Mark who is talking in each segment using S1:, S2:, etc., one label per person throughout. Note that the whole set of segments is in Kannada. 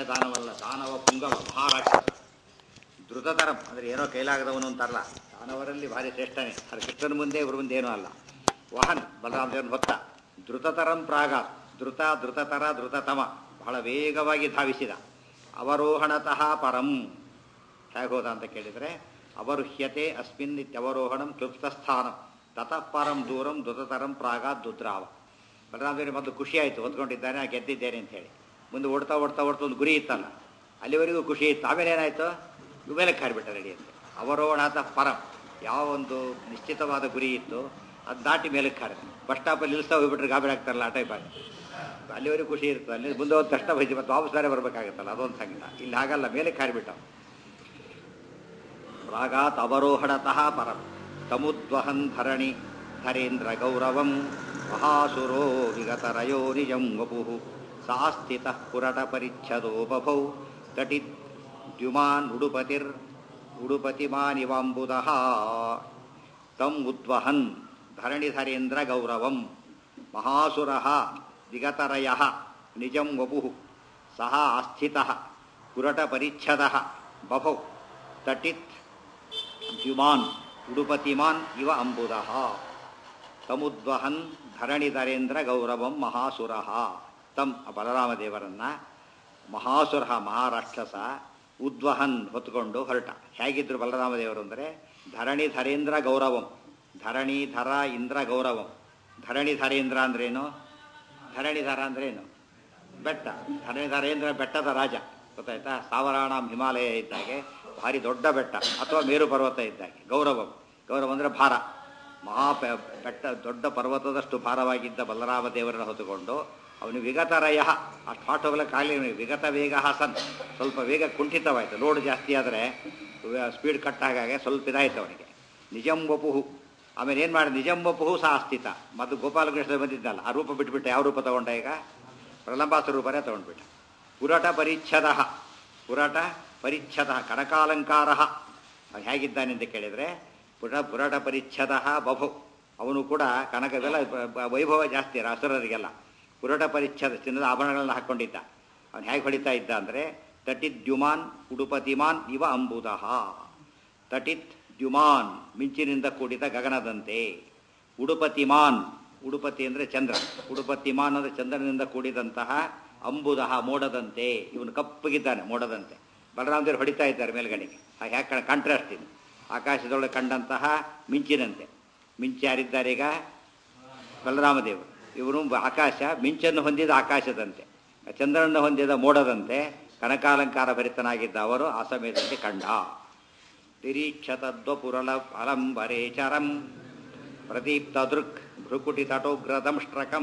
S1: ದಾನವಲ್ಲ ದಾನವ ಪುಂಗವ ಮಹಾರಾಕ್ಷಸ ಧೃತತರಂ ಅಂದರೆ ಏನೋ ಕೈಲಾಗದವನು ಅಂತಾರಲ್ಲ ದಾನವರಲ್ಲಿ ಭಾರಿ ಶ್ರೇಷ್ಠನೇ ಅದು ಕೃಷ್ಣನ ಮುಂದೆ ಇವ್ರ ಮುಂದೆ ಏನೂ ಅಲ್ಲ ವಾಹನ್ ಬಲರಾಮ ದೇವನ ಹೊತ್ತ ಧೃತತರಂ ಪ್ರಾಗ ಧೃತ ಧೃತತರ ಧೃತತಮ ಬಹಳ ವೇಗವಾಗಿ ಧಾವಿಸಿದ ಅವರೋಹಣತಃ ಪರಂ ಹೇಗೆ ಹೋದ ಅಂತ ಕೇಳಿದರೆ ಅವರುಹ್ಯತೆ ಅಸ್ಮಿನ್ ಇತ್ಯವರೋಹಣಂ ಕ್ಲುಪ್ತಸ್ಥಾನಂ ತತಃ ಪರಂ ದೂರಂ ಧೃತತರಂ ಪ್ರಾಗ ದುದ್ರಾವ ಬಲರಾಮದೇವರಿಗೆ ಮೊದಲು ಖುಷಿ ಆಯಿತು ಹೊತ್ಕೊಂಡಿದ್ದಾನೆ ನಾ ಗೆದ್ದಿದ್ದೇನೆ ಅಂತ ಹೇಳಿ ಮುಂದೆ ಓಡ್ತಾ ಓಡ್ತಾ ಓಡ್ತಾ ಒಂದು ಗುರಿ ಇತ್ತಲ್ಲ ಅಲ್ಲಿವರೆಗೂ ಖುಷಿ ಇತ್ತು ಆಮೇಲೆ ಏನಾಯಿತು ಮೇಲೆ ಕಾರಿಬಿಟ್ಟ ರೆಡಿ ಅಂತ ಅವರೋಹಣಾತ ಪರಂ ಯಾವ ಒಂದು ನಿಶ್ಚಿತವಾದ ಗುರಿ ಇತ್ತು ಅದು ದಾಟಿ ಮೇಲೆ ಕಾರಿದ ಬಸ್ ಸ್ಟಾಪಲ್ಲಿ ನಿಲ್ಲಿಸ್ತಾ ಹೋಗ್ಬಿಟ್ರೆ ಗಾಬರಿ ಆಗ್ತಾರಲ್ಲ ಆ ಟೈಪ್ ಆಗಿ ಅಲ್ಲಿವರೆಗೂ ಖುಷಿ ಇರ್ತದೆ ಅಲ್ಲಿ ಮುಂದೆ ಹೋದ ತಕ್ಷಣ ಬೈದಿ ಮತ್ತು ವಾಪಸ್ ಬೇರೆ ಬರಬೇಕಾಗುತ್ತಲ್ಲ ಅದೊಂದು ಸಂಗೀತ ಇಲ್ಲಿ ಹಾಗಲ್ಲ ಮೇಲೆ ಕಾರಿಬಿಟ್ಟ ರಾಗಾತ್ ಅವರೋಹಣತಃ ಪರಂ ತಮುದ್ವಹನ್ ಧರಣಿ ಧರೇಂದ್ರ ಗೌರವಂ ಮಹಾಸುರೋ ವಿಗತರಯೋ ನಿಜಂ ವಪು ಸಾಸ್ಥಿತಃ ಪುರಟ ಪರಿಚ್ಛದೋ ಬಭೌ ತಟಿ ದ್ಯುಮಾನ್ ಉಡುಪತಿರ್ ಉಡುಪತಿಮಾನಿವಾಂಬುದಃ ತಂ ಉದ್ವಹನ್ ಧರಣಿಧರೇಂದ್ರ ಗೌರವಂ ಮಹಾಸುರಃ ವಿಗತರಯಃ ನಿಜಂ ವಪು ಸಹ ಆಸ್ಥಿತಃ ಪುರಟಪರಿಚ್ಛದಃ ಬಭೌ ತಟಿತ್ ದ್ಯುಮಾನ್ ಉಡುಪತಿಮಾನ್ ಇವ ಅಂಬುದಃ ತಮುದ್ವಹನ್ ಧರಣಿಧರೇಂದ್ರ ಗೌರವಂ ಮಹಾಸುರಃ ತಂ ಬಲರಾಮದೇವರನ್ನ ಮಹಾಸುರ ಮಹಾರಾಕ್ಷಸ ಉದ್ವಹನ್ ಹೊತ್ಕೊಂಡು ಹೊರಟ ಹೇಗಿದ್ರು ಬಲರಾಮದೇವರು ಅಂದರೆ ಧರಣಿಧರೇಂದ್ರ ಗೌರವಂ ಧರಣಿಧರ ಇಂದ್ರ ಗೌರವಂ ಧರಣಿಧರೇಂದ್ರ ಅಂದ್ರೇನು ಧರಣಿಧರ ಅಂದ್ರೇನು ಬೆಟ್ಟ ಧರಣಿಧರೇಂದ್ರ ಬೆಟ್ಟದ ರಾಜ ಗೊತ್ತಾಯ್ತಾ ಸಾವರಾಣಂ ಹಿಮಾಲಯ ಇದ್ದಾಗೆ ಭಾರಿ ದೊಡ್ಡ ಬೆಟ್ಟ ಅಥವಾ ಮೇರು ಪರ್ವತ ಇದ್ದಾಗೆ ಗೌರವಂ ಗೌರವ ಅಂದರೆ ಭಾರ ಮಹಾ ಪೆ- ಬೆಟ್ಟ ದೊಡ್ಡ ಪರ್ವತದಷ್ಟು ಭಾರವಾಗಿದ್ದ ಬಲರಾಮ ದೇವರನ್ನು ಹೊತ್ತುಕೊಂಡು ಅವನು ವಿಗತರಯ ಅಷ್ಟು ಹಾಟ್ ಹೋಗ್ಲಿಕ್ಕೆ ಆಗಲಿ ವಿಗತ ವೇಗ ಸನ್ ಸ್ವಲ್ಪ ವೇಗ ಕುಂಠಿತವಾಯಿತು ಲೋಡ್ ಜಾಸ್ತಿ ಆದರೆ ಸ್ಪೀಡ್ ಕಟ್ ಆಗಾಗೆ ಸ್ವಲ್ಪ ಇದಾಯಿತು ಅವನಿಗೆ ನಿಜಂ ವಪುಹು ಆಮೇಲೆ ಏನು ಮಾಡಿ ನಿಜಂ ವಪುಹು ಸಹ ಅಸ್ಥಿತ ಮತ್ತು ಗೋಪಾಲಕೃಷ್ಣ ಬಂದಿದ್ದಲ್ಲ ಆ ರೂಪ ಬಿಟ್ಬಿಟ್ಟ ಯಾವ ರೂಪ ತಗೊಂಡ ಈಗ ಪ್ರಲಂಬಾಸ ರೂಪನೇ ತಗೊಂಡ್ಬಿಟ್ಟ ಪುರಟ ಪರಿಚ್ಛದ ಪುರಟ ಪರಿಚ್ಛದ ಕನಕಾಲಂಕಾರ ಅವನು ಹೇಗಿದ್ದಾನೆ ಅಂತ ಕೇಳಿದರೆ ಪುರ ಪುರಟ ಪರಿಚ್ಛದ ಬಭು ಅವನು ಕೂಡ ಕನಕವೆಲ್ಲ ಬ- ಬ- ವೈಭವ ಜಾಸ್ತಿ ರಾಸುರರಿಗೆಲ್ಲ ಪುರಟ ಪರಿಚ್ಛದ ಚಿನ್ನದ ಆಭರಣಗಳನ್ನ ಹಾಕ್ಕೊಂಡಿದ್ದ ಅವನು ಹೇಗೆ ಹೊಡಿತಾ ಇದ್ದ ಅಂದರೆ ತಟಿತ್ ದ್ಯುಮಾನ್ ಉಡುಪತಿಮಾನ್ ಇವ ಅಂಬುದಃ ತಟಿತ್ ದ್ಯುಮಾನ್ ಮಿಂಚಿನಿಂದ ಕೂಡಿದ ಗಗನದಂತೆ ಉಡುಪತಿಮಾನ್ ಉಡುಪತಿ ಅಂದರೆ ಚಂದ್ರ ಉಡುಪತಿಮಾನ್ ಅಂದರೆ ಚಂದ್ರನಿಂದ ಕೂಡಿದಂತಹ ಅಂಬುದಹ ಮೋಡದಂತೆ ಇವನು ಕಪ್ಪಗಿದ್ದಾನೆ ಮೋಡದಂತೆ ಬಲರಾಮದೇವರು ಹೊಡಿತಾ ಇದ್ದಾರೆ ಮೇಲ್ಗಡೆಗೆ ಹಾಗೆ ಯಾಕೆ ಕಾಂಟ್ರಾಸ್ಟ್ ಇದು ಆಕಾಶದೊಳಗೆ ಕಂಡಂತಹ ಮಿಂಚಿನಂತೆ ಮಿಂಚು ಯಾರಿದ್ದಾರೆ ಈಗ ಬಲರಾಮದೇವರು ಇವನು ಆಕಾಶ ಮಿಂಚನ್ನು ಹೊಂದಿದ ಆಕಾಶದಂತೆ ಚಂದ್ರನನ್ನು ಹೊಂದಿದ ಮೋಡದಂತೆ ಕನಕಾಲಂಕಾರ ಭರಿತನಾಗಿದ್ದ ಅವರು ಆ ಸಮಯದಲ್ಲಿ ಕಂಡ ನಿರೀಕ್ಷತದ್ವಪುರಲ ಅಲಂಬರೇಚರಂ ಪ್ರದೀಪ್ತ ದೃಕ್ ಭ್ರುಕುಟಿ ತಟೋಗ್ರದಂಷ್ಟ್ರಕಂ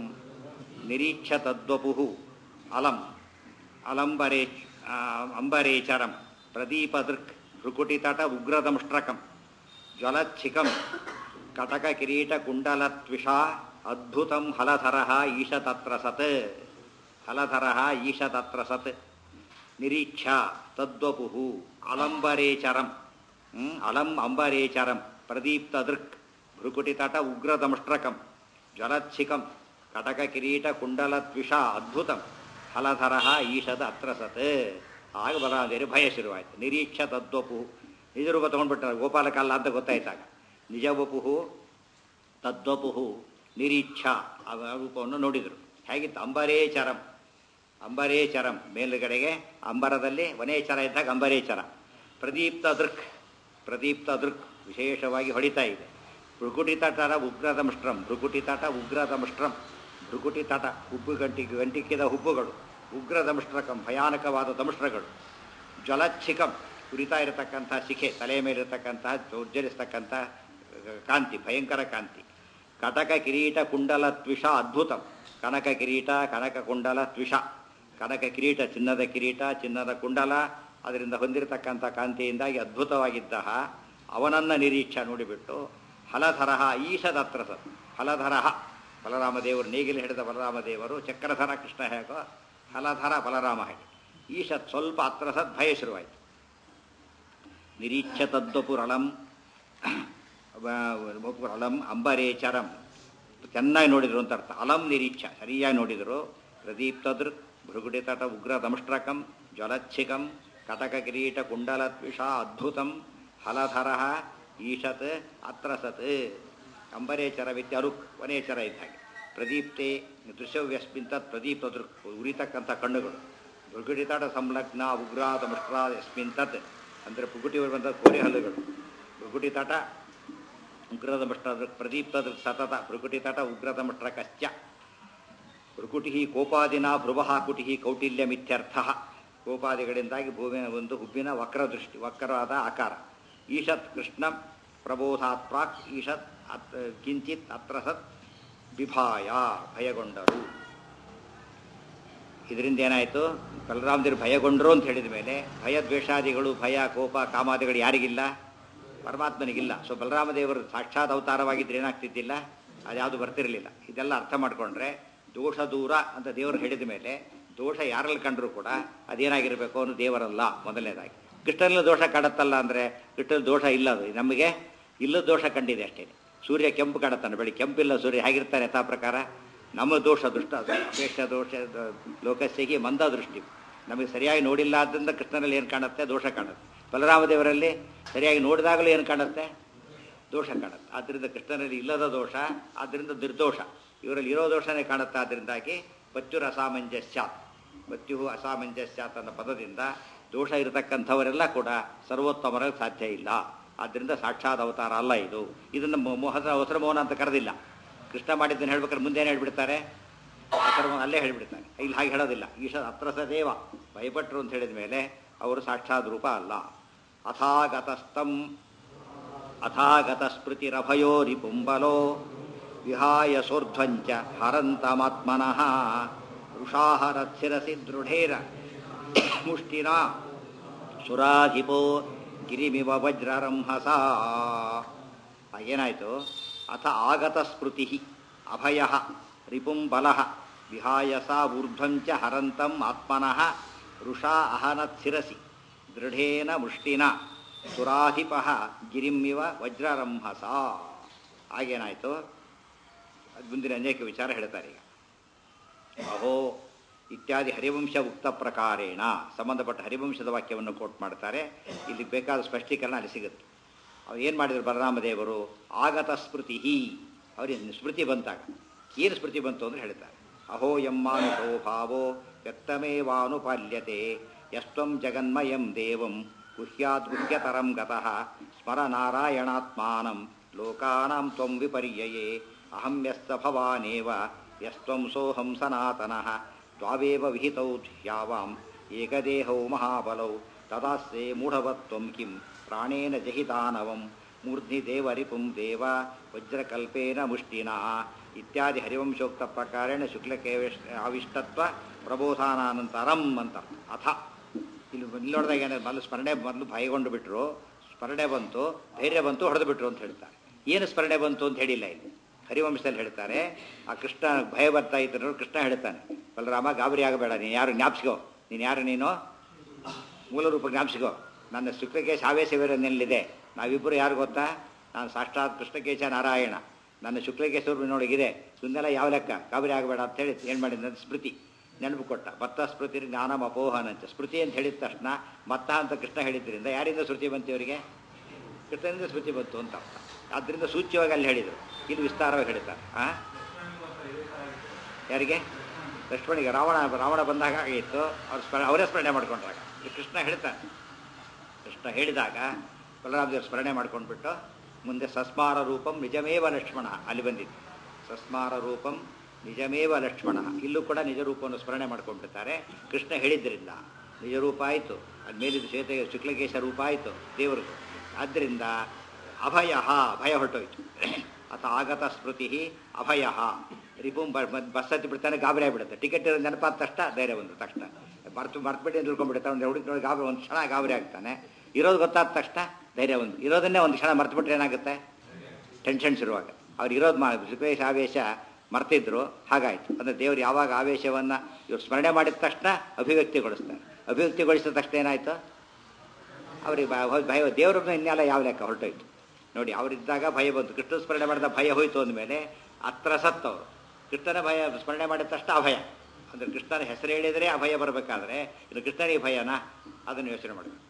S1: ನಿರೀಕ್ಷತದ್ವಪು ಅಲಂ ಅಲಂಬರೇ ಆ, ಅಂಬರೇಚರಂ ಪ್ರದೀಪ ದೃಕ್ ಭ್ರುಕುಟಿ ತಟ ಉಗ್ರದಂಷ್ಟ್ರಕಂ ಜ್ವಲಚ್ಛಿಕಂ ಕಟಕ ಕಿರೀಟ ಕುಂಡಲತ್ವಿಷ ಅದ್ಭುತಂ ಹಲಧರಃ ಈಶ ತತ್ರ ಸತ್ ಹಲಧರಃ ಈಶ ತತ್ರ ಸತ್ ನಿರೀಕ್ಷಾ ತದ್ವಪು ಅಲಂಬರೇಚರಂ ಹ್ಮ್, ಅಲಂ ಅಂಬರೇಚರಂ ಪ್ರದೀಪ್ತ ದೃಕ್ ಭ್ರುಕುಟಿತಟ ಉಗ್ರದಮಷ್ಟ್ರಕಂ ಜ್ವಲಚ್ಛಿಕಂ ಕಟಕ ಕಿರೀಟ ಕುಂಡಲತ್ವಿಷ ಅದ್ಭುತಂ ಹಲಧರಃ ಈಶದ ಅತ್ರ ಸತ್ ಆಗ ಬಲರಾಮದೇವರು ಭಯ ಶುರುವಾಯಿತು ನಿರೀಕ್ಷ ತದ್ವಪು ನಿಜ ರೂಪ ತಗೊಂಡ್ಬಿಟ್ಟಾರೆ ಗೋಪಾಲಕಲ್ಲ ಅಂತ ಗೊತ್ತಾಯ್ತಾಗ ನಿಜ ವಪುಹು ತದ್ವಪುಹು ನಿರೀಕ್ಷ ಆ ರೂಪವನ್ನು ನೋಡಿದರು ಹೇಗಿತ್ತು ಅಂಬರೇಚರಂ ಅಂಬರೇಚರಂ ಮೇಲುಗಡೆಗೆ ಅಂಬರದಲ್ಲಿ ವನೇಚರ ಇದ್ದಾಗ ಅಂಬರೇಚರ ಪ್ರದೀಪ್ತ ದೃಕ್ ಪ್ರದೀಪ್ತ ದೃಕ್ ವಿಶೇಷವಾಗಿ ಹೊಡಿತಾ ಇದೆ ಭೃಕುಟಿ ತಟರ ಉಗ್ರದಮಷ್ಟ್ರಂ ಭೃಕುಟಿ ತಟ ಉಗ್ರದಮಷ್ಟ್ರಂ ಭೃಕುಟಿ ತಟ ಹುಬ್ಬು ಗಂಟಿ ಗಂಟಿಕ್ಕಿದ ಹುಬ್ಬುಗಳು ಉಗ್ರದಮಷ್ಟ್ರಕಂ ಭಯಾನಕವಾದ ದಮಷ್ಟ್ರಗಳು ಜ್ವಲಚ್ಛಿಕಂ ಉರಿತಾ ಇರತಕ್ಕಂಥ ಶಿಖೆ ತಲೆಯ ಮೇಲಿರತಕ್ಕಂಥ ಉಜ್ಜರಿಸ್ತಕ್ಕಂಥ ಕಾಂತಿ ಭಯಂಕರ ಕಾಂತಿ ಕಟಕ ಕಿರೀಟ ಕುಂಡಲ ತ್ವಿಷ ಅದ್ಭುತಂ ಕನಕ ಕಿರೀಟ ಕನಕ ಕುಂಡಲ ತ್ವಿಷ ಕನಕ ಕಿರೀಟ ಚಿನ್ನದ ಕಿರೀಟ ಚಿನ್ನದ ಕುಂಡಲ ಅದರಿಂದ ಹೊಂದಿರತಕ್ಕಂಥ ಕಾಂತಿಯಿಂದಾಗಿ ಅದ್ಭುತವಾಗಿದ್ದ ಅವನನ್ನ ನಿರೀಕ್ಷ ನೋಡಿಬಿಟ್ಟು ಹಲಧರಹ ಈಶದತ್ರ ಸತ್ ಹಲಧರಹ ಬಲರಾಮದೇವರು ನೇಗಿಲು ಹಿಡಿದ ಬಲರಾಮದೇವರು ಚಕ್ರಧರ ಕೃಷ್ಣ ಹೇಗೋ ಹಲಧರ ಬಲರಾಮ ಹೇಗೆ ಈಶತ್ ಸ್ವಲ್ಪ ಹತ್ರ ಸತ್ ಭಯ ಶುರುವಾಯಿತು ನಿರೀಕ್ಷ ತದ್ವಪುರಳಂ ವಪುರಳಂ ಅಂಬರೇಚರಂ ಚೆನ್ನಾಗಿ ನೋಡಿದ್ರು ಅಂತ ಅರ್ಥ ಅಲಂ ನಿರೀಕ್ಷ ಸರಿಯಾಗಿ ನೋಡಿದರು ಪ್ರದೀಪ್ತ ದೃಕ್ ಭೃಗುಟಿತಟ ಉಗ್ರ ದಂಷ್ಟ್ರಕಂ ಜ್ವಲಚ್ಛಿಕಂ ಕಟಕ ಕಿರೀಟ ಕುಂಡಲತ್ವಿಷ ಅದ್ಭುತಂ ಹಲಧರ ಈಶತ್ ಅತ್ರಸತ್ ಅಂಬರೇಚರ ವಿದ್ಯರು ವನೇಚರ ಇದ್ದ ಹಾಗೆ ಪ್ರದೀಪ್ತೆ ದೃಶ್ಯವ್ಯಸ್ಮಿನ್ ತತ್ ಪ್ರದೀಪ್ತ ದೃಕ್ ಉರಿತಕ್ಕಂಥ ಕಣ್ಣುಗಳು ಭೃಗುಟಿತಟ ಸಂಲಗ್ನ ಉಗ್ರ ದಂಷ್ಟ್ರ ಯಸ್ಮಿನ್ ತತ್ ಅಂದರೆ ಪುಗುಟಿ ಬಂದ ಕೋರೆ ಹಲ್ಲುಗಳು ಭೃಗುಟಿತಟ ಉಗ್ರದ ಮಷ್ಟ್ರ ಪ್ರದೀಪ್ತ ದೃಕ್ ಸತತ ಭೃಗುಟಿತಟ ಉಗ್ರದ ಮಷ್ಟ್ರ ಕಶ್ಚ ಭೃಕುಟಿ ಕೋಪಾದಿನ ಭ್ರುವಃ ಕುಟಿ ಕೌಟಿಲ್ಯಮಿತ್ಯರ್ಥ ಕೋಪಾದಿಗಳಿಂದಾಗಿ ಭೂಮಿಯ ಒಂದು ಹುಬ್ಬಿನ ವಕ್ರದೃಷ್ಟಿ ವಕ್ರವಾದ ಆಕಾರ ಈಶತ್ ಕೃಷ್ಣ ಪ್ರಬೋಧಾತ್ ಪ್ರಾಕ್ ಈಶತ್ ಅತ್ ಕಿಂಚಿತ್ ಅತ್ರ ಸತ್ ಬಿಭಾಯ ಭಯಗೊಂಡರು ಇದರಿಂದ ಏನಾಯಿತು ಬಲರಾಮದೇವರು ಭಯಗೊಂಡರು ಅಂತ ಹೇಳಿದ ಮೇಲೆ ಭಯ ದ್ವೇಷಾದಿಗಳು ಭಯ ಕೋಪ ಕಾಮಾದಿಗಳು ಯಾರಿಗಿಲ್ಲ ಪರಮಾತ್ಮನಿಗಿಲ್ಲ ಸೊ ಬಲರಾಮದೇವರು ಸಾಕ್ಷಾತ್ ಅವತಾರವಾಗಿದ್ದರೆ ಏನಾಗ್ತಿದ್ದಿಲ್ಲ ಅದ್ಯಾವುದು ಬರ್ತಿರಲಿಲ್ಲ ಇದೆಲ್ಲ ಅರ್ಥ ಮಾಡಿಕೊಂಡ್ರೆ ದೋಷ ದೂರ ಅಂತ ದೇವರು ಹೇಳಿದ ಮೇಲೆ ದೋಷ ಯಾರಲ್ಲಿ ಕಂಡರೂ ಕೂಡ ಅದೇನಾಗಿರಬೇಕು ಅವನು ದೇವರಲ್ಲ ಮೊದಲನೇದಾಗಿ ಕೃಷ್ಣನಲ್ಲಿ ದೋಷ ಕಾಣತ್ತಲ್ಲ ಅಂದರೆ ಕೃಷ್ಣನಲ್ಲಿ ದೋಷ ಇಲ್ಲ ಅದು ನಮಗೆ ಇಲ್ಲದ ದೋಷ ಕಂಡಿದೆ ಅಷ್ಟೇ ಸೂರ್ಯ ಕೆಂಪು ಕಾಣುತ್ತಾನೆ ಬೆಳಿ ಕೆಂಪಿಲ್ಲ ಸೂರ್ಯ ಹೇಗಿರ್ತಾನೆ ಯಥಾ ಪ್ರಕಾರ ನಮ್ಮ ದೋಷ ದುಷ್ಟ ಅಪೇಕ್ಷ ದೋಷ ಲೋಕಸ್ಸಿಗೆ ಮಂದ ದೃಷ್ಟಿ ನಮಗೆ ಸರಿಯಾಗಿ ನೋಡಿಲ್ಲ ಆದ್ದರಿಂದ ಕೃಷ್ಣನಲ್ಲಿ ಏನು ಕಾಣುತ್ತೆ ದೋಷ ಕಾಣುತ್ತೆ ಬಲರಾಮದೇವರಲ್ಲಿ ಸರಿಯಾಗಿ ನೋಡಿದಾಗಲೂ ಏನು ಕಾಣುತ್ತೆ ದೋಷ ಕಾಣುತ್ತೆ ಆದ್ದರಿಂದ ಕೃಷ್ಣನಲ್ಲಿ ಇಲ್ಲದ ದೋಷ ಆದ್ದರಿಂದ ನಿರ್ದೋಷ ಇವರಲ್ಲಿ ಇರೋ ದೋಷನೇ ಕಾಣುತ್ತೆ ಆದ್ದರಿಂದಾಗಿ ಪತ್ಯುರ ಅಸಾಮಂಜಸ್ಯಾತ್ ಪತ್ಯು ಅಸಾಮಂಜಸ್ಯಾತ್ ಅನ್ನೋ ಪದದಿಂದ ದೋಷ ಇರತಕ್ಕಂಥವರೆಲ್ಲ ಕೂಡ ಸರ್ವೋತ್ತಮರಾಗಿ ಸಾಧ್ಯ ಇಲ್ಲ ಆದ್ದರಿಂದ ಸಾಕ್ಷಾತ್ ಅವತಾರ ಅಲ್ಲ ಇದು ಇದನ್ನು ಮೋಹದ ಅವಸರ ಮೋಹನ ಅಂತ ಕರೆದಿಲ್ಲ ಕೃಷ್ಣ ಮಾಡಿದ್ದನ್ನು ಹೇಳ್ಬೇಕಾದ್ರೆ ಮುಂದೇನು ಹೇಳ್ಬಿಡ್ತಾರೆ ಅವಸರ ಮೋಹನ ಅಲ್ಲೇ ಹೇಳ್ಬಿಡ್ತಾರೆ ಇಲ್ಲಿ ಹಾಗೆ ಹೇಳೋದಿಲ್ಲ ಈಶ ಅತ್ರಸ ದೇವ ಭಯಪಟ್ಟರು ಅಂತ ಹೇಳಿದ ಮೇಲೆ ಅವರು ಸಾಕ್ಷಾತ್ ರೂಪ ಅಲ್ಲ ಅಥಾಗತಸ್ತಂ ಅಥಾಗತ ಸ್ಮೃತಿರಭಯೋ ರಿಪುಂಬಲೋ ವಿಹಾಯ ಸೋರ್ಧ್ವಂಚ ಹರಂತಮಾತ್ಮನಃ ವೃಷಾಹರತ್ಸಿರಸಿ ದೃಢೇರ ಮುಷ್ಟಿನ ಸುರಾಧಿಪೋ ಗಿರಿಮಿವ ವಜ್ರರಂಹಸ ಏನಾಯಿತು ಅಥ ಆಗತ ಸ್ಮೃತಿ ಅಭಯ ರಿಪುಂಬಲ ವಿಹಾಯ ಸಾ ಊರ್ಧ್ವಂಚ ಹರಂತಂ ಆತ್ಮನಃ ಋಷಾ ಅಹನತ್ಸಿರಸಿ ದೃಢೇನ ಮುಷ್ಟಿನ ಸುರಾಧಿಪ ಗಿರಿಮಿವ ವಜ್ರರಂಹಸ ಆಗೇನಾಯಿತು ಅದು ಮುಂದಿನ ಅನೇಕ ವಿಚಾರ ಹೇಳ್ತಾರೆ ಈಗ ಅಹೋ ಇತ್ಯಾದಿ ಹರಿವಂಶ ಉಕ್ತ ಪ್ರಕಾರೇಣ ಸಂಬಂಧಪಟ್ಟ ಹರಿವಂಶದ ವಾಕ್ಯವನ್ನು ಕೋಟ್ ಮಾಡ್ತಾರೆ ಇಲ್ಲಿ ಬೇಕಾದ ಸ್ಪಷ್ಟೀಕರಣ ಅಲ್ಲಿ ಸಿಗುತ್ತೆ ಅವ್ರು ಏನು ಮಾಡಿದ್ರು ಬಲರಾಮದೇವರು ಆಗತ ಸ್ಮೃತಿ ಅವ್ರಿಗೆ ಸ್ಮೃತಿ ಬಂತಾಗ ಏನು ಸ್ಮೃತಿ ಬಂತು ಅಂದರೆ ಹೇಳ್ತಾರೆ ಅಹೋ ಯಮ್ಮಾನುಭೋ ಭಾವೋ ವ್ಯಕ್ತಮೇವಾನುಪಾಲ್ಯತೆ ಯಸ್ತ್ವಂ ಜಗನ್ಮಯಂ ದೇವಂ ಗುಹ್ಯಾತ್ ಗುಹ್ಯತರಂ ಗತಃ ಸ್ಮರ ನಾರಾಯಣಾತ್ಮಾನಂ ಲೋಕಾನಾಂ ತ್ವಂ ವಿಪರ್ಯಯೇ ಅಹಂ ಯಸ್ತ ಭವಾನೇವ ಯಸ್ತ್ವಂ ಸೋಹಂ ಸನಾತನಃ ತ್ವಾವೇವ ವಿಹಿತೌ ಧ್ಯಾವಾಂ ಏಕದೇಹೌ ಮಹಾಬಲೌ ತದಾಸ್ತೆ ಮೂಢವತ್ವಂ ಕಿಂ ಪ್ರಾಣೇನ ಜಹಿತಾನವಂ ಮೂರ್ಧ್ನಿ ದೇವರಿಪುಂ ದೇವ ವಜ್ರಕಲ್ಪೇನ ಮುಷ್ಟಿನ ಇತ್ಯಾದಿ ಹರಿವಂಶೋಕ್ತ ಪ್ರಕಾರೇಣ ಶುಕ್ಲಕ್ಕೆ ಅವಿಷ್ಟತ್ವ ಪ್ರಬೋಧಾನಾನಂತರಂ ಅಂತ ಅಥ ಇಲ್ಲಿ ಇಲ್ಲಿ ನೋಡಿದಾಗ ಏನಾದ್ರು ಮೊದಲು ಸ್ಮರಣೆ ಮೊದಲು ಭಯಗೊಂಡು ಬಿಟ್ಟರು ಸ್ಮರಣೆ ಬಂತು ಧೈರ್ಯ ಬಂತು ಹೊಡೆದು ಬಿಟ್ರು ಅಂತ ಹೇಳ್ತಾರೆ ಏನು ಸ್ಮರಣೆ ಬಂತು ಅಂತ ಹೇಳಿಲ್ಲ ಇಲ್ಲಿ ಹರಿವಂಶದಲ್ಲಿ ಹೇಳ್ತಾರೆ ಆ ಕೃಷ್ಣ ಭಯ ಬರ್ತಾ ಇದ್ರು ಕೃಷ್ಣ ಹೇಳ್ತಾನೆ ಬಲರಾಮ ಗಾಬರಿ ಆಗಬೇಡ ನೀನು ಯಾರು ಜ್ಞಾಪಿಸ್ಕೋ ನೀನು ಯಾರು ನೀನು ಮೂಲ ರೂಪ ಜ್ಞಾಪಿಸ್ಕೋ ನನ್ನ ಶುಕ್ಲಕೇಶ ಆವೇಶವಿರನೆಲ್ಲಿದೆ ನಾವಿಬ್ಬರು ಯಾರು ಗೊತ್ತಾ ನಾನು ಸಾಕ್ಷಾತ್ ಕೃಷ್ಣಕೇಶ ನಾರಾಯಣ ನನ್ನ ಶುಕ್ಲಕೇಶ್ವರ ನೋಡಿಗಿದೆ ಸುಂದರ ಯಾವ ಲೆಕ್ಕ ಗಾಬರಿ ಆಗಬೇಡ ಅಂತ ಹೇಳಿ ಏನು ಮಾಡಿದ ಸ್ಮೃತಿ ನೆನಪು ಕೊಟ್ಟ ಮತ್ತ ಸ್ಮೃತಿ ಜ್ಞಾನಂ ಅಪೋಹನಂತ ಸ್ಮೃತಿ ಅಂತ ಹೇಳಿದ ತಕ್ಷಣ ಮತ್ತ ಅಂತ ಕೃಷ್ಣ ಹೇಳಿದ್ರಿಂದ ಯಾರಿಂದ ಸ್ಮೃತಿ ಬಂತು ಇವರಿಗೆ ಕೃಷ್ಣನಿಂದ ಸ್ಮೃತಿ ಬಂತು ಅಂತ ಅರ್ಥ ಆದ್ದರಿಂದ ಸೂಚ್ಯವಾಗಿ ಅಲ್ಲಿ ಹೇಳಿದರು ಇಲ್ಲಿ ವಿಸ್ತಾರವಾಗಿ ಹೇಳ್ತಾರೆ ಆ ಯಾರಿಗೆ ಲಕ್ಷ್ಮಣಿಗೆ ರಾವಣ ರಾವಣ ಬಂದಾಗ ಆಗಿತ್ತು ಅವ್ರು ಸ್ಮರಣೆ ಅವರೇ ಸ್ಮರಣೆ ಮಾಡ್ಕೊಂಡ್ರಾಗ ಇಲ್ಲಿ ಕೃಷ್ಣ ಹೇಳ್ತಾನೆ ಕೃಷ್ಣ ಹೇಳಿದಾಗ ಬಲರಾಮದೇವರು ಸ್ಮರಣೆ ಮಾಡ್ಕೊಂಡ್ಬಿಟ್ಟು ಮುಂದೆ ಸಸ್ಮಾರ ರೂಪಂ ನಿಜಮೇವ ಲಕ್ಷ್ಮಣ ಅಲ್ಲಿ ಬಂದಿತ್ತು ಸಸ್ಮಾರ ರೂಪಂ ನಿಜಮೇವ ಲಕ್ಷ್ಮಣ ಇಲ್ಲೂ ಕೂಡ ನಿಜ ರೂಪವನ್ನು ಸ್ಮರಣೆ ಮಾಡ್ಕೊಂಡ್ಬಿಡ್ತಾರೆ ಕೃಷ್ಣ ಹೇಳಿದ್ರಿಂದ ನಿಜ ರೂಪ ಆಯಿತು ಅದು ಮೇಲಿದ್ದು ಶ್ವೇತ ಶುಕ್ಲಕೇಶ ರೂಪ ಆಯಿತು ದೇವರಿಗೂ ಆದ್ದರಿಂದ ಅಭಯ ಭಯ ಹೊರಟೋಯ್ತು ಅಥ ಆಗತ ಸ್ಮೃತಿ ಅಭಯ ರಿಪುಂ ಬಸ್ ಹತ್ತಿ ಬಿಡ್ತಾನೆ ಗಾಬರಿ ಆಗಿಬಿಡುತ್ತೆ ಟಿಕೆಟ್ ನೆನಪಾದ ತಕ್ಷಣ ಧೈರ್ಯ ಬಂದು ತಕ್ಷಣ ಮರ್ತು ಮರ್ತ್ಬಿಟ್ಟು ತಿಳ್ಕೊಂಡ್ಬಿಡ್ತಾನೆ ಒಂದು ಹುಡುಗಿ ನೋಡಿ ಗಾಬರಿ ಒಂದು ಕ್ಷಣ ಗಾಬರಿ ಆಗ್ತಾನೆ ಇರೋದು ಗೊತ್ತಾದ ತಕ್ಷಣ ಧೈರ್ಯ ಒಂದು ಇರೋದನ್ನೇ ಒಂದು ಕ್ಷಣ ಮರ್ತ್ಬಿಟ್ರೆ ಏನಾಗುತ್ತೆ ಟೆನ್ಷನ್ ಶುರುವಾಗ ಅವ್ರು ಇರೋದು ಮಾ ಶುಕ್ಲೇಶ ಆವೇಶ ಮರ್ತಿದ್ರು ಹಾಗಾಯಿತು ಅಂದರೆ ದೇವರು ಯಾವಾಗ ಆವೇಶವನ್ನು ಇವ್ರು ಸ್ಮರಣೆ ಮಾಡಿದ ತಕ್ಷಣ ಅಭಿವ್ಯಕ್ತಿಗೊಳಿಸ್ತಾರೆ ಅಭಿವ್ಯಕ್ತಿಗೊಳಿಸಿದ ತಕ್ಷಣ ಏನಾಯಿತು ಅವ್ರಿಗೆ ಭಯ ದೇವ್ರ ಇನ್ನೆಲ್ಲ ಯಾವ ಲೆಕ್ಕ ಹೊರಟೋಯ್ತು ನೋಡಿ ಅವರಿದ್ದಾಗ ಭಯ ಬಂತು ಕೃಷ್ಣ ಸ್ಮರಣೆ ಮಾಡಿದ ಭಯ ಹೋಯ್ತು ಅಂದಮೇಲೆ ಹತ್ರ ಸತ್ತವರು ಕೃಷ್ಣನ ಭಯ ಸ್ಮರಣೆ ಮಾಡಿದ ತಕ್ಷಣ ಅಭಯ ಅಂದರೆ ಕೃಷ್ಣನ ಹೆಸರು ಹೇಳಿದರೆ ಅಭಯ ಬರಬೇಕಾದ್ರೆ ಇನ್ನು ಕೃಷ್ಣನಿಗೆ ಭಯನಾ ಅದನ್ನು ಯೋಚನೆ ಮಾಡಬೇಕು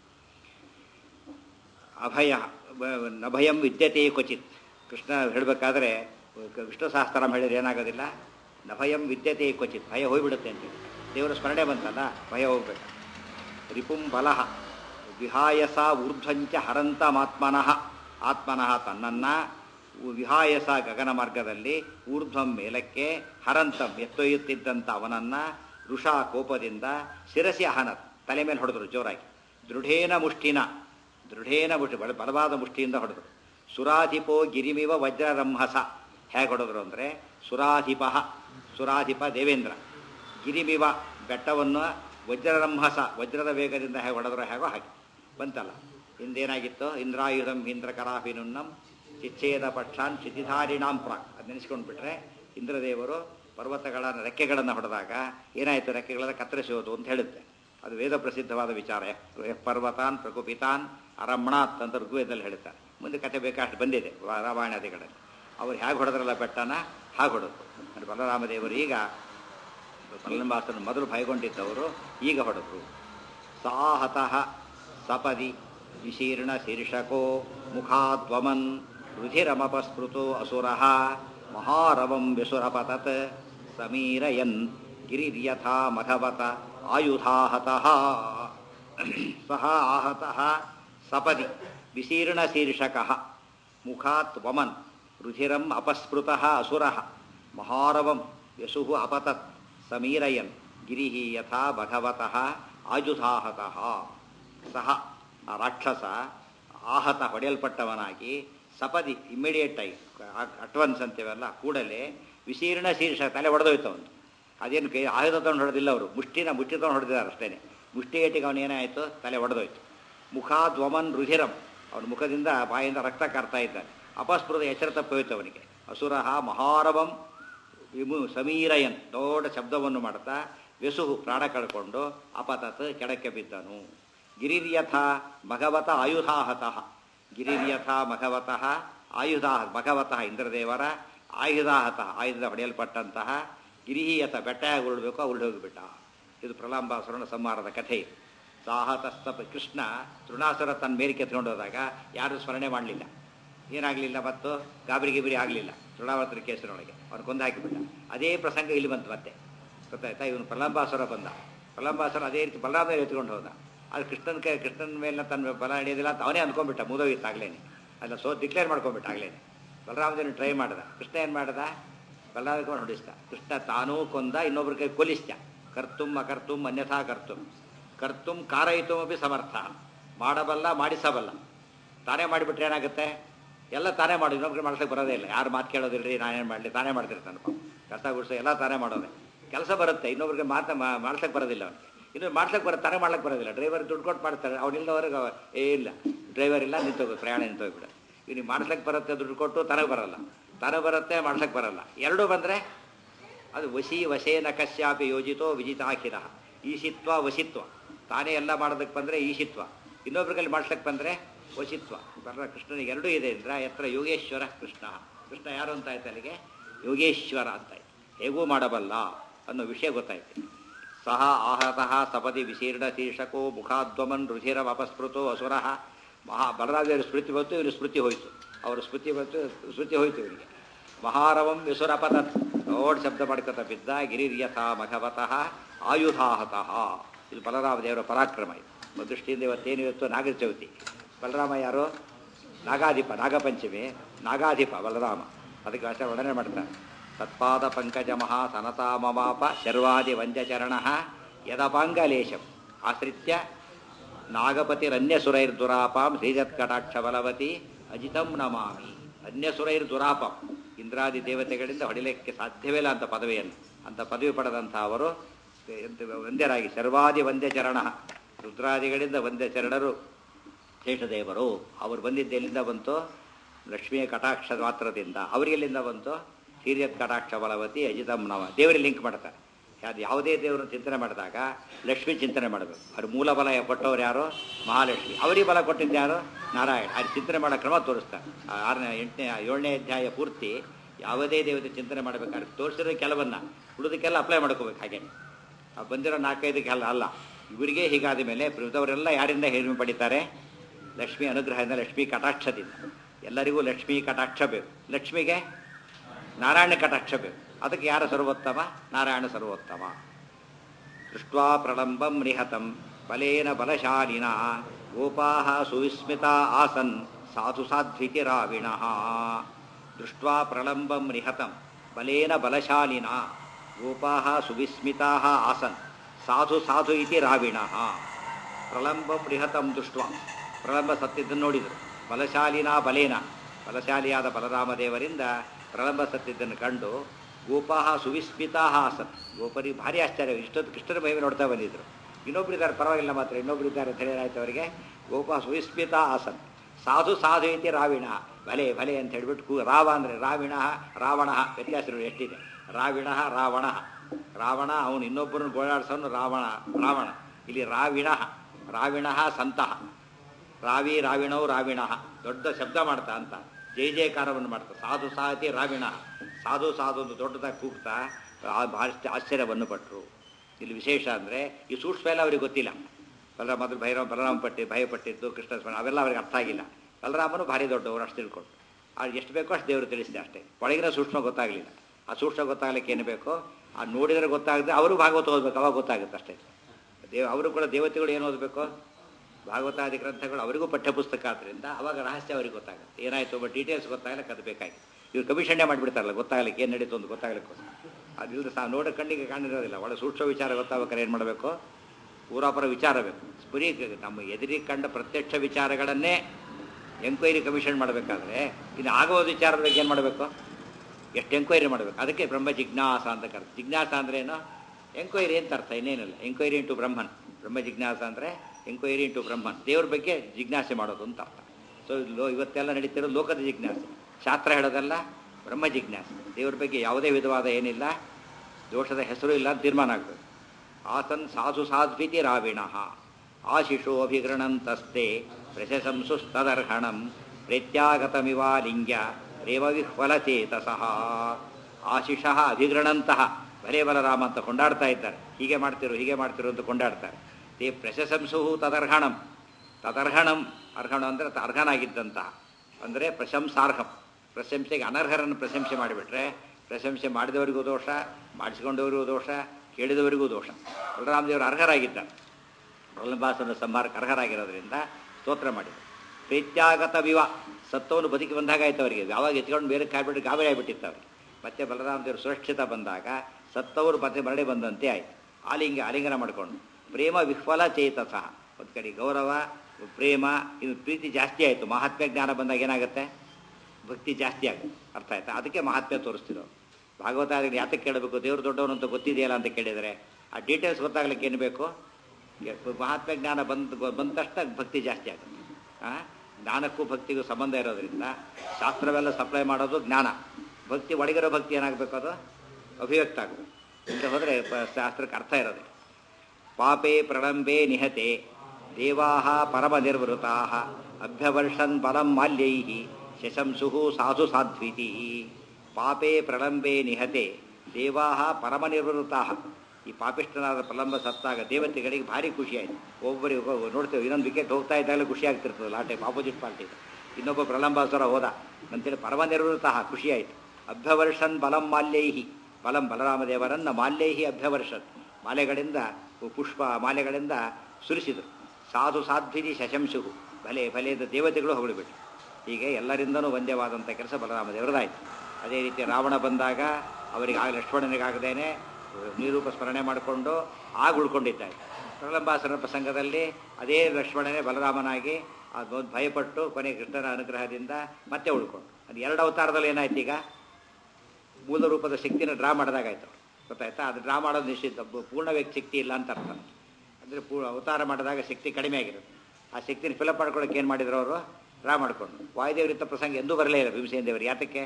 S1: ಅಭಯ ಬ- ನಭಯಂ ವಿದ್ಯತೆ ಕ್ವಚಿತ್ ಕೃಷ್ಣ ಹೇಳಬೇಕಾದ್ರೆ ವಿಷ್ಣು ಸಹಸ್ರನಾಮ ಹೇಳಿದ್ರೆ ಏನಾಗೋದಿಲ್ಲ ನಭಯಂ ವಿದ್ಯತೆ ಕ್ವಚಿತ್ ಭಯ ಹೋಗ್ಬಿಡುತ್ತೆ ಅಂತೇಳಿ ದೇವರ ಸ್ಮರಣೆ ಬಂತಲ್ಲ ಭಯ ಹೋಗ್ಬೇಕು ರಿಪುಂ ಬಲಃ ವಿಹಾಯಸ ಊರ್ಧ್ವಂಚ ಹರಂತಮಾತ್ಮನಃ ಆತ್ಮನಃ ತನ್ನನ್ನ ವಿಹಾಯಸ ಗಗನ ಮಾರ್ಗದಲ್ಲಿ ಊರ್ಧ್ವಂ ಮೇಲಕ್ಕೆ ಹರಂತಂ ಎತ್ತೊಯ್ಯುತ್ತಿದ್ದಂಥ ಅವನನ್ನ ಋಷಾ ಕೋಪದಿಂದ ಶಿರಸಿ ಅಹನತ್ ತಲೆ ಮೇಲೆ ಹೊಡೆದ್ರು ಜೋರಾಗಿ ದೃಢೇನ ಮುಷ್ಟಿನ ದೃಢೇನ ಮುಷ್ಟಿ ಬಲ ಬಲವಾದ ಮುಷ್ಟಿಯಿಂದ ಹೊಡೆದ್ರು ಸುರಾಧಿಪೋ ಗಿರಿಮಿವ ವಜ್ರರಂಹಸ ಹೇಗೆ ಹೊಡೆದ್ರು ಅಂದರೆ ಸುರಾಧಿಪ ಸುರಾಧಿಪ ದೇವೇಂದ್ರ ಗಿರಿಮಿವ ಬೆಟ್ಟವನ್ನು ವಜ್ರರಂಹಸ ವಜ್ರದ ವೇಗದಿಂದ ಹೇಗೆ ಹೊಡೆದ್ರು ಹೇಗೋ ಹಾಗೆ ಬಂತಲ್ಲ ಹಿಂದೇನಾಗಿತ್ತು ಇಂದ್ರಾಯುಧಂ ಇಂದ್ರಕರಾಭಿನುನ್ನಂ ಚಿಚ್ಛೇದ ಪಕ್ಷಾನ್ ಚಿತಿಧಾರಿಣಾಂ ಪ್ರಾಕ್ ಅದು ನೆನೆಸ್ಕೊಂಡು ಬಿಟ್ರೆ ಇಂದ್ರದೇವರು ಪರ್ವತಗಳ ರೆಕ್ಕೆಗಳನ್ನು ಹೊಡೆದಾಗ ಏನಾಯಿತು ರೆಕ್ಕೆಗಳನ್ನು ಕತ್ತರಿಸೋದು ಅಂತ ಹೇಳುತ್ತೆ ಅದು ವೇದ ಪ್ರಸಿದ್ಧವಾದ ವಿಚಾರ ಯಃ ಪರ್ವತಾನ್ ಪ್ರಕುಪಿತಾನ್ ಅರಮಣಾತ್ ಅಂತ ಋಗ್ವೇದದಲ್ಲಿ ಹೇಳ್ತಾರೆ ಮುಂದೆ ಕತೆ ಬೇಕಾಷ್ಟು ಬಂದಿದೆ ವಾ- ರಾಮಾಯಣಾದಿಗಳಲ್ಲಿ ಅವ್ರು ಹೇಗೆ ಹೊಡೆದ್ರಲ್ಲ ಬೆಟ್ಟನ ಹಾಗೆ ಹೊಡೆದ್ರು ಅಂದ್ರೆ ಬಲರಾಮದೇವರು ಈಗ ಬಲರಾಮದಾಸನ ಮೊದಲು ಭಯಗೊಂಡಿದ್ದವರು ಈಗ ಹೊಡೆದ್ರು ಸಾಹತಃ ಸಪದಿ ವಿಶೀರ್ಣ ಶೀರ್ಷಕೋ ಮುಖಾದ್ವಮನ್ ರುಧಿರಮಪಸ್ಮೃತೋ ಅಸುರಃ ಮಹಾರವಂ ವಿಸುರಪತತ್ ಸಮೀರಯನ್ ಗಿರಿರ್ಯಥಾ ಮಘವತ ಆಯುಧಾಹತಃ ಸಹ ಆಹತಃ ಸಪದಿ ವಿಶೀರ್ಣ ಶೀರ್ಷಕಃ ಮುಖಾತ್ ವಮನ್ ರುಧಿರಂ ಅಪಸ್ಮೃತಃ ಅಸುರಃ ಮಹಾರವಂ ಯಶು ಅಪತತ್ ಸಮೀರಯನ್ ಗಿರಿ ಯಥಾ ಭಗವತಃ ಆಜುಧಾಹತಃ ಸಹ ಆ ರಾಕ್ಷಸ ಆಹತ ಹೊಡೆಯಲ್ಪಟ್ಟವನಾಗಿ ಸಪದಿ ಇಮ್ಮಿಡಿಯೇಟ್ ಆಗಿ ಅಟ್ವನ್ಸ್ ಅಂತೀವಲ್ಲ ಕೂಡಲೇ ವಿಶೀರ್ಣ ಶೀರ್ಷ ತಲೆ ಹೊಡೆದೋಯ್ತು ಅವನು ಅದೇನು ಕೈ ಆಯುಧ ತಗೊಂಡು ಹೊಡೆದಿಲ್ಲ ಅವರು ಮುಷ್ಟಿನ ಮುಷ್ಟಿ ತಗೊಂಡು ಹೊಡೆದಿದ್ದಾರೆ ಅಷ್ಟೇ ಮುಷ್ಟಿ ಏಟಿಗೆ ಅವನು ಏನಾಯಿತು ತಲೆ ಹೊಡೆದೋಯ್ತು ಮುಖಾದ್ವಮನ್ ರುಧಿರಂ ಅವನ ಮುಖದಿಂದ ಬಾಯಿಂದ ರಕ್ತ ಕಾರ್ತಾ ಇದ್ದಾನೆ ಅಪಸ್ಫುರದ ಎಚ್ಚರ ತಪ್ಪೋಯ್ತು ಅವನಿಗೆ ಅಸುರಃ ಮಹಾರವಂ ವಿಮು ಸಮೀರಯನ್ ದೊಡ್ಡ ಶಬ್ದವನ್ನು ಮಾಡ್ತಾ ವ್ಯಸುಹು ಪ್ರಾಣ ಕಳ್ಕೊಂಡು ಅಪತತ್ ಕೆಳಕ್ಕೆ ಬಿದ್ದನು ಗಿರಿರ್ಯಥ ಭಗವತ ಆಯುಧಾಹತಃ ಗಿರಿರ್ಯಥ ಭಗವತಃ ಆಯುಧಾ ಭಗವತಃ ಇಂದ್ರದೇವರ ಆಯುಧಾಹತಃ ಆಯುಧದ ಹೊಡೆಯಲ್ಪಟ್ಟಂತಹ ಗಿರಿಹಿಯಥ ಬೆಟ್ಟ ಹೇಗೆ ಉರುಳಬೇಕೋ ಉರುಳಿ ಹೋಗಿಬಿಟ್ಟ ಇದು ಪ್ರಲಾಂಬಾಸುರನ ಸಂಹಾರದ ಕಥೆ ಇದು ಸಾಹತಸ್ತಪ ಕೃಷ್ಣ ತೃಣಾಸುರ ತನ್ನ ಮೇಲೆ ಕೆತ್ಕೊಂಡು ಹೋದಾಗ ಯಾರೂ ಸ್ಮರಣೆ ಮಾಡಲಿಲ್ಲ ಏನಾಗಲಿಲ್ಲ ಮತ್ತು ಗಾಬರಿ ಗಿಬರಿ ಆಗಲಿಲ್ಲ ತೃಣಾವತರ ಕೇಸರೊಳಗೆ ಅವ್ನು ಕೊಂದು ಹಾಕಿಬಿಟ್ಟ ಅದೇ ಪ್ರಸಂಗ ಇಲ್ಲಿ ಬಂತು ಮತ್ತೆ ಗೊತ್ತಾಯ್ತಾ ಇವನು ಪ್ರಲಂಬಾಸುರ ಬಂದ ಪ್ರಲಂಬಾಸುರ ಅದೇ ರೀತಿ ಬಲರಾಮ ಎತ್ಕೊಂಡು ಹೋದ ಅದು ಕೃಷ್ಣನ ಕೈ ಕೃಷ್ಣನ ಮೇಲೆ ತನ್ನ ಬಲ ಹಿಡಿಯೋದಿಲ್ಲ ಅಂತ ಅವನೇ ಅಂದ್ಕೊಂಡ್ಬಿಟ್ಟ ಮುದೋಗಿತ್ತು ಆಗ್ಲೇನೆ ಅಲ್ಲ ಸೋ ಡಿಕ್ಲೇರ್ ಮಾಡ್ಕೊಂಡ್ಬಿಟ್ಟ ಆಗ್ಲೇನೆ ಬಲರಾಮದೇವನು ಟ್ರೈ ಮಾಡ್ದ ಕೃಷ್ಣ ಏನು ಮಾಡ್ದ ಬಲರಾಮಕೊಂಡು ಹೊಡಿಸ್ದ ಕೃಷ್ಣ ತಾನೂ ಕೊಂದ ಇನ್ನೊಬ್ರ ಕೈ ಕೊಲಿಸ್ತ ಕರ್ತುಂ ಅಕರ್ತುಂ ಅನ್ಯಥಾ ಕರ್ತುಂ ಕರ್ತುಂ ಕಾರಯಿತುಮಪಿ ಸಮರ್ಥ ಮಾಡಬಲ್ಲ ಮಾಡಿಸಬಲ್ಲ ತಾನೇ ಮಾಡಿಬಿಟ್ರೆ ಏನಾಗುತ್ತೆ ಎಲ್ಲ ತಾನೇ ಮಾಡೋದು ಇನ್ನೊಬ್ರಿಗೆ ಮಾಡ್ಸಕ್ಕೆ ಬರೋದೇ ಇಲ್ಲ ಯಾರು ಮಾತು ಕೇಳೋದಿಲ್ರಿ ನಾನೇನು ಮಾಡಲಿ ತಾನೇ ಮಾಡ್ತಿರ್ತಾನೆ ಪಾಪ ಕಷ್ಟ ಗುಡ್ಸ ಎಲ್ಲ ತಾನೇ ಮಾಡೋದೆ ಕೆಲಸ ಬರುತ್ತೆ ಇನ್ನೊಬ್ರಿಗೆ ಮಾತ ಮಾಡ್ಸಕ್ಕೆ ಬರೋದಿಲ್ಲ ಅವನಿಗೆ ಇನ್ನು ಮಾಡ್ಸಕ್ಕೆ ಬರುತ್ತೆ ತಾನೇ ಮಾಡ್ಲಿಕ್ಕೆ ಬರೋದಿಲ್ಲ ಡ್ರೈವರ್ ದುಡ್ಡು ಕೊಟ್ಟು ಮಾಡ್ತಾರೆ ಅವ್ನಿಲ್ಲದವ್ರಿಗೆ ಏ ಇಲ್ಲ ಡ್ರೈವರ್ ಇಲ್ಲ ನಿಂತೋಗಿ ಪ್ರಯಾಣ ನಿಂತೋಗ್ಬಿಡ ಇವ್ನಿಗೆ ಮಾಡ್ಸಕ್ಕೆ ಬರುತ್ತೆ ದುಡ್ಡು ಕೊಟ್ಟು ತನಗೆ ಬರಲ್ಲ ತನಗೆ ಬರುತ್ತೆ ಮಾಡ್ಸಕ್ಕೆ ಬರಲ್ಲ ಎರಡೂ ಬಂದರೆ ಅದು ವಶಿ ವಶೇನ ಕಶ್ಯಾಪಿ ಯೋಜಿತೋ ವಿಜಿತಾಖಿರ ಈಶಿತ್ವ ವಶಿತ್ವ ತಾನೇ ಎಲ್ಲ ಮಾಡೋದಕ್ಕೆ ಬಂದರೆ ಈಶಿತ್ವ ಇನ್ನೊಬ್ರಿಗಲ್ಲಿ ಮಾಡ್ಸಕ್ಕೆ ಬಂದರೆ ವಶಿತ್ವ ಬರ ಕೃಷ್ಣನಿಗೆ ಎರಡೂ ಇದೆ ಅಂದ್ರೆ ಎತ್ತರ ಯೋಗೇಶ್ವರ ಕೃಷ್ಣ ಕೃಷ್ಣ ಯಾರು ಅಂತ ಆಯ್ತು ಅಲ್ಲಿಗೆ ಯೋಗೇಶ್ವರ ಅಂತ ಆಯ್ತು ಹೇಗೂ ಮಾಡಬಲ್ಲ ಅನ್ನೋ ವಿಷಯ ಗೊತ್ತಾಯ್ತು ಸಹ ಆಹತಃ ಸಪದಿ ವಿಶೀರ್ಣ ಶೀರ್ಷಕೋ ಮುಖಾದ್ವಮನ್ ರುಧಿರ ಅಪಸ್ಮೃತೋ ಅಸುರಃ ಮಹಾ ಬಲರಾಜರ ಸ್ಮೃತಿ ಬಂತು ಇವರು ಸ್ಮೃತಿ ಹೋಯಿತು ಅವರ ಸ್ಮೃತಿ ಬಂತು ಸ್ಮೃತಿ ಹೋಯಿತು ಇವರಿಗೆ ಮಹಾರವಂ ವಿಸುರಪತತ್ ದೊಡ್ಡ ಶಬ್ದ ಮಾಡ್ಕೊತ ಬಿದ್ದ ಗಿರಿರ್ಯಥ ಮಘವತಃ ಆಯುಧಾಹತಃ ಇದು ಬಲರಾಮ ದೇವರ ಪರಾಕ್ರಮ ಇದು ಒಂದು ದೃಷ್ಟಿಯಿಂದ ಇವತ್ತೇನು ಇವತ್ತು ನಾಗರ ಚೌತಿ ಬಲರಾಮ ಯಾರು ನಾಗಾಧಿಪ ನಾಗಪಂಚಮಿ ನಾಗಾಧಿಪ ಬಲರಾಮ ಅದಕ್ಕೆ ಅಷ್ಟೇ ವರ್ಣನೆ ಮಾಡ್ತಾರೆ ತತ್ಪಾದ ಪಂಕಜ ಮಹಾ ಸನತಾಮವಾಪ ಶರ್ವಾದಿ ವಂಜಚರಣ ಯದಪಾಂಗಲೇಶಂ ಆಶ್ರಿತ್ಯ ನಾಗಪತಿರನ್ಯಸುರೈರ್ದುರಾಪಾಂ ಶ್ರೀಜತ್ಕಟಾಕ್ಷ ಬಲವತಿ ಅಜಿತಂ ನಮಾಮಿ ಅನ್ಯಸುರೈರ್ದುರಾಪಂ ಇಂದ್ರಾದಿ ದೇವತೆಗಳಿಂದ ಹೊಡಿಲಿಕ್ಕೆ ಸಾಧ್ಯವಿಲ್ಲ ಅಂತ ಪದವಿಯನ್ನು ಅಂತ ಪದವಿ ಪಡೆದಂಥ ಅವರು ಎಂತ ವಂದ್ಯರಾಗಿ ಸರ್ವಾದಿ ವಂದ್ಯಚರಣ ರುದ್ರಾದಿಗಳಿಂದ ವಂದ್ಯಚರಣರು ಶೇಷದೇವರು ಅವರು ಬಂದಿದ್ದು ಎಲ್ಲಿಂದ ಬಂತು ಲಕ್ಷ್ಮಿಯ ಕಟಾಕ್ಷ ಮಾತ್ರದಿಂದ ಅವರಿಗೆಲ್ಲಿಂದ ಬಂತು ಹಿರಿಯತ್ ಕಟಾಕ್ಷ ಬಲವತಿ ಅಜಿತಂ ನವ ದೇವರಿಗೆ ಲಿಂಕ್ ಮಾಡ್ತಾರೆ ಅದು ಯಾವುದೇ ದೇವರನ್ನು ಚಿಂತನೆ ಮಾಡಿದಾಗ ಲಕ್ಷ್ಮಿ ಚಿಂತನೆ ಮಾಡಬೇಕು ಅವ್ರ ಮೂಲ ಬಲ ಕೊಟ್ಟವ್ರು ಯಾರು ಮಹಾಲಕ್ಷ್ಮಿ ಅವರಿಗೆ ಬಲ ಕೊಟ್ಟಿದ್ದು ಯಾರು ನಾರಾಯಣ ಅದು ಚಿಂತನೆ ಮಾಡೋ ಕ್ರಮ ತೋರಿಸ್ತಾರೆ ಆ ಆರನೇ ಎಂಟನೇ ಏಳನೇ ಅಧ್ಯಾಯ ಪೂರ್ತಿ ಯಾವುದೇ ದೇವತೆ ಚಿಂತನೆ ಮಾಡಬೇಕಾದ್ರೆ ತೋರಿಸಿರೋ ಕೆಲವನ್ನ ಉಳಿದಕ್ಕೆಲ್ಲ ಅಪ್ಲೈ ಮಾಡ್ಕೋಬೇಕು ಹಾಗೆ ಆ ಬಂದಿರೋ ನಾಲ್ಕೈದಕ್ಕೆ ಅಲ್ಲ ಅಲ್ಲ ಇವರಿಗೆ ಹೀಗಾದ ಮೇಲೆ ಉಳಿದವರೆಲ್ಲ ಯಾರಿಂದ ಹಿರಿಮೆ ಪಡಿತಾರೆ ಲಕ್ಷ್ಮಿ ಅನುಗ್ರಹದಿಂದ ಲಕ್ಷ್ಮಿ ಕಟಾಕ್ಷದಿಂದ ಎಲ್ಲರಿಗೂ ಲಕ್ಷ್ಮಿ ಕಟಾಕ್ಷ ಬೇಕು ಲಕ್ಷ್ಮಿಗೆ ನಾರಾಯಣ ಕಟಾಕ್ಷ ಬೇಕು ಅದಕ್ಕೆ ಯಾರ ಸರ್ವೋತ್ತಮ ನಾರಾಯಣ ಸರ್ವೋತ್ತಮ ದೃಷ್ಟ್ವಾ ಪ್ರಳಂಬಂ ನಿಹತಂ ಬಲೇನ ಬಲಶಾಲಿನ ಗೋಪಾಹ ಸುವಿಸ್ಮಿತಾ ಆಸನ್ ಸಾಧು ಸಾಧ್ವಿತಿ ರಾವಿಣಃ ದೃಷ್ಟ್ವಾ ಪ್ರಳಂಬಂ ನಿಹತಂ ಬಲೇನ ಬಲಶಾಲಿನ ಗೋಪಾಹ ಸುವಿಸ್ಮಿತಾ ಆಸನ್ ಸಾಧು ಸಾಧು ಇತಿ ರಾವಿಣಃ ಪ್ರಳಂಬಂ ನಿಹತಂ ದೃಷ್ಟ್ವಾ ಪ್ರಳಂಬ ಸತ್ತಿದ್ದನ್ನು ನೋಡಿದರು ಬಲಶಾಲಿನ ಬಲೇನ ಬಲಶಾಲಿಯಾದ ಬಲರಾಮದೇವರಿಂದ ಪ್ರಳಂಬ ಸತ್ತಿದ್ದನ್ನು ಕಂಡು ಗೋಪಾಹ ಸುವಿಸ್ಮಿತಾ ಆಸನ್ ಗೋಪರಿ ಭಾರಿ ಆಶ್ಚರ್ಯ ಇಷ್ಟೊತ್ತು ಕೃಷ್ಣನ ಮಹಿಮೆ ನೋಡ್ತಾ ಬಂದಿದ್ರು ಇನ್ನೊಬ್ಬರಿದ್ದಾರೆ ಪರವಾಗಿಲ್ಲ ಮಾತ್ರ ಇನ್ನೊಬ್ಬರಿದ್ದಾರೆ ಅಂತ ಹೇಳಾಯ್ತು ಅವರಿಗೆ ಗೋಪ ಸುವಿಸ್ಮಿತ ಆಸನ್ ಸಾಧು ಸಾಧು ಐತಿ ರಾವಿಣ ಭಲೆ ಭಲೆ ಅಂತ ಹೇಳ್ಬಿಟ್ಟು ಕೂ ರಾವ ಅಂದರೆ ರಾವಿಣ ರಾವಣ ವ್ಯತ್ಯಾಸ ನೋಡಿ ಎಷ್ಟಿದೆ ರಾವಿಣ ರಾವಣ ರಾವಣ ಅವನು ಇನ್ನೊಬ್ಬರನ್ನು ಗೋಳಾಡ್ಸೋನು ರಾವಣ ರಾವಣ ಇಲ್ಲಿ ರಾವಿಣ ರಾವಿಣ ಸಂತಹ ರಾವಿ ರಾವಿಣವು ರಾವಿಣ ದೊಡ್ಡ ಶಬ್ದ ಮಾಡ್ತಾ ಅಂತ ಜಯ ಜಯಕಾರವನ್ನು ಮಾಡ್ತಾ ಸಾಧು ಸಾಹತಿ ರಾವಿಣ ಸಾಧು ಸಾಧು ಒಂದು ದೊಡ್ಡದಾಗಿ ಕೂಗ್ತಾ ಆ ಭಾಳ ಆಶ್ಚರ್ಯವನ್ನು ಪಟ್ಟರು ಇಲ್ಲಿ ವಿಶೇಷ ಅಂದರೆ ಈ ಸೂಕ್ಷ್ಮ ಎಲ್ಲ ಅವ್ರಿಗೆ ಗೊತ್ತಿಲ್ಲ ಬಲರಾಮ ಮೊದಲು ಭೈರವ ಬಲರಾಮ ಪಟ್ಟಿ ಭಯಪಟ್ಟಿದ್ದು ಕೃಷ್ಣ ಸ್ಮರಣ ಅವೆಲ್ಲ ಅವ್ರಿಗೆ ಅರ್ಥ ಆಗಿಲ್ಲ ಬಲರಾಮನು ಭಾರಿ ದೊಡ್ಡವರು ಅಷ್ಟು ತಿಳ್ಕೊಂಡು ಅದು ಎಷ್ಟು ಬೇಕೋ ಅಷ್ಟು ದೇವರು ತಿಳಿಸಿದೆ ಅಷ್ಟೇ ಒಳಗಿನ ಸೂಕ್ಷ್ಮ ಗೊತ್ತಾಗಲಿಲ್ಲ ಆ ಸೂಕ್ಷ್ಮ ಗೊತ್ತಾಗ್ಲಿಕ್ಕೆ ಏನು ಬೇಕೋ ಆ ನೋಡಿದರೆ ಗೊತ್ತಾಗದೆ ಅವರು ಭಾಗವತ ಓದಬೇಕು ಅವಾಗ ಗೊತ್ತಾಗುತ್ತೆ ಅಷ್ಟೇ ದೇವ ಅವರು ಕೂಡ ದೇವತೆಗಳು ಏನು ಓದಬೇಕು ಭಾಗವತಾದಿ ಗ್ರಂಥಗಳು ಅವರಿಗೂ ಪಠ್ಯಪುಸ್ತಕ ಆದ್ದರಿಂದ ಅವಾಗ ರಹಸ್ಯ ಅವ್ರಿಗೆ ಗೊತ್ತಾಗುತ್ತೆ ಏನಾಯಿತು ಒಬ್ಬ ಡೀಟೇಲ್ಸ್ ಗೊತ್ತಾಗಲಿಕ್ಕೆ ಅದು ಬೇಕಾಗಿತ್ತು ಇವ್ರು ಕಮಿಷನ್ನೇ ಮಾಡಿಬಿಡ್ತಾರಲ್ಲ ಗೊತ್ತಾಗಲಿಕ್ಕೆ ಏನು ನಡೀತು ಅಂತ ಗೊತ್ತಾಗಲಿಕ್ಕೋಸ್ಕರ ಅದಿಲ್ಲದೆ ಸಹ ನೋಡೋ ಕಣ್ಣಿಗೆ ಕಾಣಿರೋದಿಲ್ಲ ಒಳ್ಳೆ ಸೂಕ್ಷ್ಮ ವಿಚಾರ ಗೊತ್ತಾಗ್ಬೇಕಾದ್ರೆ ಏನು ಮಾಡಬೇಕು ಪೂರಾಪರ ವಿಚಾರ ಬೇಕು ಬರೀ ನಮ್ಮ ಎದುರಿಗೆ ಕಂಡ ಪ್ರತ್ಯಕ್ಷ ವಿಚಾರಗಳನ್ನೇ ಎಂಕ್ವೈರಿ ಕಮಿಷನ್ ಮಾಡಬೇಕಾದ್ರೆ ಇನ್ನು ಆಗೋದು ವಿಚಾರದ ಬಗ್ಗೆ ಏನು ಮಾಡಬೇಕು ಎಷ್ಟು ಎಂಕ್ವೈರಿ ಮಾಡಬೇಕು ಅದಕ್ಕೆ ಬ್ರಹ್ಮ ಜಿಜ್ಞಾಸ ಅಂತ ಕರ್ತ ಜಿಜ್ಞಾಸ ಅಂದ್ರೆ ಏನು ಎಂಕ್ವೈರಿ ಅಂತ ಅರ್ಥ ಇನ್ನೇನಿಲ್ಲ ಎಂಕ್ವೈರಿ ಇಂಟು ಬ್ರಹ್ಮನ್ ಬ್ರಹ್ಮ ಜಿಜ್ಞಾಸ ಅಂದರೆ ಎಂಕ್ವೈರಿ ಇಂಟು ಬ್ರಹ್ಮನ್ ದೇವ್ರ ಬಗ್ಗೆ ಜಿಜ್ಞಾಸೆ ಮಾಡೋದು ಅಂತ ಅರ್ಥ ಸೊ ಲೋ ಇವತ್ತೆಲ್ಲ ನಡೀತಿರೋ ಲೋಕದ ಜಿಜ್ಞಾಸೆ ಶಾಸ್ತ್ರ ಹೇಳೋದಲ್ಲ ಬ್ರಹ್ಮ ಜಿಜ್ಞಾಸೆ ದೇವ್ರ ಬಗ್ಗೆ ಯಾವುದೇ ವಿಧವಾದ ಏನಿಲ್ಲ ದೋಷದ ಹೆಸರು ಇಲ್ಲ ಅಂತ ತೀರ್ಮಾನ ಆಗಬೇಕು ಆಸನ್ ಸಾಧು ಸಾಧ್ವಿತಿ ರಾವಿಣ ಆಶಿಷೋ ಅಭಿಗೃಣಂತಸ್ತೆ ಪ್ರಶಂಸುಸ್ತದರ್ಹಣಂ ಪ್ರೇತ್ಯಾಗತಮಿವಾಲಿಂಗ್ಯ ರೇವವಿಹ್ವಲಚೇತಸಃ ಆಶಿಷಃ ಅಭಿಗೃಣಂತಹ ಬರೇ ಬಲರಾಮ ಅಂತ ಕೊಂಡಾಡ್ತಾ ಇದ್ದಾರೆ ಹೀಗೆ ಮಾಡ್ತಿರು ಹೀಗೆ ಮಾಡ್ತಿರು ಅಂತ ಕೊಂಡಾಡ್ತಾರೆ ತೇ ಪ್ರಶಂಸು ತದರ್ಹಣಂ ತದರ್ಹಣಂ ಅರ್ಹಣ ಅಂದರೆ ಅರ್ಹನಾಗಿದ್ದಂತಹ ಅಂದರೆ ಪ್ರಶಂಸಾರ್ಹಂ ಪ್ರಶಂಸೆಗೆ ಅನರ್ಹರನ್ನು ಪ್ರಶಂಸೆ ಮಾಡಿಬಿಟ್ರೆ ಪ್ರಶಂಸೆ ಮಾಡಿದವರಿಗೂ ದೋಷ ಮಾಡಿಸಿಕೊಂಡವರಿಗೂ ದೋಷ ಕೇಳಿದವರಿಗೂ ದೋಷ ಬಲರಾಮದೇವರು ಅರ್ಹರಾಗಿದ್ದಾರೆ ಪ್ರಲಂಬಾಸನ ಸಂಹಾರಕ್ಕೆ ಅರ್ಹರಾಗಿರೋದ್ರಿಂದ ಸ್ತೋತ್ರ ಮಾಡಿದರು ಪ್ರೀತ್ಯಾಗತ ವಿವ ಸತ್ತವನು ಬದುಕಿ ಬಂದಾಗ ಆಯ್ತು ಅವರಿಗೆ ಯಾವಾಗ ಎತ್ಕೊಂಡು ಬೇರೆ ಕಾಯ್ಬಿಟ್ಟು ಗಾಬರಿ ಆಗಿಬಿಟ್ಟಿತ್ತು ಅವ್ರಿಗೆ ಮತ್ತೆ ಬಲರಾಮದೇವರು ಸುರಕ್ಷಿತ ಬಂದಾಗ ಸತ್ತವರು ಮತ್ತೆ ಮರಳಿ ಬಂದಂತೆ ಆಯ್ತು ಆಲಿಂಗ ಆಲಿಂಗನ ಮಾಡಿಕೊಂಡು ಪ್ರೇಮ ವಿಹ್ವಲ ಚೇತ ಸಹ ಒಂದು ಕಡೆ ಗೌರವ ಪ್ರೇಮ ಇದು ಪ್ರೀತಿ ಜಾಸ್ತಿ ಆಯಿತು ಮಹಾತ್ಮ ಜ್ಞಾನ ಬಂದಾಗ ಏನಾಗುತ್ತೆ ಭಕ್ತಿ ಜಾಸ್ತಿ ಆಗುತ್ತೆ ಅರ್ಥ ಆಯ್ತಾ ಅದಕ್ಕೆ ಮಹಾತ್ಮೆ ತೋರಿಸ್ತಿರೋ ಭಾಗವತ ಅದಕ್ಕೆ ಯಾತಕ್ಕೆ ಕೇಳಬೇಕು ದೇವರು ದೊಡ್ಡವನು ಅಂತ ಗೊತ್ತಿದೆಯಲ್ಲ ಅಂತ ಕೇಳಿದರೆ ಆ ಡೀಟೇಲ್ಸ್ ಗೊತ್ತಾಗ್ಲಿಕ್ಕೆ ಏನು ಬೇಕು ಮಹಾತ್ಮ ಜ್ಞಾನ ಬಂದ ಬಂದ ತಕ್ಷಣ ಭಕ್ತಿ ಜಾಸ್ತಿ ಆಗುತ್ತೆ ಆ ಜ್ಞಾನಕ್ಕೂ ಭಕ್ತಿಗೂ ಸಂಬಂಧ ಇರೋದ್ರಿಂದ ಶಾಸ್ತ್ರವೆಲ್ಲ ಸಪ್ಲೈ ಮಾಡೋದು ಜ್ಞಾನ ಭಕ್ತಿ ಒಳಗಿರೋ ಭಕ್ತಿ ಏನಾಗಬೇಕು ಅದು ಅಭಿವ್ಯಕ್ತ ಆಗಬೇಕು ಅಂತ ಹೋದರೆ ಶಾಸ್ತ್ರಕ್ಕೆ ಅರ್ಥ ಇರೋದು ಪಾಪೇ ಪ್ರಳಂಬೆ ನಿಹತೆ ದೇವಾ ಪರಮ ನಿರ್ವೃತಾ ಅಭ್ಯವರ್ಷನ್ ಬಲಂ ಮಾಲ್ಯೈ ಶಶಂಸು ಸಾಧು ಸಾಧ್ವಿತಿ ಪಾಪೇ ಪ್ರಳಂಬೆ ನಿಹತೆ ದೇವಾ ಪರಮ ನಿರ್ವೃತಾ ಈ ಪಾಪಿಷ್ಠನಾದ ಪ್ರಲಂಬ ಸತ್ತಾಗ ದೇವತೆಗಳಿಗೆ ಭಾರಿ ಖುಷಿ ಆಯಿತು ಒಬ್ಬರಿಗೆ ನೋಡ್ತೇವೆ ಇನ್ನೊಂದು ವಿಕೆಟ್ ಹೋಗ್ತಾ ಇದ್ದಾಗಲೇ ಖುಷಿ ಆಗ್ತಿರ್ತದೆ ಆ ಟೈಮ್ ಆಪೋಸಿಟ್ ಪಾರ್ಟಿ ಇನ್ನೊಬ್ಬ ಪ್ರಲಂಬಾಸುರ ಹೋದ ಅಂತೇಳಿ ಪರಮ ನಿರ್ವೃತ ಖುಷಿ ಆಯಿತು ಅಭ್ಯವರ್ಷನ್ ಬಲಂ ಮಾಲ್ಯೈಹಿ ಬಲಂ ಬಲರಾಮದೇವರನ್ನ ಮಾಲ್ಯೈಹಿ ಅಭ್ಯವರ್ಷನ್ ಮಾಲೆಗಳಿಂದ ಪುಷ್ಪ ಮಾಲೆಗಳಿಂದ ಸುರಿಸಿದರು ಸಾಧು ಸಾಧ್ವಿಧಿ ಶಶಂಶು ಭಲೆ ಭಲೆದ ದೇವತೆಗಳು ಹೊಗಳಿಬಿಟ್ರು ಹೀಗೆ ಎಲ್ಲರಿಂದನೂ ಒಂದೇವಾದಂಥ ಕೆಲಸ ಬಲರಾಮದೇವರದಾಯಿತು ಅದೇ ರೀತಿ ರಾವಣ ಬಂದಾಗ ಅವರಿಗೆ ಆಗ ಲಕ್ಷ್ಮಣನಿಗಾಗದೇನೆ ನಿರೂಪ ಸ್ಮರಣೆ ಮಾಡಿಕೊಂಡು ಆಗ ಉಳ್ಕೊಂಡಿದ್ದಾಯಿತು ಪ್ರಲಂಬಾಸನ ಪ್ರಸಂಗದಲ್ಲಿ ಅದೇ ಲಕ್ಷ್ಮಣನೇ ಬಲರಾಮನಾಗಿ ಅದು ಭಯಪಟ್ಟು ಕೊನೆ ಕೃಷ್ಣನ ಅನುಗ್ರಹದಿಂದ ಮತ್ತೆ ಉಳ್ಕೊಂಡು ಅದು ಎರಡು ಅವತಾರದಲ್ಲಿ ಏನಾಯ್ತು ಈಗ ಮೂಲ ರೂಪದ ಶಕ್ತಿನ ಡ್ರಾ ಮಾಡಿದಾಗಾಯ್ತು ಗೊತ್ತಾಯ್ತಾ ಅದು ಡ್ರಾ ಮಾಡೋದು ನಿಶ್ಚಿತ ಪೂರ್ಣ ವ್ಯಕ್ತಿ ಶಕ್ತಿ ಇಲ್ಲ ಅಂತ ಅರ್ಥ ಅಂದರೆ ಪೂ ಅವತಾರ ಮಾಡಿದಾಗ ಶಕ್ತಿ ಕಡಿಮೆ ಆಗಿರುತ್ತೆ ಆ ಶಕ್ತಿನ ಫಿಲಪ್ ಮಾಡ್ಕೊಳ್ಳೋಕೆ ಏನು ಮಾಡಿದ್ರು ಅವರು ಡ್ರಾ ಮಾಡಿಕೊಂಡು ವಾಯುದೇವರಿದ್ದ ಪ್ರಸಂಗ ಎಂದೂ ಬರಲೇ ಇಲ್ಲ ಭೀಮಸೇನ ದೇವರು ಯಾತಕ್ಕೆ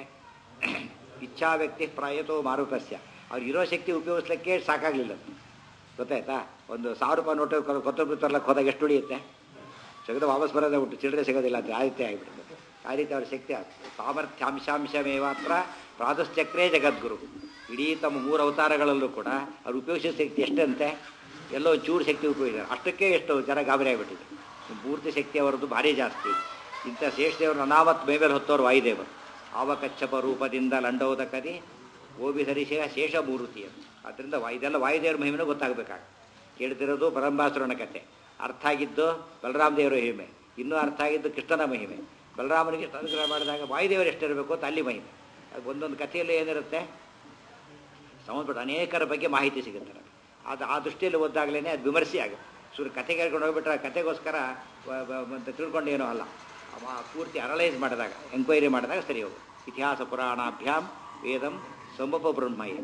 S1: ಇಚ್ಛಾ ವ್ಯಕ್ತಿ ಪ್ರಾಯತೋ ಮಾರುತಸ್ಯ ಅವ್ರು ಇರೋ ಶಕ್ತಿ ಉಪಯೋಗಿಸ್ಲಿಕ್ಕೆ ಸಾಕಾಗಲಿಲ್ಲ ಗೊತ್ತಾಯ್ತಾ ಒಂದು ಸಾವಿರ ರೂಪಾಯಿ ನೋಟು ಕೊತ್ತಂಬರಿ ತರ್ಲಕ್ಕೆ ಹೋದಾಗ ಎಷ್ಟು ಉಳಿಯುತ್ತೆ ತೆಗೆದು ವಾಪಸ್ ಬರೋದೇ ಉಂಟು ಚಿಲ್ಲರೆ ಸಿಗೋದಿಲ್ಲ ಅಂತ ಆ ರೀತಿ ಆಗಿಬಿಡುತ್ತೆ ಆ ರೀತಿ ಅವ್ರ ಶಕ್ತಿ ಸಾಮರ್ಥ್ಯಾಂಶಾಂಶಮೇ ಮಾತ್ರ ಪ್ರಾದುಶ್ಚಕ್ರೇ ಜಗದ್ಗುರು ಇಡೀ ತಮ್ಮ ಮೂರು ಅವತಾರಗಳಲ್ಲೂ ಕೂಡ ಅವ್ರು ಉಪಯೋಗಿಸಿದ ಶಕ್ತಿ ಎಷ್ಟಂತೆ ಎಲ್ಲೋ ಚೂರು ಶಕ್ತಿ ಉಪಯೋಗಿಸಿದ್ದಾರೆ ಅಷ್ಟಕ್ಕೆ ಎಷ್ಟು ಜನ ಗಾಬರಿ ಆಗಿಬಿಟ್ಟಿದೆ ಪೂರ್ತಿ ಶಕ್ತಿ ಅವರದ್ದು ಭಾರಿ ಜಾಸ್ತಿ ಇಂಥ ಶೇಷದೇವರು ಅನಾಮತ್ ಮೇಮೇಲೆ ಹೊತ್ತವರು ವಾಯುದೇವರು ಆವಕಚ್ಚಪ ರೂಪದಿಂದ ಲಂಡೋದಕದಿ ಓಬಿಧರಿಸಿದ ಶೇಷ ಮೂರುತಿಯರು ಆದ್ದರಿಂದ ವಾ- ಇದೆಲ್ಲ ವಾಯುದೇವರ ಮಹಿಮೆನೂ ಗೊತ್ತಾಗಬೇಕಾಗ ಕೇಳ್ತಿರೋದು ಪರಂಬಾಸುರನ ಕಥೆ ಅರ್ಥ ಆಗಿದ್ದು ಬಲರಾಮ ದೇವರ ಮಹಿಮೆ ಇನ್ನೂ ಅರ್ಥ ಆಗಿದ್ದು ಕೃಷ್ಣನ ಮಹಿಮೆ ಬಲರಾಮನಿಗೆ ಇಷ್ಟು ಅನುಗ್ರಹ ಮಾಡಿದಾಗ ವಾಯುದೇವರು ಎಷ್ಟಿರಬೇಕು ಅಂತ ಅಲ್ಲಿ ಮಹಿಮೆ ಅದು ಒಂದೊಂದು ಕಥೆಯಲ್ಲಿ ಏನಿರುತ್ತೆ ಸಂಬಂಧಪಟ್ಟ ಅನೇಕರ ಬಗ್ಗೆ ಮಾಹಿತಿ ಸಿಗುತ್ತೆ ನಮಗೆ ಅದು ಆ ದೃಷ್ಟಿಯಲ್ಲಿ ಓದಾಗಲೇ ಅದು ವಿಮರ್ಶೆ ಆಗುತ್ತೆ ಸುರು ಕತೆ ಕೇಳ್ಕೊಂಡು ಹೋಗ್ಬಿಟ್ರೆ ಆ ಕತೆಗೋಸ್ಕರ ವ- ವ- ಮತ್ತೆ ತಿಳ್ಕೊಂಡು ಏನೋ ಅಲ್ಲ ಅವ ಪೂರ್ತಿ ಅನಲೈಸ್ ಮಾಡಿದಾಗ ಎಂಕ್ವೈರಿ ಮಾಡಿದಾಗ ಸರಿ ಹೋಗು ಇತಿಹಾಸ ಪುರಾಣಾಭ್ಯಾಮ್ ವೇದಂ ಸಂಭಪ ಬ್ರಹ್ಮಯ್ಯ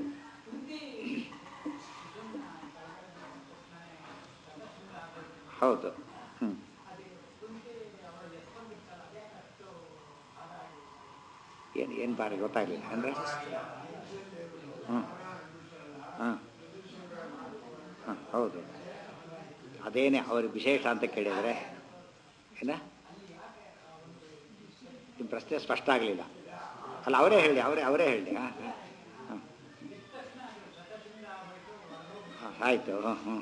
S1: ಹೌದು ಹ್ಞೂ ಏನು ಏನು ಬಾರಿ ಗೊತ್ತಾಗಲಿಲ್ಲ ಅಂದರೆ ಹ್ಞೂ ಹಾಂ ಹಾಂ ಹೌದು ಅದೇನೇ ಅವ್ರಿಗೆ ವಿಶೇಷ ಅಂತ ಕೇಳಿದರೆ ಏನ ನಿಮ್ಮ ಪ್ರಶ್ನೆ ಸ್ಪಷ್ಟ ಆಗಲಿಲ್ಲ ಅಲ್ಲ ಅವರೇ ಹೇಳಿ ಅವರೇ ಅವರೇ ಹೇಳಿ ಹಾಂ ಹಾಂ ಹಾಂ ಆಯಿತು ಹಾಂ ಹ್ಞೂ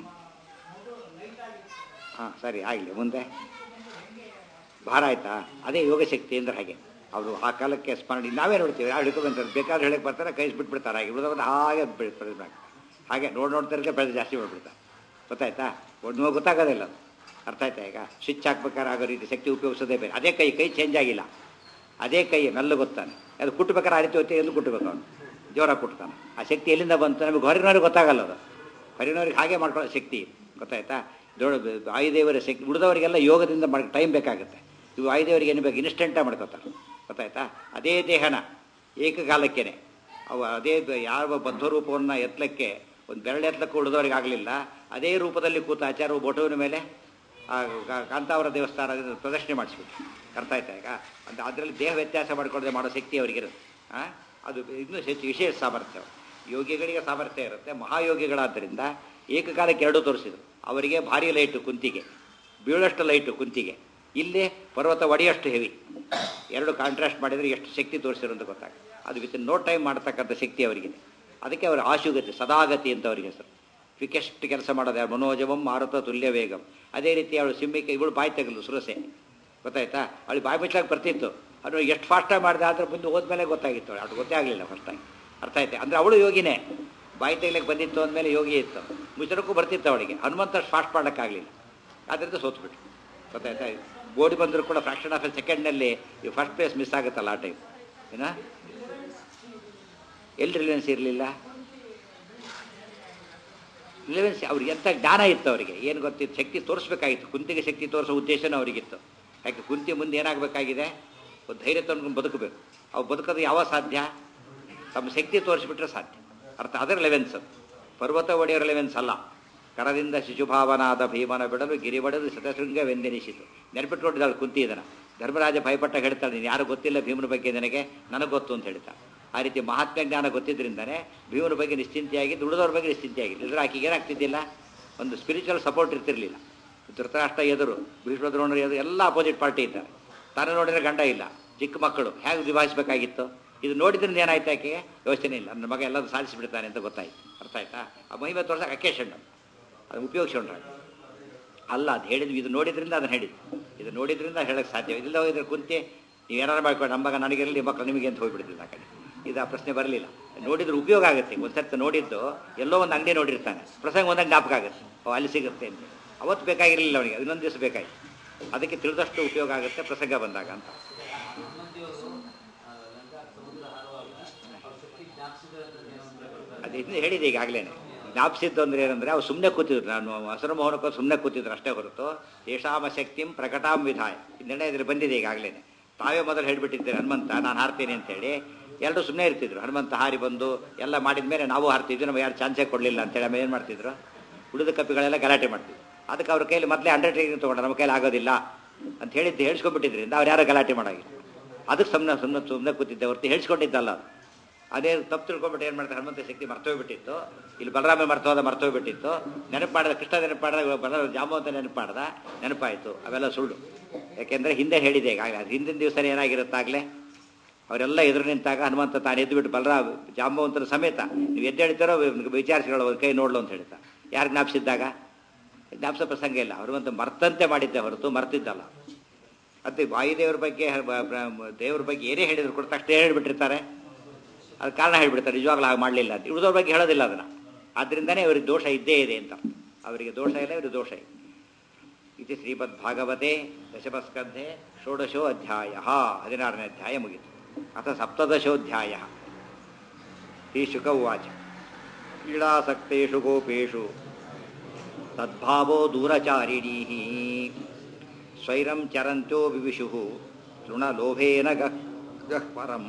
S1: ಹಾಂ ಸರಿ ಆಗಲಿ ಮುಂದೆ ಭಾರ ಆಯ್ತಾ ಅದೇ ಯೋಗ ಶಕ್ತಿ ಅಂದ್ರೆ ಹಾಗೆ ಅವರು ಆ ಕಾಲಕ್ಕೆ ಸ್ಮರಣೆ ನಾವೇ ನೋಡ್ತೀವಿ ಯಾವ ಹಿಡ್ಕೊಂತಾರೆ ಬೇಕಾದ್ರೆ ಹೇಳಕ್ಕೆ ಬರ್ತಾರೆ ಕೈ ಬಿಟ್ಬಿಡ್ತಾರೆ ಹಾಗೆ ಉಳಿದವ್ರು ಹಾಗೆ ಬೆಳೆ ಬೆಳೆದ್ಬೇಕು ಹಾಗೆ ನೋಡಿ ನೋಡ್ತಿರಕ್ಕೆ ಬೆಳೆದು ಜಾಸ್ತಿ ಮಾಡ್ಬಿಡ್ತಾರೆ ಗೊತ್ತಾಯ್ತಾ ಒಂದು ಗೊತ್ತಾಗೋದಿಲ್ಲ ಅದು ಅರ್ಥ ಆಯ್ತಾ ಈಗ ಸ್ವಿಚ್ ಹಾಕ್ಬೇಕಾದ್ರೆ ಆಗೋ ರೀತಿ ಶಕ್ತಿ ಉಪಯೋಗಿಸೋದೇ ಬೇರೆ ಅದೇ ಕೈ ಕೈ ಚೇಂಜ್ ಆಗಿಲ್ಲ ಅದೇ ಕೈ ಮೆಲ್ಲ ಗೊತ್ತಾನೆ ಅದು ಕುಟ್ಬೇಕಾದ್ರೆ ಆ ರೀತಿ ಹೊತ್ತೆ ಎಲ್ಲೂ ಕುಟ್ಟಬೇಕು ಅವನು ಜೋರಾಗಿ ಕುಟ್ತಾನೆ ಆ ಶಕ್ತಿ ಎಲ್ಲಿಂದ ಬಂತು ನಮಗೆ ಹೊರಗಿನವ್ರಿಗೆ ಗೊತ್ತಾಗಲ್ಲ ಅದು ಹೊರಗಿನವ್ರಿಗೆ ಹಾಗೆ ಮಾಡ್ಕೊಳ್ಳೋ ಶಕ್ತಿ ಗೊತ್ತಾಯ್ತಾ ದೊಡ್ಡ ವಾಯುದೇವರ ಶಕ್ತಿ ಉಳಿದವರಿಗೆಲ್ಲ ಯೋಗದಿಂದ ಮಾಡಿ ಟೈಮ್ ಬೇಕಾಗುತ್ತೆ ಇವು ವಾಯುದೇವರಿಗೆ ಏನು ಬೇಕು ಇನ್ಸ್ಟೆಂಟಾಗಿ ಮಾಡ್ಕೋತಾರೆ ಗೊತ್ತಾಯ್ತಾ ಅದೇ ದೇಹನ ಏಕಕಾಲಕ್ಕೇನೆ ಅವು ಅದೇ ಬ- ಯಾವ ಬದ್ಧರೂಪವನ್ನು ಎತ್ತಲಕ್ಕೆ ಒಂದು ಬೆರಳು ಎತ್ತಲಕ್ಕೆ ಉಳಿದವರಿಗೆ ಆಗಲಿಲ್ಲ ಅದೇ ರೂಪದಲ್ಲಿ ಕೂತ ಆಚಾರ್ಯರು ಬೋಟುವಿನ ಮೇಲೆ ಆ ಕಾ- ಕಾಂತಾವರ ದೇವಸ್ಥಾನದಿಂದ ಪ್ರದರ್ಶನೆ ಮಾಡಿಸ್ಬಿಟ್ಟು ಅರ್ಥ ಆಯ್ತಾ ಈಗ ಅಂತ ಅದರಲ್ಲಿ ದೇಹ ವ್ಯತ್ಯಾಸ ಮಾಡಿಕೊಳ್ಳದೆ ಮಾಡೋ ಶಕ್ತಿ ಅವರಿಗಿರುತ್ತೆ ಆ? ಅದು ಇನ್ನೂ ಹೆಚ್ಚು ವಿಶೇಷ ಸಾಮರ್ಥ್ಯ ಯೋಗಿಗಳಿಗೆ ಸಾಮರ್ಥ್ಯ ಇರುತ್ತೆ ಮಹಾಯೋಗಿಗಳಾದ್ದರಿಂದ ಏಕಕಾಲಕ್ಕೆ ಎರಡೂ ತೋರಿಸಿದ್ರು ಅವರಿಗೆ ಭಾರಿ ಲೈಟು ಕುಂತಿಗೆ ಬೀಳಷ್ಟು ಲೈಟು ಕುಂತಿಗೆ ಇಲ್ಲಿ ಪರ್ವತ ಒಡೆಯಷ್ಟು ಹೆವಿ ಎರಡು ಕಾಂಟ್ರಾಸ್ಟ್ ಮಾಡಿದರೆ ಎಷ್ಟು ಶಕ್ತಿ ತೋರಿಸಿರು ಅಂತ ಗೊತ್ತಾಗುತ್ತೆ ಅದು ವಿತ್ ನೋ ಟೈಮ್ ಮಾಡ್ತಕ್ಕಂಥ ಶಕ್ತಿ ಅವರಿಗಿದೆ ಅದಕ್ಕೆ ಅವರು ಆಶುಗತಿ ಸದಾಗತಿ ಅಂತ ಅವರಿಗೆ ಹೆಸರು ಕ್ವಿಕೆಸ್ಟ್ ಕೆಲಸ ಮಾಡೋದು ಯಾರು ಮನೋಜವಂ ಮಾರುತ ತುಲ್ಯ ವೇಗಂ ಅದೇ ರೀತಿ ಅವಳು ಸಿಂಹಿಕೆ ಇವಳು ಬಾಯಿ ತೆಗಲು ಸುರಸೆ ಗೊತ್ತಾಯ್ತಾ ಅವಳು ಬಾಯಿ ಮುಚ್ಚಾಕ್ ಬರ್ತಿತ್ತು ಅದು ಎಷ್ಟು ಫಾಸ್ಟಾಗಿ ಮಾಡಿದೆ ಆದರೆ ಮುಂದೆ ಹೋದ್ಮೇಲೆ ಗೊತ್ತಾಗಿತ್ತು ಅವಳು ಅದು ಗೊತ್ತೇ ಆಗಲಿಲ್ಲ ಫಸ್ಟಾಗಿ ಅರ್ಥ ಆಯ್ತು ಅಂದರೆ ಅವಳು ಯೋಗಿನೇ ಬಾಯಿ ತೆಗಿಲಿಕ್ಕೆ ಬಂದಿತ್ತು ಅಂದಮೇಲೆ ಯೋಗಿ ಇತ್ತು ಮುಚ್ಚರಕ್ಕೂ ಬರ್ತಿತ್ತು ಅವಳಿಗೆ ಹನುಮಂತ ಅಷ್ಟು ಫಾಸ್ಟ್ ಮಾಡೋಕ್ಕಾಗಲಿಲ್ಲ ಆದ್ದರಿಂದ ಸೋತ್ಬಿಟ್ಟು ಗೊತ್ತಾಯ್ತಾ ಬೋಡಿ ಬಂದರೂ ಕೂಡ ಫ್ರಾಕ್ಷನ್ ಆಫ್ ಎ ಸೆಕೆಂಡ್ನಲ್ಲಿ ಈ ಫಸ್ಟ್ ಪ್ಲೇಸ್ ಮಿಸ್ ಆಗುತ್ತಲ್ಲ ಆ ಟೈಮ್ ಏನ ಎಲ್ಲಿ ರಿಲಯನ್ಸ್ ಇರಲಿಲ್ಲ ರಿಲಯನ್ಸ್ ಅವ್ರಿಗೆ ಎಂಥ ಜ್ಞಾನ ಇತ್ತು ಅವರಿಗೆ ಏನು ಗೊತ್ತಿತ್ತು ಶಕ್ತಿ ತೋರಿಸ್ಬೇಕಾಗಿತ್ತು ಕುಂತಿಗೆ ಶಕ್ತಿ ತೋರಿಸೋ ಉದ್ದೇಶನೂ ಅವರಿಗಿತ್ತು ಯಾಕೆ ಕುಂತಿ ಮುಂದೆ ಏನಾಗಬೇಕಾಗಿದೆ ಒಂದು ಧೈರ್ಯ ತಂದ್ಕೊಂಡು ಬದುಕಬೇಕು ಅವು ಬದುಕೋದು ಯಾವ ಸಾಧ್ಯ ತಮ್ಮ ಶಕ್ತಿ ತೋರಿಸ್ಬಿಟ್ರೆ ಸಾಧ್ಯ ಅರ್ಥ ಅದರ ಲೆವೆನ್ಸ್ ಪರ್ವತ ಒಡೆಯೋರ ಲೆವೆನ್ಸ್ ಅಲ್ಲ ಕರದಿಂದ ಶಿಶುಭಾವನಾದ ಭೀಮನ ಬಿಡಲು ಗಿರಿಬಡಲು ಶತಶೃಂಗವೆಂದೆನಿಸಿತು ನೆನಪಿಟ್ಕೊಂಡಿದ್ದಾಳೆ ಕುಂತಿ ಇದನ್ನು ಧರ್ಮರಾಜ ಭಯಪಟ್ಟ ಹೇಳ್ತಾಳೆ ನೀನು ಯಾರು ಗೊತ್ತಿಲ್ಲ ಭೀಮನ ಬಗ್ಗೆ ನನಗೆ ನನಗೆ ಗೊತ್ತು ಅಂತ ಹೇಳ್ತಾಳೆ ಆ ರೀತಿ ಮಹಾತ್ಮ ಜ್ಞಾನ ಗೊತ್ತಿದ್ದರಿಂದನೇ ಭೀಮನ ಬಗ್ಗೆ ನಿಶ್ಚಿಂತೆಯಾಗಿ ದುಡಿದವ್ರ ಬಗ್ಗೆ ನಿಶ್ಚಿಂತೆಯಾಗಿಲ್ಲ ಇದ್ರೆ ಆಕೆಗೆ ಏನಾಗ್ತಿದ್ದಿಲ್ಲ ಒಂದು ಸ್ಪಿರಿಚುವಲ್ ಸಪೋರ್ಟ್ ಇರ್ತಿರ್ಲಿಲ್ಲ ಧೃತರಾಷ್ಟ್ರ ಎದುರು ಭೀಷ್ಮದ್ರೋಣರು ಎದುರು ಎಲ್ಲ ಅಪೋಸಿಟ್ ಪಾರ್ಟಿ ಇದ್ದಾರೆ ತಾನು ನೋಡಿದ್ರೆ ಗಂಡ ಇಲ್ಲ ಚಿಕ್ಕ ಮಕ್ಕಳು ಹೇಗೆ ನಿಭಾಯಿಸಬೇಕಾಗಿತ್ತು ಇದು ನೋಡಿದ್ರಿಂದ ಏನಾಯ್ತು ಆಕೆಗೆ ಯೋಚನೆ ಇಲ್ಲ ನನ್ನ ಮಗ ಎಲ್ಲದೂ ಸಾಧಿಸಿಬಿಡ್ತಾನೆ ಅಂತ ಗೊತ್ತಾಯ್ತು ಅರ್ಥ ಆಯ್ತಾ ಆ ಮಹಿಮೆ ತೋರ್ಸಕ್ಕೆ ಅಕೇಶನ್ ಅದು ಉಪಯೋಗಿಸ್ಕೊಂಡ್ರೆ ಅಲ್ಲ ಅದು ಹೇಳಿದ್ವಿ ಇದು ನೋಡಿದ್ರಿಂದ ಅದನ್ನು ಹೇಳಿದ್ದು ಇದು ನೋಡಿದ್ರಿಂದ ಹೇಳಕ್ಕೆ ಸಾಧ್ಯ ಇದಿಲ್ಲ ಹೋಗಿದ್ರೆ ಕುಂತಿ ನೀವು ಏನಾರು ಮಾಡ್ಕೊಂಡು ನಮ್ಮ ಮಗ ನನಗಿರಲಿ ಮಕ್ಕಳು ನಿಮಗೆ ಅಂತ ಹೋಗ್ಬಿಡ್ತಿದ್ದ ಆ ಕಡೆ ಇದು ಆ ಪ್ರಶ್ನೆ ಬರಲಿಲ್ಲ ನೋಡಿದ್ರೆ ಉಪಯೋಗ ಆಗುತ್ತೆ ಒಂದು ಸರ್ತಿ ನೋಡಿದ್ದು ಎಲ್ಲೋ ಒಂದು ಅಂಗಡಿ ನೋಡಿರ್ತಾನೆ ಪ್ರಸಂಗ ಒಂದಾಗ ಜ್ಞಾಪಕ ಆಗುತ್ತೆ ಅವು ಅಲ್ಲಿ ಸಿಗುತ್ತೆ ಅಂತ ಅವತ್ತು ಬೇಕಾಗಿರಲಿಲ್ಲ ಅವನಿಗೆ ಇನ್ನೊಂದು ದಿವಸ ಬೇಕಾಗಿತ್ತು ಅದಕ್ಕೆ ತಿಳಿದಷ್ಟು ಉಪಯೋಗ ಆಗುತ್ತೆ ಪ್ರಸಂಗ ಬಂದಾಗ ಅಂತ ಅದು ಹಿಂದೆ ಹೇಳಿದೆ ಈಗಾಗಲೇ ಜ್ಞಾಪಿಸಿದ್ದು ಅಂದ್ರೆ ಏನಂದ್ರೆ ಅವ್ರು ಸುಮ್ಮನೆ ಕೂತಿದ್ರು ನಾನು ಹಸಿರು ಮೋಹನಕ್ಕೂ ಸುಮ್ಮನೆ ಕೂತಿದ್ರು ಅಷ್ಟೇ ಹೊರತು ಯಶಾಮ ಶಕ್ತಿಂ ಪ್ರಕಟಾಂ ವಿಧಾಯ ಈ ನಿರ್ಣಯ ಇದ್ರೆ ಬಂದಿದೆ ಈಗಾಗಲೇ ತಾವೇ ಮೊದಲು ಹೇಳ್ಬಿಟ್ಟಿದ್ದೀರಿ ಹನುಮಂತ ನಾನು ಹಾರ್ತೀನಿ ಅಂತೇಳಿ ಎಲ್ಲರೂ ಸುಮ್ಮನೆ ಇರ್ತಿದ್ರು ಹನುಮಂತ ಹಾರಿ ಬಂದು ಎಲ್ಲ ಮಾಡಿದ ಮೇಲೆ ನಾವು ಹಾರ್ತಿದ್ವಿ ನಮಗೆ ಯಾರು ಚಾನ್ಸೇ ಕೊಡಲಿಲ್ಲ ಅಂತೇಳಿ ಆಮೇಲೆ ಏನು ಮಾಡ್ತಿದ್ರು ಉಳಿದ ಕಪಿಗಳೆಲ್ಲ ಗಲಾಟೆ ಮಾಡ್ತಿದ್ರು ಅದಕ್ಕೆ ಅವ್ರ ಕೈಲಿ ಮೊದಲೇ ಅಂಡರ್ಟೇಕಿಂಗ್ ತೊಗೊಂಡು ನಮ್ಮ ಕೈಲಿ ಆಗೋದಿಲ್ಲ ಅಂತ ಹೇಳಿದ್ದು ಹೇಳಿಸ್ಕೊಂಡ್ಬಿಟ್ಟಿದ್ರಿಂದ ಅವ್ರು ಯಾರೋ ಗಲಾಟೆ ಮಾಡೋಗಿಲ್ಲ ಅದಕ್ಕೆ ಸುಮ್ಮನೆ ಸುಮ್ಮನೆ ಸುಮ್ಮನೆ ಕೂತಿದ್ದೆ ಹೊರತು ಹೇಳಿಸ್ಕೊಂಡಿದ್ದಲ್ಲ ಅದು ಅದೇ ತಪ್ಪು ತಿಳ್ಕೊಂಬಿಟ್ಟು ಏನು ಮಾಡ್ತಾರೆ ಹನುಮಂತ ಶಕ್ತಿ ಮರ್ತೋಗ್ಬಿಟ್ಟಿತ್ತು ಇಲ್ಲಿ ಬಲರಾಮ ಮರ್ತೋದ ಮರ್ತೋಗ್ಬಿಟ್ಟಿತ್ತು ನೆನಪು ಮಾಡಿದ ಕೃಷ್ಣ ನೆನಪು ಮಾಡಿದ ಬಲ ಜಾಂಬವಂತ ನೆನಪು ಮಾಡ್ದ ನೆನಪಾಯಿತು ಅವೆಲ್ಲ ಸುಳ್ಳು ಯಾಕೆಂದರೆ ಹಿಂದೆ ಹೇಳಿದೆ ಈಗಾಗಲೇ ಅದು ಹಿಂದಿನ ದಿವಸ ಏನಾಗಿರುತ್ತಾಗಲೇ ಅವರೆಲ್ಲ ಎದುರು ನಿಂತಾಗ ಹನುಮಂತ ತಾನು ಎದ್ದು ಬಿಟ್ಟು ಬಲರಾಮ ಜಾಂಬವಂತರ ಸಮೇತ ನೀವು ಎದ್ದು ಹೇಳ್ತಾರೋ ವಿಚಾರಿಸಿಕೊಳ್ಳೋ ಒಂದು ಕೈ ನೋಡ್ಲು ಅಂತ ಹೇಳ್ತಾ ಯಾರು ಜ್ಞಾಪಿಸಿದ್ದಾಗ ಜ್ಞಾಪಿಸೋ ಪ್ರಸಂಗ ಇಲ್ಲ ಹನುಮಂತ ಮರ್ತಂತೆ ಮಾಡಿದ್ದೆ ಹೊರತು ಮರ್ತಿದ್ದಲ್ಲ ಮತ್ತೆ ವಾಯುದೇವ್ರ ಬಗ್ಗೆ ಬ- ಬ- ದೇವ್ರ ಬಗ್ಗೆ ಏನೇ ಹೇಳಿದ್ರು ಕೂಡ ತಕ್ಷಣ ಹೇಳ್ಬಿಟ್ಟಿರ್ತಾರೆ ಅದು ಕಾರಣ ಹೇಳ್ಬಿಡ್ತಾರೆ ನಿಜವಾಗ್ಲೂ ಹಾಗೆ ಮಾಡಲಿಲ್ಲ ಅಂತ ಉಳಿದವ್ರ ಬಗ್ಗೆ ಹೇಳೋದಿಲ್ಲ ಅದನ್ನು ಆದ್ದರಿಂದನೇ ಅವರಿಗೆ ದೋಷ ಇದ್ದೇ ಇದೆ ಅಂತ ಅವರಿಗೆ ದೋಷ ಇಲ್ಲ ಇವರಿಗೆ ದೋಷ ಇದೆ ಇದು ಶ್ರೀಮದ್ ಭಾಗವತೆ ದಶಮಸ್ಕಂಧೆ ಷೋಡಶೋ ಅಧ್ಯಾಯ ಹದಿನಾರನೇ ಅಧ್ಯಾಯ ಮುಗಿತು ಅಥ ಸಪ್ತದಶೋಧ್ಯಾಯ ಶ್ರೀಶುಕ ಉವಾಚ ಕ್ರೀಡಾಸಕ್ತೇಷು ಗೋಪೇಷು ತದ್ಭಾವೋ ದೂರಚಾರಿಣೀ ಸ್ವೈರಂ ಚರಂತ್ಯೋ ವಿವಿಷು ತೃಣಲೋಭೇನ ಗಹ್ ಗಹ್ವರಂ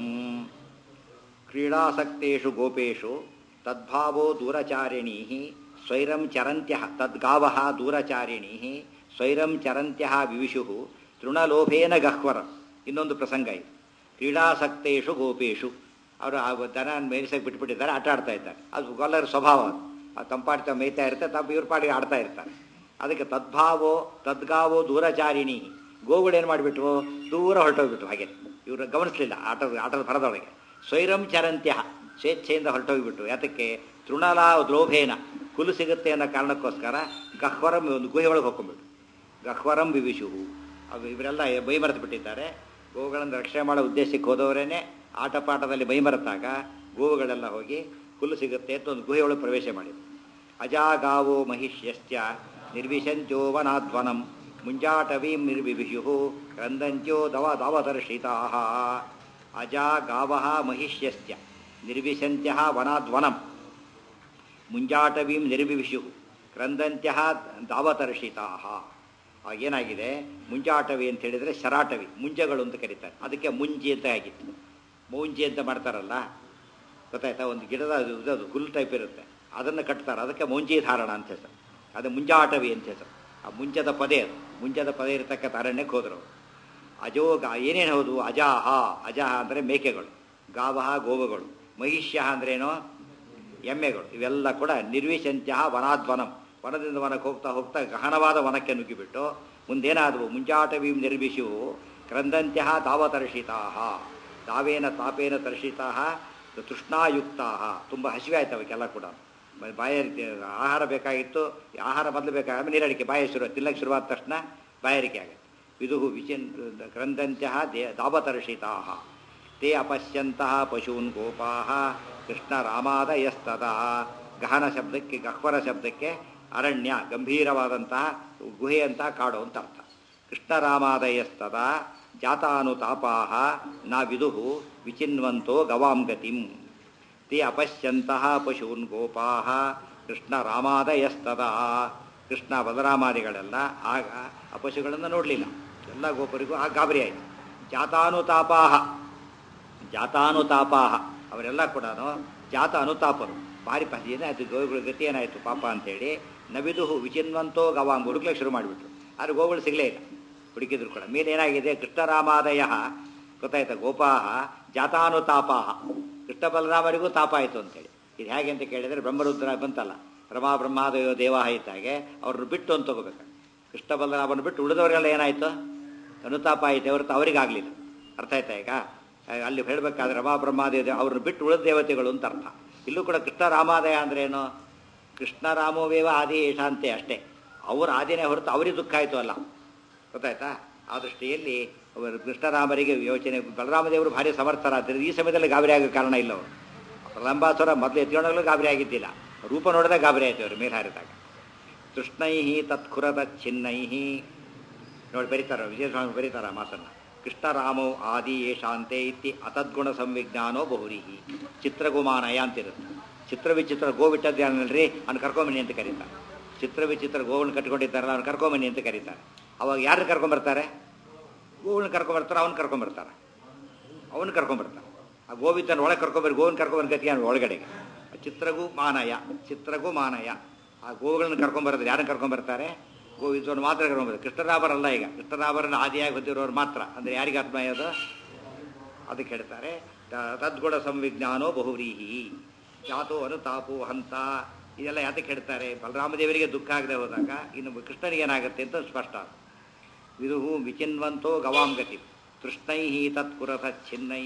S1: ಕ್ರೀಡಾಸಕ್ತೇಷು ಗೋಪೇಷು ತದ್ಭಾವೋ ದೂರಚಾರಿಣೀ ಸ್ವೈರಂ ಚರಂತ್ಯ ತದ್ಗಾವ ದೂರಚಾರಿಣೀ ಸ್ವೈರಂ ಚರಂತ್ಯ ವಿವಿಷು ತೃಣಲೋಭೇನ ಗಹ್ವರಂ ಇನ್ನೊಂದು ಪ್ರಸಂಗ ಇದೆ ಕ್ರೀಡಾಸಕ್ತೇಷು ಗೋಪೇಷು ಅವರು ಆ ದನ ಮೇಯಿಸಕ್ಕೆ ಬಿಟ್ಬಿಟ್ಟಿದ್ದಾರೆ ಆಟ ಆಡ್ತಾ ಇದ್ದಾರೆ ಅದು ಗೊಲ್ಲರ ಸ್ವಭಾವ ಅದು ಆ ತಂಪಾಡ್ತಾ ಮೇಯ್ತಾ ಇರ್ತಾರೆ ತಮ್ಮ ಇವ್ರ ಪಾಡಿಗೆ ಆಡ್ತಾ ಇರ್ತಾರೆ ಅದಕ್ಕೆ ತದ್ಭಾವೋ ತದ್ಗಾವೋ ದೂರಚಾರಿಣಿ ಗೋಗಳು ಏನು ಮಾಡಿಬಿಟ್ರು ದೂರ ಹೊರಟೋಗ್ಬಿಟ್ರು ಹಾಗೆ ಇವರು ಗಮನಿಸಲಿಲ್ಲ ಆಟದ ಆಟದ ಭರದೊಳಗೆ ಸ್ವೈರಂ ಚರಂತ್ಯ ಸ್ವೇಚ್ಛೆಯಿಂದ ಹೊರಟೋಗ್ಬಿಟ್ರು ಯಾತಕ್ಕೆ ತೃಣಲಾ ದ್ರೋಭೇನ ಹುಲ್ಲು ಸಿಗುತ್ತೆ ಅನ್ನೋ ಕಾರಣಕ್ಕೋಸ್ಕರ ಗಹ್ವರಂ ಒಂದು ಗುಹೆ ಒಳಗೆ ಹೋಗ್ಕೊಂಡ್ಬಿಟ್ರು ಗಹ್ವರಂ ವಿವಿಷು ಅದು ಇವರೆಲ್ಲ ಬೈಮರೆತು ಬಿಟ್ಟಿದ್ದಾರೆ ಗೋವುಗಳನ್ನು ರಕ್ಷಣೆ ಮಾಡೋ ಉದ್ದೇಶಕ್ಕೆ ಹೋದವರೇನೆ ಆಟ ಪಾಠದಲ್ಲಿ ಬೈಮರೆತಾಗ ಗೋವುಗಳೆಲ್ಲ ಹೋಗಿ ಹುಲ್ಲು ಸಿಗುತ್ತೆ ಅಂತ ಒಂದು ಗುಹೆಯೊಳಗೆ ಪ್ರವೇಶ ಮಾಡಿದ್ರು ಅಜಾಗಾವೋ ಮಹಿಷ್ಯಶ್ಚ ನಿರ್ವಿಶಂತ್ಯೋ ವನಾಧ್ವನಂ ಮುಂಜಾಟವೀಂ ನಿರ್ವಿಭಿಷು ಕ್ರಂದಂತ್ಯೋ ದವ ದವದರ್ಶಿತಾ ಅಜಾ ಗಾವ ಮಹಿಷ್ಯಶ್ಚ ನಿರ್ವಿಶಂತ್ಯ ವನಾಧ್ವನಂ ಮುಂಜಾಟವೀಂ ನಿರ್ವಿವಿಷು ಕ್ರಂದಂತ್ಯ ದಾವತರ್ಷಿತಾ ಏನಾಗಿದೆ ಮುಂಜಾಟವಿ ಅಂತ ಹೇಳಿದರೆ ಶರಾಟವಿ ಮುಂಜಗಳು ಅಂತ ಕರೀತಾರೆ ಅದಕ್ಕೆ ಮುಂಜಿ ಅಂತ ಆಗಿತ್ತು ಮುಂಜಿ ಅಂತ ಮಾಡ್ತಾರಲ್ಲ ಗೊತ್ತಾಯ್ತಾ ಒಂದು ಗಿಡದ ಅದು ಇದು ಹುಲ್ಲು ಟೈಪ್ ಇರುತ್ತೆ ಅದನ್ನು ಕಟ್ತಾರೆ ಅದಕ್ಕೆ ಮುಂಜಿ ಧಾರಣ ಅಂತ ಹೆಸರು ಅದು ಮುಂಜಾಟವಿ ಅಂತ ಹೆಸರು ಆ ಮುಂಜದ ಪದೇ ಅದು ಮುಂಜದ ಪದೇ ಇರತಕ್ಕಂಥ ಅರಣ್ಯಕ್ಕೆ ಹೋದರು ಅವರು ಅಜೋಗ ಏನೇನು ಹೌದು ಅಜಾಹ ಅಜಾಹ ಅಂದರೆ ಮೇಕೆಗಳು ಗಾವಹ ಗೋವುಗಳು ಮಹಿಷ್ಯ ಅಂದ್ರೇನೋ ಎಮ್ಮೆಗಳು ಇವೆಲ್ಲ ಕೂಡ ನಿರ್ವಿಶಂತ್ಯ ವನಾಧ್ವನಂ ವನದಿಂದ ವನಕ್ಕೆ ಹೋಗ್ತಾ ಹೋಗ್ತಾ ಗಹನವಾದ ವನಕ್ಕೆ ನುಗ್ಗಿಬಿಟ್ಟು ಮುಂದೇನಾದವು ಮುಂಜಾಟವೀಂ ನಿರ್ವಿಶು ಕ್ರಂದಂತ್ಯ ತಾವತರ್ಷಿತಾ ತಾವೇನ ತಾಪೇನ ತರ್ಷಿತಾ ತೃಷ್ಣಾಯುಕ್ತಾ ತುಂಬ ಹಸಿವೆ ಆಯ್ತು ಅವಕ್ಕೆಲ್ಲ ಕೂಡ ಮ- ಬಾಯ ಆಹಾರ ಬೇಕಾಗಿತ್ತು ಈ ಆಹಾರ ಮೊದಲು ಬೇಕಾಗ ನೀರಡಿಕೆ ಬಾಯ ಶುರು ತಿನ್ನಕ್ಕೆ ಶುರುವಾದ ತಕ್ಷಣ ಬಾಯಾರಿಕೆ ಆಗುತ್ತೆ ವಿದುಹು ವಿಚಿನ್ ಕ್ರಂದಂತ್ಯ ದೇ ತಾವತರ್ಷಿತಾ ತೇ ಅಪಶ್ಯಂತಹ ಪಶೂನ್ ಗೋಪಾ ಕೃಷ್ಣ ರಾಮಾದಯಸ್ತದ ಗಹನ ಶಬ್ದಕ್ಕೆ ಗಹ್ವರ ಶಬ್ದಕ್ಕೆ ಅರಣ್ಯ ಗಂಭೀರವಾದಂತಹ ಗುಹೆಯಂತಹ ಕಾಡು ಅಂತ ಅರ್ಥ ಕೃಷ್ಣ ರಾಮಾದಯಸ್ತದ ಜಾತಾನುತಾಪಾ ನ ವಿದುಹು ವಿಚಿನ್ವಂತೋ ಗವಾಂ ಗತಿಂ ತೇ ಅಪಶ್ಯಂತಹ ಪಶೂನ್ ಗೋಪಾ ಕೃಷ್ಣ ರಾಮಾದಯಸ್ತದ ಕೃಷ್ಣ ಬಲರಾಮಾದಿಗಳೆಲ್ಲ ಆಗ ಆ ಪಶುಗಳನ್ನು ನೋಡಲಿಲ್ಲ ಎಲ್ಲ ಗೋಪರಿಗೂ ಆ ಗಾಬರಿ ಆಯಿತು ಜಾತಾನುತಾಪಾಹ ಜಾತಾನುತಾಪಾಹ ಅವರೆಲ್ಲ ಕೂಡ ಜಾತ ಅನುತಾಪರು ಭಾರಿ ಪಸಿ ಏನಾಯ್ತು ಗೋವುಗಳ ಗತಿ ಏನಾಯಿತು ಪಾಪ ಅಂತೇಳಿ ನವಿದುಹು ವಿಚಿನ್ವಂತೋ ಗವಾಂಗ್ ಹುಡುಕ್ಲಿಕ್ಕೆ ಶುರು ಮಾಡಿಬಿಟ್ರು ಆದ್ರೆ ಗೋವುಗಳು ಸಿಗಲೇ ಇಲ್ಲ ಹುಡುಕಿದ್ರು ಕೂಡ ಮೇಲೆ ಏನಾಗಿದೆ ಕೃಷ್ಣರಾಮಾದಯ ಗೊತ್ತಾಯ್ತಾ ಗೋಪಾಹ ಜಾತಾನುತಾಪಾಹ ಕೃಷ್ಣ ಬಲರಾಮರಿಗೂ ತಾಪ ಆಯಿತು ಅಂತೇಳಿ ಇದು ಹೇಗೆ ಅಂತ ಕೇಳಿದರೆ ಬ್ರಹ್ಮರುದ್ರ ಬಂತಲ್ಲ ರಮಾ ಬ್ರಹ್ಮಾದಯೋ ದೇವಾಹ ಇದ್ದಾಗೆ ಅವ್ರನ್ನ ಬಿಟ್ಟು ಅಂತ ತಗೋಬೇಕು ಕೃಷ್ಣ ಬಲರಾಮನ ಬಿಟ್ಟು ಉಳಿದವರೆಲ್ಲ ಏನಾಯಿತು ಅನುತಾಪ ಆಯಿತು ಹೊರತು ಅವರಿಗಾಗಲಿಲ್ಲ ಅರ್ಥ ಆಯ್ತಾ ಈಗ ಆ, ಅಲ್ಲಿ ಹೇಳಬೇಕಾದ್ರೆ ರಮಾ ಬ್ರಹ್ಮಾದೇವ ಅವ್ರನ್ನ ಬಿಟ್ಟು ಉಳಿದ ದೇವತೆಗಳು ಅಂತ ಅರ್ಥ ಇಲ್ಲೂ ಕೂಡ ಕೃಷ್ಣ ರಾಮಾದಯ ಅಂದ್ರೇನು ಕೃಷ್ಣ ರಾಮೋವೇವ ಆದಿ ಏಷಾಂತೆ ಅಷ್ಟೇ ಅವ್ರ ಆದಿನೇ ಹೊರತು ಅವರಿಗೆ ದುಃಖ ಆಯಿತು ಅಲ್ಲ ಗೊತ್ತಾಯ್ತಾ ಆ ದೃಷ್ಟಿಯಲ್ಲಿ ಅವರು ಕೃಷ್ಣರಾಮರಿಗೆ ಯೋಚನೆ ಬಲರಾಮದೇವರು ಭಾರಿ ಸಮರ್ಥರಾದ್ದರಿಂದ ಈ ಸಮಯದಲ್ಲಿ ಗಾಬರಿ ಆಗೋ ಕಾರಣ ಇಲ್ಲ ಅವರು ಪ್ರಲಂಬಾಸುರ ಮೊದಲು ಎತ್ಕೊಂಡಾಗಲೂ ಗಾಬರಿ ಆಗಿದ್ದಿಲ್ಲ ರೂಪ ನೋಡಿದಾಗ ಗಾಬರಿ ಆಯ್ತು ಅವರು ಮೇಲೆ ಹಾರಿದಾಗ ಕೃಷ್ಣೈ ತತ್ಕುರದ ಚಿನ್ನೈ ನೋಡಿ ಬರೀತಾರ ವಿಜಯಸ್ವಾಮಿ ಬರೀತಾರ ಮಾತನ್ನ ಕೃಷ್ಣರಾಮೋ ಆದಿ ಏಷಾಂತೆ ಇತಿ ಅತದ್ಗುಣ ಸಂವಿಜ್ಞಾನೋ ಬಹುರಿಹಿ ಚಿತ್ರಗುಮಾನಯ ಅಂತಿರುತ್ತೆ ಚಿತ್ರ ವಿಚಿತ್ರ ಗೋವಿಟ್ಟದ್ಯಾನಲ್ರಿ ಅವ್ನು ಕರ್ಕೊಂಬನ್ನಿ ಅಂತ ಕರೀತಾರೆ ಚಿತ್ರ ವಿಚಿತ್ರ ಗೋವನ್ನು ಕಟ್ಕೊಂಡಿದ್ದಾರಲ್ಲ ಅವ್ನು ಕರ್ಕೊಂಬನ್ನಿ ಅಂತ ಕರೀತಾರೆ ಅವಾಗ ಯಾರನ್ನ ಕರ್ಕೊಂಬರ್ತಾರೆ ಗೋವನ್ನು ಕರ್ಕೊಂಬರ್ತಾರೆ ಅವ್ನು ಕರ್ಕೊಂಬರ್ತಾರೆ ಅವನು ಕರ್ಕೊಂಬರ್ತಾನೆ ಆ ಗೋವಿಂದನ ಒಳಗೆ ಕರ್ಕೊಂಬರ್ ಗೋವಿನ ಕರ್ಕೊಂಬರ್ ಗತಿ ಅವ್ನು ಒಳಗಡೆಗೆ ಚಿತ್ರಗೂ ಮಾನಯ ಚಿತ್ರಗೂ ಮಾನಯ ಆ ಗೋವುಗಳನ್ನ ಕರ್ಕೊಂಬರ್ತಾರೆ ಯಾರನ್ನ ಕರ್ಕೊಂಬರ್ತಾರೆ ಗೋವಿಂದವನ್ನು ಮಾತ್ರ ಕರ್ಕೊಂಬರ್ತಾರೆ ಕೃಷ್ಣರಾಮರಲ್ಲ ಈಗ ಕೃಷ್ಣರಾಮರನ್ನ ಆದಿಯಾಗಿ ಹೊಂದಿರೋರು ಮಾತ್ರ ಅಂದರೆ ಯಾರಿಗೆ ಅನ್ವಯ ಅದು ಅದಕ್ಕೆ ಹೇಳ್ತಾರೆ ತ- ತದ್ಗುಣ ಸಂವಿಜ್ಞಾನೋ ಬಹುವ್ರೀಹಿ ಜಾತೋ ಅನುತಾಪೋ ಹಂತ ಇದೆಲ್ಲ ಯಾತಕ್ಕೆ ಹೇಳ್ತಾರೆ ಬಲರಾಮದೇವರಿಗೆ ದುಃಖ ಆಗದೆ ಹೋದಾಗ ಇನ್ನು ಕೃಷ್ಣನಿಗೆ ಏನಾಗುತ್ತೆ ಅಂತ ಸ್ಪಷ್ಟ ವಿದುಹು ವಿಚಿನ್ವಂತೋ ಗವಾಂ ಗತಿ ತೃಷ್ಣೈ ತತ್ಕುರತಚ್ಛಿನ್ನೈ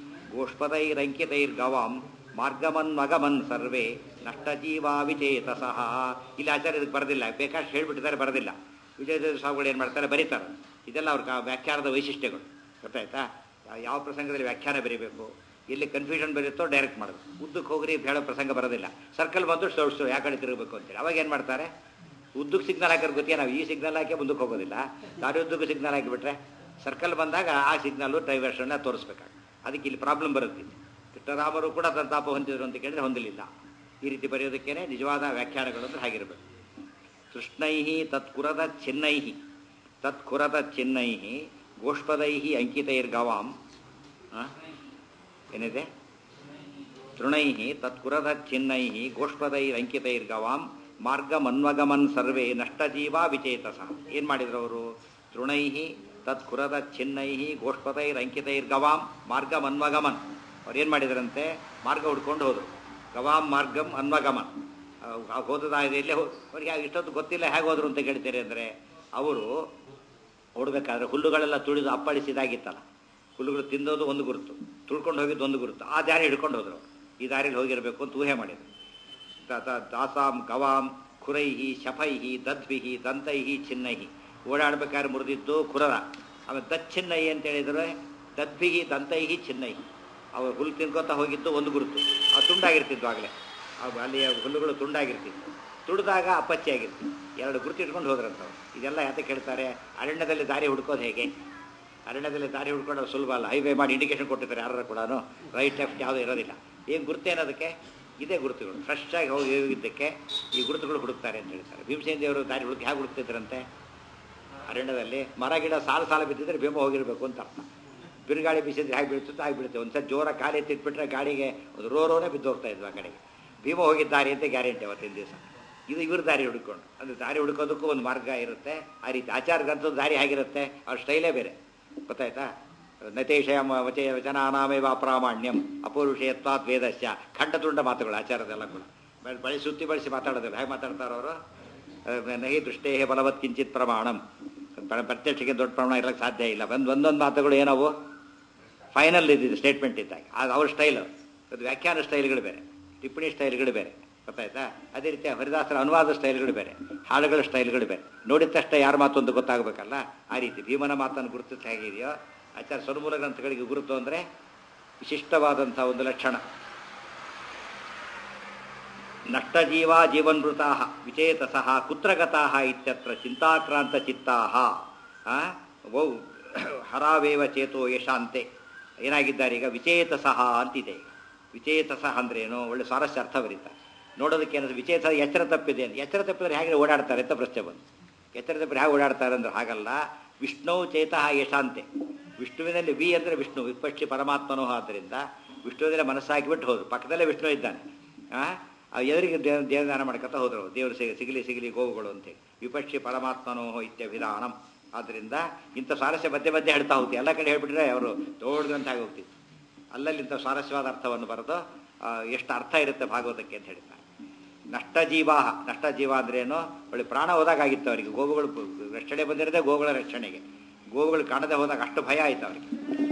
S1: ಗೋಷ್ಪದೈರಂಕಿತೈರ್ಗವಾಂ ಮಾರ್ಗಮನ್ಮಗಮನ್ ಸರ್ವೇ ನಷ್ಟಜೀವಾ ವಿಚೇತಸಃ ಇಲ್ಲಿ ಆಚಾರ್ಯ ಇದಕ್ಕೆ ಬರೆದಿಲ್ಲ ಬೇಕಾಷ್ಟು ಹೇಳ್ಬಿಟ್ಟಿದ್ದಾರೆ ಬರೆದಿಲ್ಲ ವಿಜಯ ಸ್ವಾಮಿಗಳು ಏನು ಮಾಡ್ತಾರೆ ಬರೀತಾರೆ ಇದೆಲ್ಲ ಅವ್ರ ಕಾ- ವ್ಯಾಖ್ಯಾನದ ವೈಶಿಷ್ಟ್ಯಗಳು ಗೊತ್ತಾಯ್ತಾ ಯಾ- ಯಾವ ಪ್ರಸಂಗದಲ್ಲಿ ವ್ಯಾಖ್ಯಾನ ಬರೀಬೇಕು ಎಲ್ಲಿ ಕನ್ಫ್ಯೂಷನ್ ಬರುತ್ತೋ ಡೈರೆಕ್ಟ್ ಮಾಡೋದು ಉದ್ದಕ್ಕೆ ಹೋಗ್ರಿ ಅಂತ ಹೇಳೋ ಪ್ರಸಂಗ ಬರೋದಿಲ್ಲ ಸರ್ಕಲ್ ಬಂದು ಸ್ಟೋ ಯಾವ ಕಡೆ ತಿರುಗಬೇಕು ಅಂತೇಳಿ ಅವಾಗ ಏನು ಮಾಡ್ತಾರೆ ಉದ್ದಕ್ಕೆ ಸಿಗ್ನಲ್ ಹಾಕಿದ್ರೆ ಗೊತ್ತಿಲ್ಲ ನಾವು ಈ ಸಿಗ್ನಲ್ ಹಾಕಿ ಮುಂದಕ್ಕೆ ಹೋಗೋದಿಲ್ಲ ದಾರಿ ಉದ್ದಕ್ಕೂ ಸಿಗ್ನಲ್ ಹಾಕಿಬಿಟ್ರೆ ಸರ್ಕಲ್ ಬಂದಾಗ ಆ ಸಿಗ್ನಲ್ಲು ಡೈವರ್ಷನ್ನ ತೋರಿಸ್ಬೇಕಾಗ ಅದಕ್ಕೆ ಇಲ್ಲಿ ಪ್ರಾಬ್ಲಮ್ ಬರುತ್ತೆ ಕೃಷ್ಣರಾಮರು ಕೂಡ ತನ್ನ ತಾಪ ಹೊಂದಿದ್ರು ಅಂತ ಕೇಳಿದ್ರೆ ಹೊಂದಲಿಲ್ಲ ಈ ರೀತಿ ಬರೆಯೋದಕ್ಕೇನೆ ನಿಜವಾದ ವ್ಯಾಖ್ಯಾನಗಳು ಅಂದ್ರೆ ಹಾಗಿರಬೇಕು ತೃಷ್ಣೈ ತತ್ಕುರದ ಚಿನ್ನೈ ತತ್ಕುರದ ಚಿನ್ನೈ ಗೋಷ್ಪದೈ ಅಂಕಿತೈರ್ಗವಾಂ ಆ? ಏನಿದೆ ತೃಣೈ ತತ್ಕುರದ ಚಿನ್ನೈ ಗೋಷ್ಪದೈರಂಕಿತೈರ್ಗವಾಂ ಮಾರ್ಗಮನ್ವಗಮನ್ ಸರ್ವೇ ನಷ್ಟಜೀವ ವಿಚೇತಸ ಏನು ಮಾಡಿದ್ರು ಅವರು ತೃಣೈ ತತ್ಕುರದ ಚಿನ್ನೈ ಗೋಷ್ಪದೈರಂಕಿತೈರ್ಗವಾಂ ಮಾರ್ಗಮನ್ವಗಮನ್ ಅವ್ರು ಏನು ಮಾಡಿದ್ರಂತೆ ಮಾರ್ಗ ಹುಡ್ಕೊಂಡು ಹೋದ್ರು ಗವಾಂ ಮಾರ್ಗಂ ಅನ್ವಗಮನ್ ಆ ಹೋದ ದಾರಿಯಲ್ಲಿ ಹೋ- ಅವ್ರಿಗೆ ಇಷ್ಟೊತ್ತು ಗೊತ್ತಿಲ್ಲ ಹೇಗೆ ಹೋದ್ರು ಅಂತ ಕೇಳ್ತೀರಿ ಅಂದರೆ ಅವರು ಓಡಬೇಕಾದ್ರೆ ಹುಲ್ಲುಗಳೆಲ್ಲ ತುಳಿದು ಅಪ್ಪಳಿಸಿದಾಗಿತ್ತಲ್ಲ ಹುಲ್ಲುಗಳು ತಿನ್ನೋದು ಒಂದು ಗುರುತು ತುಳ್ಕೊಂಡು ಹೋಗಿದ್ದು ಒಂದು ಗುರುತು ಆ ದಾರಿ ಹಿಡ್ಕೊಂಡು ಹೋದ್ರು ಅವ್ರು. ಈ ದಾರಿಯಲ್ಲಿ ಹೋಗಿರಬೇಕು ಅಂತ ಊಹೆ ಮಾಡಿದ್ರು ತ- ತ- ದಾಸಾಂ ಗವಾಂ ಖುರೈಹಿ ಶಫೈಹಿ ದದ್ಭಿಹಿ ದಂತೈಹಿ ಚಿನ್ನೈಹಿ ಓಡಾಡ್ಬೇಕಾದ್ರೆ ಮುರಿದಿದ್ದು ಖುರದ ಆಮೇಲೆ ದಚ್ಚಿನ್ನೈ ಅಂತ ಹೇಳಿದ್ರೆ ದದ್ಭಿಹಿ ದಂತೈಹಿ ಚಿನ್ನೈಹಿ ಅವ್ರು ಹುಲ್ಲು ತಿನ್ಕೋತ ಹೋಗಿದ್ದು ಒಂದು ಗುರುತು ಅದು ತುಂಡಾಗಿರ್ತಿದ್ವು ಆಗಲೇ ಅಲ್ಲಿಯ ಹುಲ್ಲುಗಳು ತುಂಡಾಗಿರ್ತಿತ್ತು ತುಳಿದಾಗ ಅಪ್ಪಚ್ಚಿ ಆಗಿರ್ತಿತ್ತು ಎರಡು ಗುರುತು ಇಟ್ಕೊಂಡು ಹೋದ್ರಂತವ್ರು ಇದೆಲ್ಲ ಯಾತಕ್ಕೆ ಹೇಳ್ತಾರೆ ಅರಣ್ಯದಲ್ಲಿ ದಾರಿ ಹುಡ್ಕೋದು ಹೇಗೆ ಅರಣ್ಯದಲ್ಲಿ ದಾರಿ ಹುಡ್ಕೊಂಡು ಸುಲಭ ಅಲ್ಲ ಹೈವೇ ಮಾಡಿ ಇಂಡಿಕೇಶನ್ ಕೊಟ್ಟಿರ್ತಾರೆ ಯಾರು ಕೂಡ ರೈಟ್ ಲೆಫ್ಟ್ ಯಾವುದೂ ಇರೋದಿಲ್ಲ ಏನು ಗುರುತೇನೋದಕ್ಕೆ ಇದೇ ಗುರುತುಗಳು ಫ್ರೆಶ್ ಆಗಿ ಹೋಗಿ ಹೋಗಿದ್ದಕ್ಕೆ ಈ ಗುರುತುಗಳು ಹುಡುಕ್ತಾರೆ ಅಂತ ಹೇಳ್ತಾರೆ ಭೀಮಸೇನ ದೇವರು ದಾರಿ ಹುಡುಕಿ ಹೇಗೆ ಹುಡುಕ್ತಿದ್ರಂತೆ ಅರಣ್ಯದಲ್ಲಿ ಮರ ಗಿಡ ಸಾಲು ಸಾಲು ಬಿದ್ದಿದ್ರೆ ಭೀಮ ಹೋಗಿರಬೇಕು ಅಂತ ಅರ್ಥ ಬಿರುಗಾಳಿ ಬೀಸಿದ್ರೆ ಹೇಗೆ ಬೀಳ್ತದೆ ಹಾಗೆ ಬೀಳುತ್ತೆ ಒಂದ್ಸಲ ಜೋರ ಕಾಲಿ ಎತ್ತಿಟ್ಬಿಟ್ರೆ ಗಾಡಿಗೆ ಒಂದು ರೋ ರೋನೇ ಬಿದ್ದು ಹೋಗ್ತಾ ಇದ್ವು ಆ ಕಡೆಗೆ ಭೀಮ ಹೋಗಿದ್ದ ದಾರಿ ಅಂತ ಗ್ಯಾರಂಟಿ ಅವತ್ತಿನ ದಿವಸ ಇದು ಇವ್ರ ದಾರಿ ಹುಡ್ಕೊಂಡು ಅಂದ್ರೆ ದಾರಿ ಹುಡ್ಕೋದಕ್ಕೂ ಒಂದು ಮಾರ್ಗ ಇರುತ್ತೆ ಆ ರೀತಿ ಆಚಾರಗಂತೂ ದಾರಿ ಹೇಗಿರುತ್ತೆ ಅವ್ರ ಸ್ಟೈಲೇ ಬೇರೆ ಗೊತ್ತಾಯ್ತಾ ನತೇಶಯ ವಚಯ ವಚನಾನಾಮೇವ ಅಪ್ರಾಮಾಣ್ಯಂ ಅಪೌರುಷಯತ್ವಾತ್ ವೇದಸ್ಯ ಖಂಡತುಂಡ ಮಾತುಗಳು ಆಚಾರದೆಲ್ಲ ಕೂಡ ಬ- ಬಳಿ ಸುತ್ತಿ ಬಳಸಿ ಮಾತಾಡೋದಿಲ್ಲ ಹೇಗೆ ಮಾತಾಡ್ತಾರೋ ಅವರು ನಹಿ ದೃಷ್ಟೇ ಬಲವತ್ ಕಿಂಚಿತ್ ಪ್ರಮಾಣಂ ಪ್ರ- ಪ್ರತ್ಯಕ್ಷಕ್ಕೆ ದೊಡ್ಡ ಪ್ರಮಾಣ ಇರಕ್ಕೆ ಸಾಧ್ಯ ಇಲ್ಲ ಒಂದು ಒಂದೊಂದು ಮಾತುಗಳು ಏನವು ಫೈನಲ್ ಇದ್ದಿದ್ದು ಸ್ಟೇಟ್ಮೆಂಟ್ ಇದ್ದಾಗ ಅದು ಅವ್ರ ಸ್ಟೈಲು ಅದು ವ್ಯಾಖ್ಯಾನ ಸ್ಟೈಲ್ಗಳು ಬೇರೆ ಟಿಪ್ಪಣಿ ಸ್ಟೈಲ್ಗಳು ಬೇರೆ ಗೊತ್ತಾಯ್ತಾ ಅದೇ ರೀತಿ ಹರಿದಾಸರ ಅನುವಾದ ಸ್ಟೈಲ್ಗಳು ಬೇರೆ ಹಾಡುಗಳ ಸ್ಟೈಲ್ಗಳು ಬೇರೆ ನೋಡಿದ ತಕ್ಷಣ ಯಾರ ಮಾತು ಅಂತ ಗೊತ್ತಾಗಬೇಕಲ್ಲ ಆ ರೀತಿ ಭೀಮನ ಮಾತನ್ನು ಗುರುತಿಸ ಹೇಗಿದೆಯೋ ಆಚಾರ್ಯ ಸ್ವರ್ಮೂಲ ಗ್ರಂಥಗಳಿಗೆ ಗುರುತು ಅಂದರೆ ವಿಶಿಷ್ಟವಾದಂಥ ಒಂದು ಲಕ್ಷಣ ನಷ್ಟಜೀವ ಜೀವನ್ಮೃತಾ ವಿಚೇತಸಃ ಕುತ್ರಗತಾ ಇತ್ಯತ್ರ ಚಿಂತಾಕ್ರಾಂತ ಚಿತ್ತಾ ವೌ ಹರಾವೇವ ಚೇತೋ ಯಶಾಂತೆ ಏನಾಗಿದ್ದಾರೆ ಈಗ ವಿಚೇತಸಃ ಅಂತಿದೆ ಈಗ ವಿಚೇತಸಃ ಅಂದ್ರೇನು ಒಳ್ಳೆ ಸ್ವಾರಸ್ಯ ಅರ್ಥ ಬರೀತಾರೆ ನೋಡೋದಕ್ಕೆ ಏನಾದ್ರು ವಿಚೇತ ಎಚ್ಚರ ತಪ್ಪಿದೆ ಅಂತ ಎಚ್ಚರ ತಪ್ಪಿದ್ರೆ ಹೇಗೆ ಓಡಾಡ್ತಾರೆ ಅಂತ ಪ್ರಶ್ನೆ ಬಂತು ಎಚ್ಚರ ತಪ್ಪಿದ್ರೆ ಹೇಗೆ ಓಡಾಡ್ತಾರೆ ಅಂದ್ರೆ ಹಾಗಲ್ಲ ವಿಷ್ಣು ಚೇತಃ ಯಶಾಂತೆ ವಿಷ್ಣುವಿನಲ್ಲಿ ವಿ ಅಂದರೆ ವಿಷ್ಣು ವಿಪಕ್ಷಿ ಪರಮಾತ್ಮನೋ ಆದ್ದರಿಂದ ವಿಷ್ಣುವಿನಲ್ಲಿ ಮನಸ್ಸಾಗಿಬಿಟ್ಟು ಹೋದ್ರು ಪಕ್ಕದಲ್ಲೇ ವಿಷ್ಣು ಇದ್ದಾನೆ ಆ ಆ ಎದುರಿಗೆ ದೇವ ದೇವದಾನ ಮಾಡ್ಕೊತಾ ಹೋದ್ರು ಅವ್ರು. ದೇವರು ಸಿಗ ಸಿಗಲಿ ಸಿಗಲಿ ಗೋವುಗಳು ಅಂತೇಳಿ ವಿಪಕ್ಷಿ ಪರಮಾತ್ಮನೋ ಇತ್ಯ ವಿಧಾನಂ ಆದ್ದರಿಂದ ಇಂಥ ಸ್ವಾರಸ್ಯ ಮಧ್ಯೆ ಮಧ್ಯೆ ಹೇಳ್ತಾ ಹೋಗ್ತೀವಿ ಎಲ್ಲ ಕಡೆ ಹೇಳ್ಬಿಟ್ರೆ ಅವರು ದೊಡ್ಡದಂತ ಆಗಿ ಹೋಗ್ತಿತ್ತು ಅಲ್ಲಲ್ಲಿ ಇಂಥ ಸ್ವಾರಸ್ಯವಾದ ಅರ್ಥವನ್ನು ಬರೆದು ಆ, ಎಷ್ಟು ಅರ್ಥ ಇರುತ್ತೆ ಭಾಗವತಕ್ಕೆ ಅಂತ ಹೇಳ್ತಾರೆ ನಷ್ಟ ಜೀವ ನಷ್ಟ ಜೀವ ಅಂದ್ರೇನು ಒಳ್ಳೆ ಪ್ರಾಣ ಹೋದಾಗಿತ್ತು ಅವರಿಗೆ ಗೋವುಗಳು ರಕ್ಷಣೆ ಬಂದಿರದೆ ಗೋವುಗಳ ರಕ್ಷಣೆಗೆ ಗೋವುಗಳು ಕಾಣದೆ ಹೋದಾಗ ಅಷ್ಟು ಭಯ ಆಯ್ತು ಅವರಿಗೆ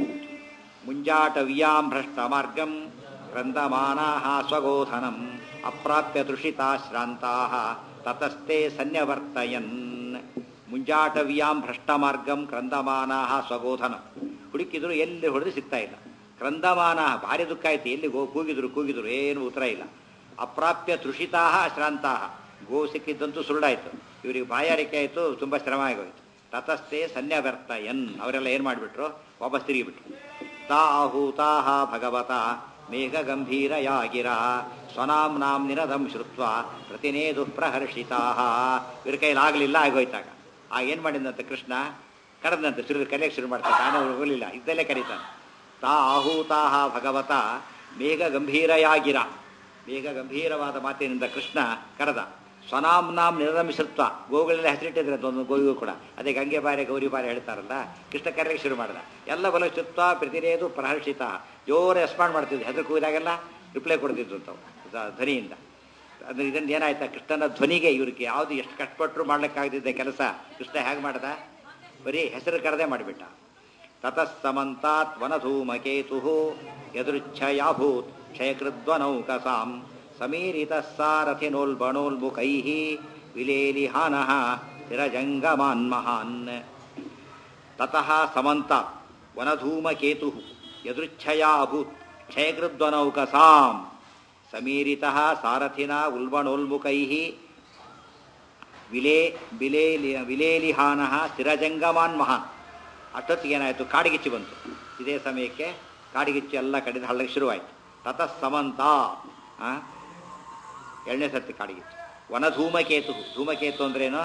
S1: ಮುಂಜಾಟ ವಿಯಾಂ ಭ್ರಷ್ಟ ಮಾರ್ಗಂ ಗ್ರಂಥಮಾನಾ ಸ್ವಗೋಧನಂ ಅಪ್ರಾಪ್ಯ ತೃಷಿತಾ ಶ್ರಾಂತಾ ತತಸ್ತೆ ಸನ್ಯವರ್ತಯನ್ ಮುಂಜಾಟ ವಿಯಾಂ ಭ್ರಷ್ಟ ಮಾರ್ಗಂ ಕ್ರಂದಮಾನಾ ಸ್ವಗೋಧನಂ ಹುಡುಕಿದ್ರು ಎಲ್ಲಿ ಹೊಡೆದು ಸಿಗ್ತಾ ಇಲ್ಲ ಕ್ರಂದಮಾನ ಭಾರಿ ದುಃಖ ಆಯ್ತು ಎಲ್ಲಿ ಗೋ ಕೂಗಿದ್ರು ಕೂಗಿದ್ರು ಏನು ಉತ್ತರ ಇಲ್ಲ ಅಪ್ರಾಪ್ಯ ತೃಷಿತಾ ಶ್ರಾಂತಾ ಗೋ ಸಿಕ್ಕಿದ್ದಂತೂ ಸುರುಳಾಯ್ತು ಇವರಿಗೆ ಬಾಯಾರಿಕೆ ಆಯಿತು ತುಂಬ ಶ್ರಮ ಆಗೋಯ್ತು ತತಸ್ಥೆ ಸನ್ಯವ್ಯರ್ಥಯನ್ ಅವರೆಲ್ಲ ಏನು ಮಾಡಿಬಿಟ್ರು ವಾಪಸ್ ತಿರುಗಿಬಿಟ್ರು ತಾಹೂತಾಹ ಭಗವತ ಮೇಘ ಗಂಭೀರಯಾಗಿರ ಸ್ವನಾಂನಾಂ ನಿರದಂ ಶ್ರುತ್ವ ಪ್ರತಿನೇದು ಪ್ರಹರ್ಷಿತಾ ಇವ್ರ ಕೈಲಾಗಲಿಲ್ಲ ಆಗೋಯ್ತಾಗ ಆಗ ಏನು ಮಾಡಿದಂತೆ ಕೃಷ್ಣ ಕರೆದಂತೆ ಶುರು ಕರೆಯಕ್ಕೆ ಶುರು ಮಾಡ್ತಾನೆ ತಾನೇ ಹೋಗಲಿಲ್ಲ ಇದ್ದಲ್ಲೇ ಕರೀತಾನೆ ತಾ ಆಹೂತಾಹ ಭಗವತ ಮೇಘ ಗಂಭೀರಯಾಗಿರ ಮೇಘ ಗಂಭೀರವಾದ ಮಾತಿನಿಂದ ಕೃಷ್ಣ ಕರೆದ ಸ್ವನಾಂನಾಂ ನಿರಮಿಸತ್ವ ಗೋಗಳೆಲ್ಲ ಹೆಸರಿಟ್ಟಿದ್ರೆ ಒಂದು ಗೋವಿಗೂ ಕೂಡ ಅದೇ ಗಂಗೆ ಬಾರೆ ಗೌರಿ ಬಾರೆ ಹೇಳ್ತಾರಲ್ಲ ಕೃಷ್ಣ ಕರೆಯಕ್ಕೆ ಶುರು ಮಾಡಿದ ಎಲ್ಲ ಬಲ ಚುತ್ವ ಪ್ರತಿರೇದು ಪ್ರಹರ್ಷಿತ ಜೋರ ರೆಸ್ಪಾಂಡ್ ಮಾಡ್ತಿದ್ದೆ ಹೆಸರು ಕೂಗಿದಾಗೆಲ್ಲ ರಿಪ್ಲೈ ಕೊಡ್ತಿದ್ರು ಅಂತವು ದ- ಧ್ವನಿಯಿಂದ ಅಂದ್ರೆ ಇದರಿಂದ ಏನಾಯ್ತಾ ಕೃಷ್ಣನ ಧ್ವನಿಗೆ ಇವ್ರಿಗೆ ಯಾವುದು ಎಷ್ಟು ಕಷ್ಟಪಟ್ಟರು ಮಾಡ್ಲಿಕ್ಕಾಗದಿದ್ದ ಕೆಲಸ ಕೃಷ್ಣ ಹೇಗೆ ಮಾಡ್ದ ಬರೀ ಹೆಸರು ಕರೆದೇ ಮಾಡಿಬಿಟ್ಟ ತತಃ ಸಮಂತಾತ್ ವನಧೂಮಕೇತು ಯದೃಚ್ಛಯಾಭೂತ್ ಕ್ಷಯಕೃದ್ವನೌಕಸಾಂ ಸಮೀರಿತಃ ಸಾರಥಿನೋಲ್ಬಣೋಲ್ಮುಖೈಃ ವಿಲೇಲಿಹಾನಃ ಸ್ಥಿರಜಂಗಮಾನ್ ಮಹಾನ್ ತತಃ ಸಮಂತ ವನಧೂಮಕೇತು ಯದೃಚ್ಛಯಾ ಅಭೂತ್ ಕ್ಷಯಕೃದ್ವನೌಕಸಾಂ ಸಮೀರಿತಃ ಸಾರಥಿನ ಉಲ್ಬಣೋಲ್ಮುಖೈಃ ವಿಲೇ ವಿಲೇಲಿ ವಿಲೇಲಿಹಾನಃ ಸ್ಥಿರಜಂಗಮಾನ್ ಮಹಾನ್ ಅಷ್ಟೊತ್ತಿಗೆ ಏನಾಯಿತು ಕಾಡಿಗಿಚ್ಚಿ ಬಂತು ಇದೇ ಸಮಯಕ್ಕೆ ಕಾಡಿಗಿಚ್ಚಿ ಎಲ್ಲ ಕಡೆದು ಹಳ್ಳಕ್ಕೆ ಶುರುವಾಯಿತು ತತಃ ಸಮಂತ ಆ? ಎರಡನೇ ಸರ್ತಿ ಕಾಡಿಗಿಚ್ಚು ವನ ಧೂಮಕೇತು ಧೂಮಕೇತು ಅಂದ್ರೇನು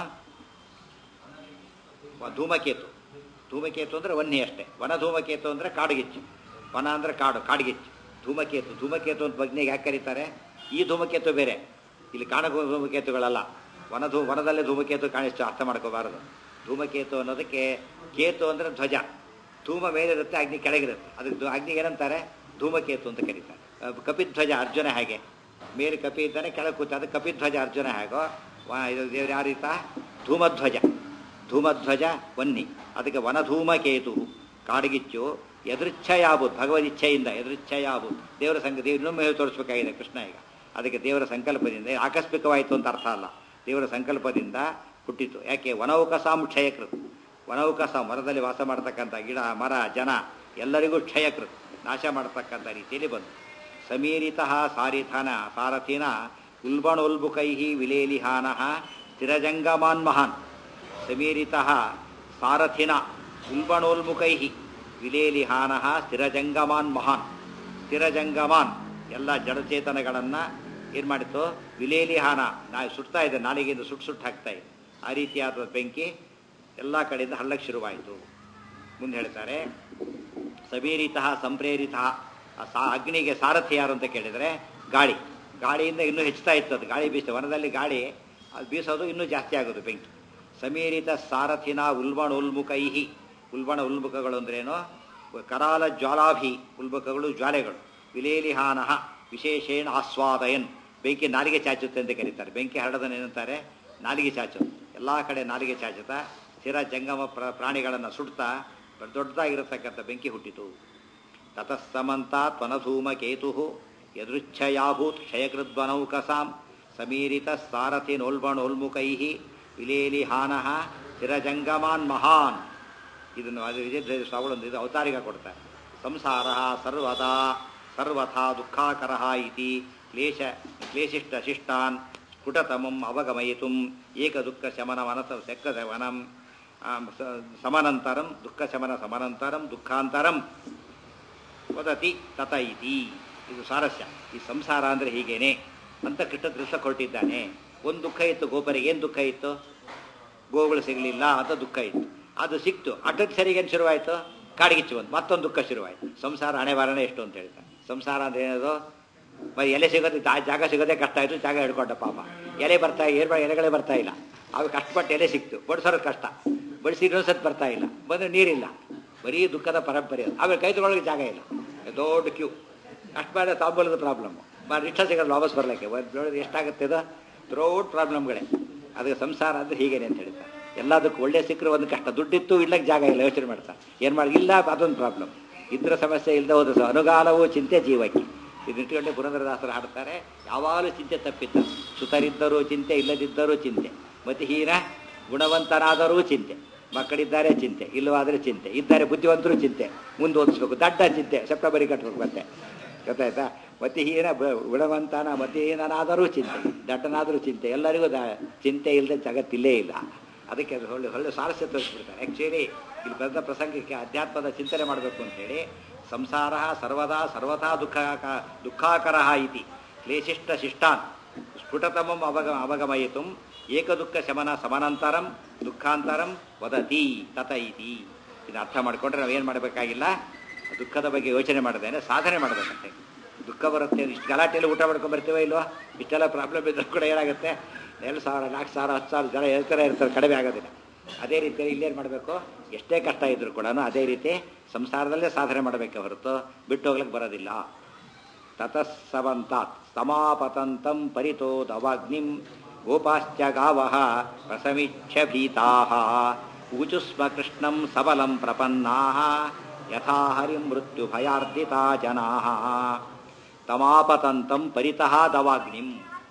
S1: ವ- ಧೂಮಕೇತು ಧೂಮಕೇತು ಅಂದರೆ ವನ್ನಿ ಅಷ್ಟೇ ವನ ಧೂಮಕೇತು ಅಂದರೆ ಕಾಡುಗಿಚ್ಚು ವನ ಅಂದರೆ ಕಾಡು ಕಾಡುಗಿಚ್ಚು ಧೂಮಕೇತು ಧೂಮಕೇತು ಅಂತ ಬಗ್ನಿಗೆ ಯಾಕೆ ಕರೀತಾರೆ ಈ ಧೂಮಕೇತು ಬೇರೆ ಇಲ್ಲಿ ಕಾಣುವ ಧೂಮಕೇತುಗಳಲ್ಲ ವನ ಧೂ ವನದಲ್ಲೇ ಧೂಮಕೇತು ಕಾಣಿಸ್ತು ಅರ್ಥ ಮಾಡ್ಕೋಬಾರದು ಧೂಮಕೇತು ಅನ್ನೋದಕ್ಕೆ ಕೇತು ಅಂದರೆ ಧ್ವಜ ಧೂಮ ಮೇಲಿರುತ್ತೆ ಅಗ್ನಿ ಕೆಳಗಿರುತ್ತೆ ಅದಕ್ಕೆ ಧೂ- ಅಗ್ನಿಗೆ ಏನಂತಾರೆ ಧೂಮಕೇತು ಅಂತ ಕರೀತಾರೆ ಅಹ್ ಕಪಿಧ್ವಜ ಅರ್ಜುನ ಹಾಗೆ ಮೇಲೆ ಕಪಿ ಇದ್ದಾನೆ ಕೆಳಗೆ ಕೂತ ಅದು ಕಪಿಧ್ವಜ ಅರ್ಜುನ ಹೇಗೋ ವ- ಇದು ದೇವ್ರು ಯಾರೀತ ಧೂಮಧ್ವಜ ಧೂಮಧ್ವಜ ವನ್ನಿ ಅದಕ್ಕೆ ವನಧೂಮಕೇತು ಕಾಡಿಗಿಚ್ಚು ಎದೃಚ್ಛಯಾಬುದ್ ಭಗವದ್ ಇಚ್ಛೆಯಿಂದ ಎದೃಚ್ಛಯಾಬುದ್ ದೇವರ ಸಂಕ ದೇವ್ರ ಇನ್ನೊಮ್ಮೆ ಹೇಳಿ ತೋರಿಸ್ಬೇಕಾಗಿದೆ ಕೃಷ್ಣ ಈಗ ಅದಕ್ಕೆ ದೇವರ ಸಂಕಲ್ಪದಿಂದ ಇದು ಆಕಸ್ಮಿಕವಾಯಿತು ಅಂತ ಅರ್ಥ ಅಲ್ಲ ದೇವರ ಸಂಕಲ್ಪದಿಂದ ಹುಟ್ಟಿತು ಯಾಕೆ ವನೌಕಸಾಂ ಕ್ಷಯಕೃತ್ ವನೌಕಸ ಮರದಲ್ಲಿ ವಾಸ ಮಾಡ್ತಕ್ಕಂಥ ಗಿಡ ಮರ ಜನ ಎಲ್ಲರಿಗೂ ಕ್ಷಯಕೃತ್ ನಾಶ ಮಾಡತಕ್ಕಂಥ ರೀತಿಯಲ್ಲಿ ಬಂತು ಸಮೀರಿತ ಸಾರಿಥಾನ ಸಾರಥಿನ ಉಲ್ಬಣೋಲ್ಬುಕೈ ವಿಲೇಲಿಹಾನ ಸ್ಥಿರಜಂಗಮಾನ್ ಮಹಾನ್ ಸಮೀರಿತ ಸಾರಥಿನ ಉಲ್ಬಣೋಲ್ಮುಖೈ ವಿಲೇಲಿಹಾನ ಸ್ಥಿರಜಂಗಮಾನ್ ಮಹಾನ್ ಸ್ಥಿರಜಂಗಮಾನ್ ಎಲ್ಲ ಜಡಚೇತನಗಳನ್ನು ಏನು ಮಾಡಿತು ವಿಲೇಲಿಹಾನ ನಾ ಸುಡ್ತಾ ಇದೆ ನಾಲಿಗೆಯಿಂದ ಸುಟ್ಟು ಸುಟ್ಟು ಹಾಕ್ತಾ ಇದೆ ಆ ರೀತಿಯಾದ ಬೆಂಕಿ ಎಲ್ಲ ಕಡೆಯಿಂದ ಹಳ್ಳಕ್ಕೆ ಶುರುವಾಯಿತು ಮುಂದೆ ಹೇಳ್ತಾರೆ ಸಮೀರಿತ ಸಂಪ್ರೇರಿತ ಆ ಸಾ ಅಗ್ನಿಗೆ ಸಾರಥಿ ಯಾರು ಅಂತ ಕೇಳಿದರೆ ಗಾಳಿ ಗಾಳಿಯಿಂದ ಇನ್ನೂ ಹೆಚ್ಚುತ್ತಾ ಇತ್ತು ಅದು ಗಾಳಿ ಬೀಸ ವನದಲ್ಲಿ ಗಾಳಿ ಅದು ಬೀಸೋದು ಇನ್ನೂ ಜಾಸ್ತಿ ಆಗೋದು ಬೆಂಕಿ ಸಮೀರಿತ ಸಾರಥಿನ ಉಲ್ಬಣ ಉಲ್ಮುಖೈಹಿ ಉಲ್ಬಣ ಉಲ್ಮುಖಗಳು ಅಂದ್ರೇನು ಕರಾಲ ಜ್ವಾಲಾಭಿ ಉಲ್ಬುಖಗಳು ಜ್ವಾಲೆಗಳು ವಿಲೇಲಿಹಾನ ವಿಶೇಷೇಣ ಆಸ್ವಾದಯನ್ ಬೆಂಕಿ ನಾಲಿಗೆ ಚಾಚುತ್ತೆ ಅಂತ ಕರೀತಾರೆ ಬೆಂಕಿ ಹರಡದನ್ನು ಏನಂತಾರೆ ನಾಲಿಗೆ ಚಾಚೋದು ಎಲ್ಲ ಕಡೆ ನಾಲಿಗೆ ಚಾಚುತ್ತಾ ಸ್ಥಿರ ಜಂಗಮ ಪ್ರ ಪ್ರಾಣಿಗಳನ್ನು ಸುಡ್ತಾ ದೊಡ್ಡದಾಗಿರತಕ್ಕಂಥ ಬೆಂಕಿ ಹುಟ್ಟಿತು ತತಃ ಸಮಂತಾತ್ ವನಧೂಮಕೇತು ಯದೃಚ್ಛಯಾಭೂತ್ ಕ್ಷಯಕೃದ್ವನೌಕಸಾಂ ಸಮೀರಿತ ಸಾರಥಿನೋಲ್ಬಣೋಲ್ಮುಖೈ ವಿಲೇಲಿಹಾನ ಸ್ಥಿರಜಂಗಮಾನ್ ಮಹಾನ್ ಇದನ್ನು ಅದು ವಿಜಯ ಸ್ವಾಮಿಗಳೊಂದು ಇದು ಅವತಾರಿಕ ಕೊಡ್ತಾರೆ ಸಂಸಾರ ಸರ್ವದಾ ಸರ್ವಥಾ ದುಃಖಾಕರ ಇತಿ ಕ್ಲೇಶ ಕ್ಲೇಶಿಷ್ಟ ಶಿಷ್ಟಾನ್ ಸ್ಫುಟತಮಂ ಅವಗಮಯಿತು ಏಕ ದುಃಖ ಶಮನ ಮನಸ ಸೆಕ್ಕವನಂ ಸಮನಂತರಂ ದುಃಖ ಶಮನ ಸಮನಂತರಂ ದುಃಖಾಂತರಂ ವದತಿ ತತ ಇತಿ ಇದು ಸಾರಸ್ಯ ಈ ಸಂಸಾರ ಅಂದರೆ ಹೀಗೇನೆ ಅಂತ ಕೃಷ್ಣ ದೃಶ್ಯ ಕೊಟ್ಟಿದ್ದಾನೆ ಒಂದು ದುಃಖ ಇತ್ತು ಗೋಪರಿಗೆ ಏನು ದುಃಖ ಇತ್ತು ಗೋಗಳು ಸಿಗಲಿಲ್ಲ ಅಂತ ದುಃಖ ಇತ್ತು ಅದು ಸಿಕ್ತು ಅಟಕ್ ಸರಿಗೆ ಏನು ಶುರುವಾಯಿತು ಕಾಡಿಗಿಚ್ಚು ಬಂತು ಮತ್ತೊಂದು ದುಃಖ ಶುರುವಾಯಿತು ಸಂಸಾರ ಹಣೆ ಬಾರನೇ ಎಷ್ಟು ಅಂತ ಹೇಳ್ತಾರೆ ಸಂಸಾರ ಅಂದ್ರೆ ಏನದು మరి ಎಲೆ ಸಿಗೋದು ಜಾ- ಜಾಗ ಸಿಗೋದೇ ಕಷ್ಟ ಆಯಿತು ಜಾಗ ಹಿಡ್ಕೊಂಡ ಪಾಪ ಎಲೆ ಬರ್ತಾ ಏರ್ ಎಲೆಗಳೇ ಬರ್ತಾ ಇಲ್ಲ ಅವು ಕಷ್ಟಪಟ್ಟು ಎಲೆ ಸಿಕ್ತು ಬಡಿಸೋರು ಕಷ್ಟ ಬಡಿಸಿ ಇನ್ನೊಂದ್ಸತಿ ಬರ್ತಾ ಇಲ್ಲ ಬಂದರೆ ನೀರಿಲ್ಲ ಬರೀ ದುಃಖದ ಪರಂಪರೆ ಅದು ಆಮೇಲೆ ಕೈ ತಗೊಳ್ಳೋಕೆ ಜಾಗ ಇಲ್ಲ ದೊಡ್ಡ ಕ್ಯೂ ಅಷ್ಟು ಬೇಡ ತಾಂಬೂಲದ ಪ್ರಾಬ್ಲಮ್ಮು ಬಾ ರಿಕ್ಷಾ ಸಿಗೋದು ವಾಪಸ್ ಬರಲಿಕ್ಕೆ ನೋಡಿದ್ರೆ ಎಷ್ಟಾಗುತ್ತೆ ಇದು ದೊಡ್ಡ ಪ್ರಾಬ್ಲಮ್ಗಳೇ ಅದಕ್ಕೆ ಸಂಸಾರ ಅಂದರೆ ಹೀಗೇನೆ ಅಂತ ಹೇಳ್ತಾರೆ ಎಲ್ಲದಕ್ಕೂ ಒಳ್ಳೆ ಸಿಕ್ಕರೆ ಒಂದು ಕಷ್ಟ ದುಡ್ಡಿತ್ತು ಇಲ್ಲಕ್ಕೆ ಜಾಗ ಇಲ್ಲ ಯೋಚನೆ ಮಾಡ್ತಾರೆ ಏನು ಮಾಡಿ ಇಲ್ಲ ಅದೊಂದು ಪ್ರಾಬ್ಲಮ್ ಇದ್ರ ಸಮಸ್ಯೆ ಇಲ್ಲದೆ ಹೋದ ಸ- ಅನುಗಾಲವು ಚಿಂತೆ ಜೀವಕ್ಕೆ ಇದು ಇಟ್ಕೊಂಡೆ ಪುರಂದರದಾಸರು ಹಾಡ್ತಾರೆ ಯಾವಾಗಲೂ ಚಿಂತೆ ತಪ್ಪಿದ್ದ ಸುತರಿದ್ದರೂ ಚಿಂತೆ ಇಲ್ಲದಿದ್ದರೂ ಚಿಂತೆ ಮತಿಹೀನ ಗುಣವಂತನಾದರೂ ಚಿಂತೆ ಮಕ್ಕಳಿದ್ದಾರೆ ಚಿಂತೆ ಇಲ್ಲವಾದರೆ ಚಿಂತೆ ಇದ್ದಾರೆ ಬುದ್ಧಿವಂತರು ಚಿಂತೆ ಮುಂದೆ ಓದಿಸ್ಬೇಕು ದಡ್ಡ ಚಿಂತೆ ಸೆಪ್ಟೆಂಬರಿಗೆ ಕಟ್ಬೇಕು ಮತ್ತೆ ಗೊತ್ತಾಯ್ತಾ ಮತಿಹೀನ ಬ- ಗುಣವಂತನ ಮತಿಹೀನನಾದರೂ ಚಿಂತೆ ದಡ್ಡನಾದರೂ ಚಿಂತೆ ಎಲ್ಲರಿಗೂ ದ ಚಿಂತೆ ಇಲ್ಲದೆ ಜಗತ್ತಿಲ್ಲೇ ಇಲ್ಲ ಅದಕ್ಕೆ ಅದು ಒಳ್ಳೆ ಒಳ್ಳೆ ಸಾರಸ್ಯ ತೋರಿಸ್ಬಿಡ್ತಾರೆ ಆ್ಯಕ್ಚುಲಿ ಇಲ್ಲಿ ಬಂದ ಪ್ರಸಂಗಕ್ಕೆ ಅಧ್ಯಾತ್ಮದ ಚಿಂತನೆ ಮಾಡಬೇಕು ಅಂತೇಳಿ ಸಂಸಾರ ಸರ್ವದಾ ಸರ್ವಥಾ ದುಃಖ ದುಃಖಾಕರ ಇತಿ ಕ್ಲೇಶಿಷ್ಟ ಶಿಷ್ಟಾನ್ ಸ್ಫುಟತಮಂ ಅವಗ ಅವಗಮಯಿತು ಏಕದುಃಖ ಶಮನ ಸಮನಂತರಂ ದುಃಖಾಂತರಂ ವದತಿ ತತ ಇತಿ ಇದು ಅರ್ಥ ಮಾಡಿಕೊಂಡ್ರೆ ನಾವೇನು ಮಾಡಬೇಕಾಗಿಲ್ಲ ದುಃಖದ ಬಗ್ಗೆ ಯೋಚನೆ ಮಾಡದೇನೆ ಸಾಧನೆ ಮಾಡಬೇಕಂತೆ ದುಃಖ ಬರುತ್ತೆ ಇಷ್ಟು ಗಲಾಟೆಯಲ್ಲಿ ಊಟ ಮಾಡ್ಕೊಂಡು ಬರ್ತೀವೋ ಇಲ್ವೋ ಇಷ್ಟೆಲ್ಲ ಪ್ರಾಬ್ಲಮ್ ಇದ್ರೂ ಕೂಡ ಏನಾಗುತ್ತೆ ಎರಡು ಸಾವಿರ ನಾಲ್ಕು ಸಾವಿರ ಹತ್ತು ಸಾವಿರ ಜನ ಹೇಳ್ತಾರೆ ಇರ್ತಾರೆ ಕಡಿಮೆ ಆಗೋದಿಲ್ಲ ಅದೇ ರೀತಿಯಲ್ಲಿ ಇಲ್ಲೇನು ಮಾಡಬೇಕು ಎಷ್ಟೇ ಕಷ್ಟ ಇದ್ರೂ ಕೂಡ ಅದೇ ರೀತಿ ಸಂಸಾರದಲ್ಲೇ ಸಾಧನೆ ಮಾಡಬೇಕೆ ಹೊರತು ಬಿಟ್ಟು ಹೋಗ್ಲಿಕ್ಕೆ ಬರೋದಿಲ್ಲ ತತಸ್ಸವಂತಾತ್ ಸಮಾಪತಂತಂ ಪರಿತೋ ದವಾಗ್ನಿಂ ಗೋಪಾಶ್ಚ ಗಾವಃ ಪ್ರಸಮಿಚ್ಛ ಭೀತಾಃ ಊಚುಸ್ಮ ಕೃಷ್ಣಂ ಸಬಲಂ ಪ್ರಪನ್ನಾಃ ಯಥಾ ಹರಿಂ ಮೃತ್ಯು ಭಯಾರ್ದಿತಾ ಜನಾ ತಮಾಪತಂತಂ ಪರಿತಃ ದವಾಗ್ನಿಂ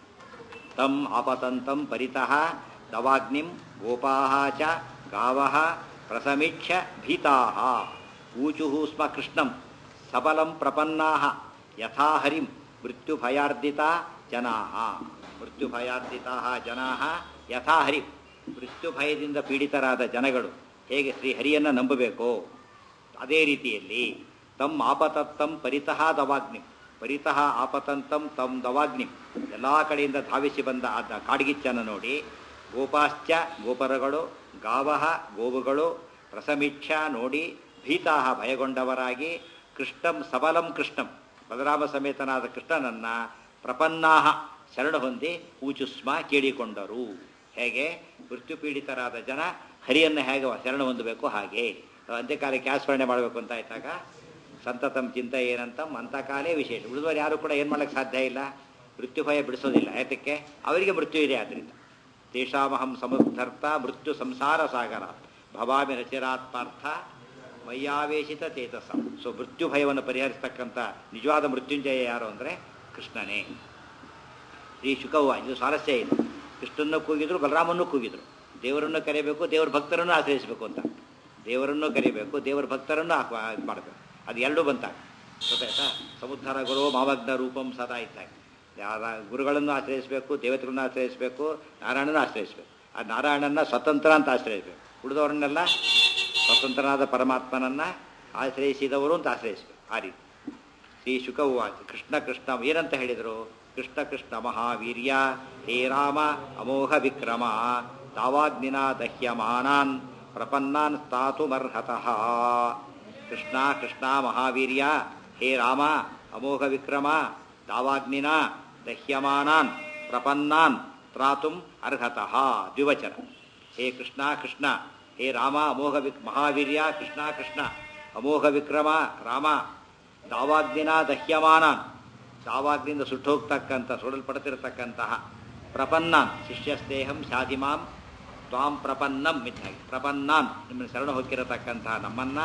S1: ತಂ ಆಪತಂತಂ ಪರಿತಃ ದವಾಗ್ನಿಂ ಗೋಪಾಃ ಚ ಗಾವಃ ಪ್ರಸಮೀಕ್ಷ್ಯ ಭೀತಾಃ ಊಚುಃ ಸ್ಮ ಕೃಷ್ಣಂ ಸಬಲಂ ಪ್ರಪನ್ನಾಃ ಯಥಾ ಹರಿಂ ಮೃತ್ಯುಭಯಾರ್ದಿತಾ ಜನಾಃ ಮೃತ್ಯುಭಯಾರ್ದಿತಾಃ ಜನಾಃ ಯಥಾ ಹರಿಂ ಮೃತ್ಯುಭಯದಿಂದ ಪೀಡಿತರಾದ ಜನಗಳು ಹೇಗೆ ಶ್ರೀ ಹರಿಯನ್ನು ನಂಬಬೇಕೋ ಅದೇ ರೀತಿಯಲ್ಲಿ ತಮ್ಮ ಆಪತತ್ತಂ ಪರಿತಃ ದವಾಗ್ನಿ ಪರಿತಃ ಆಪತಂತಂ ತಂ ದವಾಗ್ನಿ ಎಲ್ಲ ಕಡೆಯಿಂದ ಧಾವಿಸಿ ಬಂದ ಆ ದ- ಕಾಡ್ಗಿಚ್ಚನ್ನು ನೋಡಿ ಗೋಪಾಶ್ಚ ಗೋಪರಗಳು ಗಾವಹ ಗೋವುಗಳು ರಸಮೀಕ್ಷ ನೋಡಿ ಭೀತಾಹ ಭಯಗೊಂಡವರಾಗಿ ಕೃಷ್ಣಂ ಸಬಲಂ ಕೃಷ್ಣಂ ಬಲರಾಮ ಸಮೇತನಾದ ಕೃಷ್ಣನನ್ನ ಪ್ರಪನ್ನಾಹ ಶರಣ ಹೊಂದಿ ಊಚುಸ್ಮ ಕೇಳಿಕೊಂಡರು ಹೇಗೆ ಮೃತ್ಯುಪೀಡಿತರಾದ ಜನ ಹರಿಯನ್ನು ಹೇಗೆ ಶರಣ ಹೊಂದಬೇಕು ಹಾಗೆ ಅಂತ್ಯಕಾಲಕ್ಕೆ ಯಾವ ಸ್ಮರಣೆ ಮಾಡಬೇಕು ಅಂತ ಆಯ್ತಾಗ ಸಂತತಂ ಚಿಂತ ಏನಂತಂ ಅಂತಕಾಲೇ ವಿಶೇಷ ಉಳಿದವರು ಯಾರು ಕೂಡ ಏನು ಮಾಡಕ್ಕೆ ಸಾಧ್ಯ ಇಲ್ಲ ಮೃತ್ಯು ಭಯ ಬಿಡಿಸೋದಿಲ್ಲ ಯಾತಕ್ಕೆ ಅವರಿಗೆ ಮೃತ್ಯು ಇದೆ ಆದ್ದರಿಂದ ತೇಷಾಮಹಂ ಸಮುದ್ಧರ್ಥ ಮೃತ್ಯು ಸಂಸಾರ ಸಾಗರ ಭವಾಮಿ ರಚಿರಾತ್ಮಾರ್ಥ ಮಯ್ಯಾವೇಶಿತ ಚೇತಸ ಸೊ ಮೃತ್ಯು ಭಯವನ್ನು ಪರಿಹರಿಸ್ತಕ್ಕಂಥ ನಿಜವಾದ ಮೃತ್ಯುಂಜಯ ಯಾರು ಅಂದರೆ ಕೃಷ್ಣನೇ ಶ್ರೀ ಶುಕವ್ವ ಇದು ಸ್ವಾರಸ್ಯ ಇದೆ ಕೃಷ್ಣನ್ನು ಕೂಗಿದ್ರು ಬಲರಾಮನ್ನು ಕೂಗಿದ್ರು ದೇವರನ್ನು ಕರೆಯಬೇಕು ದೇವರ ಭಕ್ತರನ್ನು ಆಶ್ರಯಿಸಬೇಕು ಅಂತ ದೇವರನ್ನು ಕರಿಬೇಕು ದೇವರ ಭಕ್ತರನ್ನು ಆಹ್ವಾ ಇದು ಮಾಡಬೇಕು ಅದು ಎರಡೂ ಬಂತಾಗ ಗೊತ್ತಾಯ್ತಾ ಸಮುದ್ಧರ ಗುರು ಮಾಮಗ್ನ ರೂಪಂ ಸದಾ ಇದ್ದಾಗ ಯಾರ ಗುರುಗಳನ್ನು ಆಶ್ರಯಿಸಬೇಕು ದೇವತೆಗಳನ್ನು ಆಶ್ರಯಿಸಬೇಕು ನಾರಾಯಣನ ಆಶ್ರಯಿಸಬೇಕು ಆ ನಾರಾಯಣನ ಸ್ವತಂತ್ರ ಅಂತ ಆಶ್ರಯಿಸಬೇಕು ಉಳಿದವರನ್ನೆಲ್ಲ ಸ್ವತಂತ್ರನಾದ ಪರಮಾತ್ಮನನ್ನ ಆಶ್ರಯಿಸಿದವರು ಅಂತ ಆಶ್ರಯಿಸಬೇಕು ಆ ರೀತಿ ಶ್ರೀ ಶುಕವಾಚ ಕೃಷ್ಣ ಕೃಷ್ಣ ಏನಂತ ಹೇಳಿದರು ಕೃಷ್ಣ ಕೃಷ್ಣ ಮಹಾವೀರ್ಯ ಹೇ ರಾಮ ಅಮೋಘ ವಿಕ್ರಮ ತಾವಾಗ್ನಿನ ದಹ್ಯಮಾನಾನ್ ಪ್ರಪನ್ನಾನ್ ಸ್ಥಾತುಮರ್ಹತಃ ಕೃಷ್ಣ ಕೃಷ್ಣ ಮಹಾವೀರ್ಯ ಹೇ ರಾಮ ಅಮೋಘ ವಿಕ್ರಮ ತಾವಾಗ್ನಿನ ದಹ್ಯಮಾನಾನ್ ಪ್ರಪನ್ನಾನ್ ತ್ರಾತುಂ ಅರ್ಹತಃ ದ್ವಿವಚನ ಹೇ ಕೃಷ್ಣ ಕೃಷ್ಣ ಹೇ ರಾಮ ಅಮೋಘ ವಿಕ್ ಮಹಾವೀರ್ಯ ಕೃಷ್ಣ ಕೃಷ್ಣ ಅಮೋಘ ವಿಕ್ರಮ ರಾಮ ದಾವಾಗ್ನಿನ ದಹ್ಯಮಾನಾನ್ ದಾವಾಗ್ನಿಂದ ಸುಟ್ಟೋಗ್ತಕ್ಕಂಥ ಸುಡಲ್ಪಡ್ತಿರತಕ್ಕಂತಹ ಪ್ರಪನ್ನಾನ್ ಶಿಷ್ಯಸ್ತೇಹಂ ಶಾದಿಮಾಂ ತ್ವಾಂ ಪ್ರಪನ್ನಂ ಮಿಥಾಗಿ ಪ್ರಪನ್ನಾನ್ ನಿಮ್ಮನ್ನು ಶರಣ ಹೋಗಿರತಕ್ಕಂತಹ ನಮ್ಮನ್ನ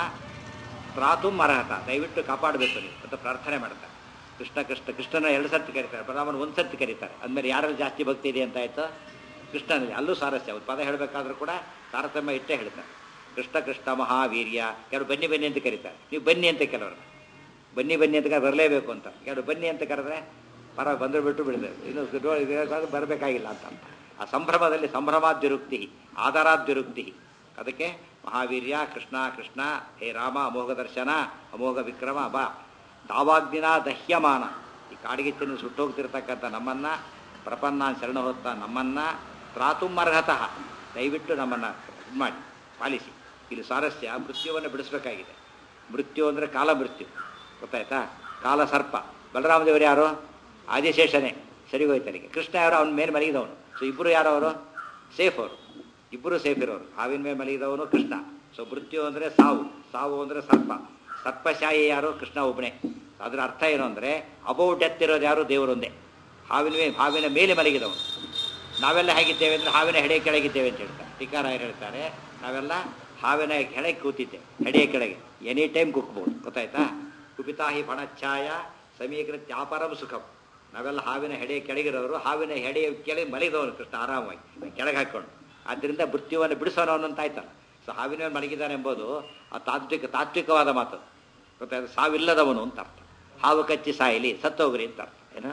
S1: ತ್ರಾತುಂ ಅರ್ಹತ ದಯವಿಟ್ಟು ಕಾಪಾಡಬೇಕು ನೀವು ಅಂತ ಪ್ರಾರ್ಥನೆ ಮಾಡ್ತಾರೆ ಕೃಷ್ಣ ಕೃಷ್ಣ ಕೃಷ್ಣನ ಎರಡು ಸರ್ತಿ ಕರೀತಾರೆ ಬಲರಾಮನ ಒಂದು ಸರ್ತಿ ಕರೀತಾರೆ ಅಂದಮೇಲೆ ಯಾರಲ್ಲಿ ಜಾಸ್ತಿ ಭಕ್ತಿ ಇದೆ ಅಂತ ಆಯ್ತು ಕೃಷ್ಣನಲ್ಲಿ ಅಲ್ಲೂ ಸಾರಸ್ಯ ಅವ್ರು ಪದ ಹೇಳಬೇಕಾದ್ರೂ ಕೂಡ ತಾರತಮ್ಯ ಇಟ್ಟೇ ಹೇಳ್ತಾರೆ ಕೃಷ್ಣ ಕೃಷ್ಣ ಮಹಾವೀರ್ಯ ಕೆಲವರು ಬನ್ನಿ ಬನ್ನಿ ಅಂತ ಕರೀತಾರೆ ನೀವು ಬನ್ನಿ ಅಂತ ಕೆಲವರು ಬನ್ನಿ ಬನ್ನಿ ಅಂತ ಕರೆ ಬರಲೇಬೇಕು ಅಂತ ಕೆಲವರು ಬನ್ನಿ ಅಂತ ಕರೆದ್ರೆ ಪರ ಬಂದರು ಬಿಟ್ಟು ಬಿಡಬೇಕು ಇನ್ನು ಬರಬೇಕಾಗಿಲ್ಲ ಅಂತ ಆ ಸಂಭ್ರಮದಲ್ಲಿ ಸಂಭ್ರಮಾದ್ಯುರುಕ್ತಿ ಆಧಾರಾದ್ಯುರುಕ್ತಿ ಅದಕ್ಕೆ ಮಹಾವೀರ್ಯ ಕೃಷ್ಣ ಕೃಷ್ಣ ಹೇ ರಾಮ ಅಮೋಘ ದರ್ಶನ ಅಮೋಘ ವಿಕ್ರಮ ಬಾ ದಾವಾಗ್ನಿನ ದಹ್ಯಮಾನ ಈ ಕಾಡಿಗಿಚ್ಚಿನ ಸುಟ್ಟೋಗ್ತಿರ್ತಕ್ಕಂಥ ನಮ್ಮನ್ನ ಪ್ರಪನ್ನ ಶರಣ ಹೊತ್ತ ನಮ್ಮನ್ನ ತ್ರಾತುಮರ್ಹತಃ ದಯವಿಟ್ಟು ನಮ್ಮನ್ನ ಇದು ಮಾಡಿ ಪಾಲಿಸಿ ಇಲ್ಲಿ ಸ್ವಾರಸ್ಯ ಮೃತ್ಯುವನ್ನು ಬಿಡಿಸ್ಬೇಕಾಗಿದೆ ಮೃತ್ಯು ಅಂದರೆ ಕಾಲ ಮೃತ್ಯು ಗೊತ್ತಾಯ್ತಾ ಕಾಲ ಸರ್ಪ ಬಲರಾಮದೇವರು ಯಾರು ಆದಿಶೇಷನೇ ಸರಿ ಹೋಯ್ತನಿಗೆ ಕೃಷ್ಣ ಯಾರು ಅವನ ಮೇಲೆ ಮಲಗಿದವನು ಸೊ ಇಬ್ಬರು ಯಾರು ಅವರು ಸೇಫ್ ಅವರು ಇಬ್ಬರು ಸೇಫ್ ಇರೋರು ಹಾವಿನ ಮೇಲೆ ಮಲಗಿದವನು ಕೃಷ್ಣ ಸೊ ಮೃತ್ಯು ಅಂದರೆ ಸಾವು ಸಾವು ಅಂದರೆ ಸರ್ಪ ಸರ್ಪಶಾಹಿ ಯಾರು ಕೃಷ್ಣ ಒಬ್ಬನೇ ಅದರ ಅರ್ಥ ಏನು ಅಂದರೆ ಅಬೌ ಡೆತ್ ಇರೋದು ಯಾರು ದೇವರೊಂದೇ ಹಾವಿನ ಮೇ ಹಾವಿನ ಮೇಲೆ ಮಲಗಿದವನು ನಾವೆಲ್ಲ ಹೇಗಿದ್ದೇವೆ ಅಂದರೆ ಹಾವಿನ ಹೆಡೆ ಕೆಳಗಿದ್ದೇವೆ ಅಂತ ಹೇಳ್ತಾರೆ ಟೀಕಾರಾಯರು ಹೇಳ್ತಾರೆ ನಾವೆಲ್ಲ ಹಾವಿನ ಹೆಡೆ ಕೂತಿದ್ದೆ ಹೆಡೆಯ ಕೆಳಗೆ ಎನಿ ಟೈಮ್ ಕುಕ್ಬೋದು ಗೊತ್ತಾಯ್ತಾ ಕುಪಿತಾಹಿ ಫಣಚ್ಛಾಯ ಸಮೀಕೃತ್ಯ ಅಪರಂ ಸುಖಂ ನಾವೆಲ್ಲ ಹಾವಿನ ಹೆಡೆ ಕೆಳಗಿರೋರು ಹಾವಿನ ಹೆಡೆಯ ಕೆಳಗೆ ಮಲಗಿದವನು ಕೃಷ್ಣ ಆರಾಮಾಗಿ ಕೆಳಗೆ ಹಾಕ್ಕೊಂಡು ಆದ್ದರಿಂದ ಮೃತ್ಯುವನ್ನು ಬಿಡಿಸೋನವನು ಅಂತ ಆಯ್ತಲ್ಲ ಸೊ ಹಾವಿನ ಮೇಲೆ ಮಲಗಿದ್ದಾನೆ ಎಂಬುದು ಆ ತಾತ್ವಿಕ ತಾತ್ವಿಕವಾದ ಮಾತು ಗೊತ್ತಾಯ್ತು ಸಾವಿಲ್ಲದವನು ಅಂತ ಅರ್ಥ ಹಾವು ಕಚ್ಚಿ ಸಾಯಲಿ ಸತ್ತೋಗ್ರಿ ಅಂತ ಅರ್ಥ ಏನು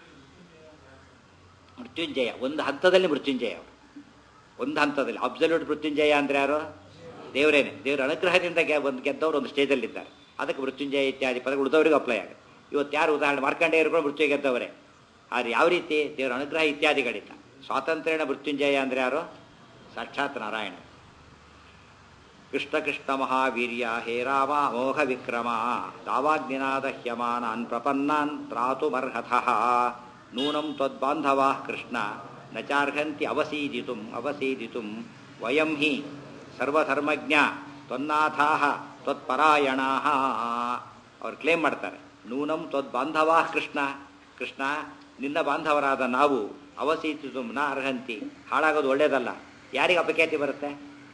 S1: ಮೃತ್ಯುಂಜಯ ಒಂದು ಹಂತದಲ್ಲಿ ಮೃತ್ಯುಂಜಯ ಅವರು ಒಂದು ಹಂತದಲ್ಲಿ ಅಬ್ಸಲ್ಯೂಟ್ ಮೃತ್ಯುಂಜಯ ಅಂದ್ರೆ ಯಾರು ದೇವರೇನೆ ದೇವರ ಅನುಗ್ರಹದಿಂದ ಗೆ- ಒಂದು ಗೆದ್ದವರು ಒಂದು ಸ್ಟೇಜಲ್ಲಿದ್ದಾರೆ ಅದಕ್ಕೆ ಮೃತ್ಯುಂಜಯ ಇತ್ಯಾದಿ ಪದಗಳು ಉಳಿದವರಿಗೂ ಅಪ್ಲೈ ಆಗುತ್ತೆ ಇವತ್ತು ಯಾರು ಉದಾಹರಣೆ ಮಾರ್ಕಂಡೇಯರು ಕೂಡ ಮೃತ್ಯು ಗೆದ್ದವರೇ ಆದ್ರೆ ಯಾವ ರೀತಿ ದೇವರ ಅನುಗ್ರಹ ಇತ್ಯಾದಿಗಳಿಂದ ಸ್ವಾತಂತ್ರ್ಯನ ಮೃತ್ಯುಂಜಯ ಅಂದ್ರೆ ಯಾರು ಸಾಕ್ಷಾತ್ ನಾರಾಯಣ ಕೃಷ್ಣ ಕೃಷ್ಣ ಮಹಾವೀರ್ಯ ಹೇ ರಾಮ ಮೋಹ ವಿಕ್ರಮ ದಾವಾಗ್ನಿನಾದ ಹ್ಯಮಾನಾನ್ ಪ್ರಪನ್ನಾನ್ ತ್ರಾತುಮರ್ಹತಃ ನೂನಂ ತ್ವದ್ಬಾಂಧವಾ ಕೃಷ್ಣ ನ ಚಾರ್ಹಂತಿ ಅವಸೀದಿತುಂ ಅವಸೀದಿತುಂ ವಯಂ ಹಿ ಸರ್ವಧರ್ಮಜ್ಞ ತ್ವನ್ನಾಥಾ ತ್ವತ್ಪರಾಯಣಾ ಅವ್ರು ಕ್ಲೇಮ್ ಮಾಡ್ತಾರೆ ನೂನಂ ತ್ವದ್ಬಾಂಧವಾ ಕೃಷ್ಣ ಕೃಷ್ಣ ನಿನ್ನ ಬಾಂಧವರಾದ ನಾವು ಅವಸೀದಿತು ನ ಅರ್ಹಂತಿ ಹಾಳಾಗೋದು ಒಳ್ಳೇದಲ್ಲ ಯಾರಿಗೆ ಅಪಖ್ಯಾತಿ ಬರುತ್ತೆ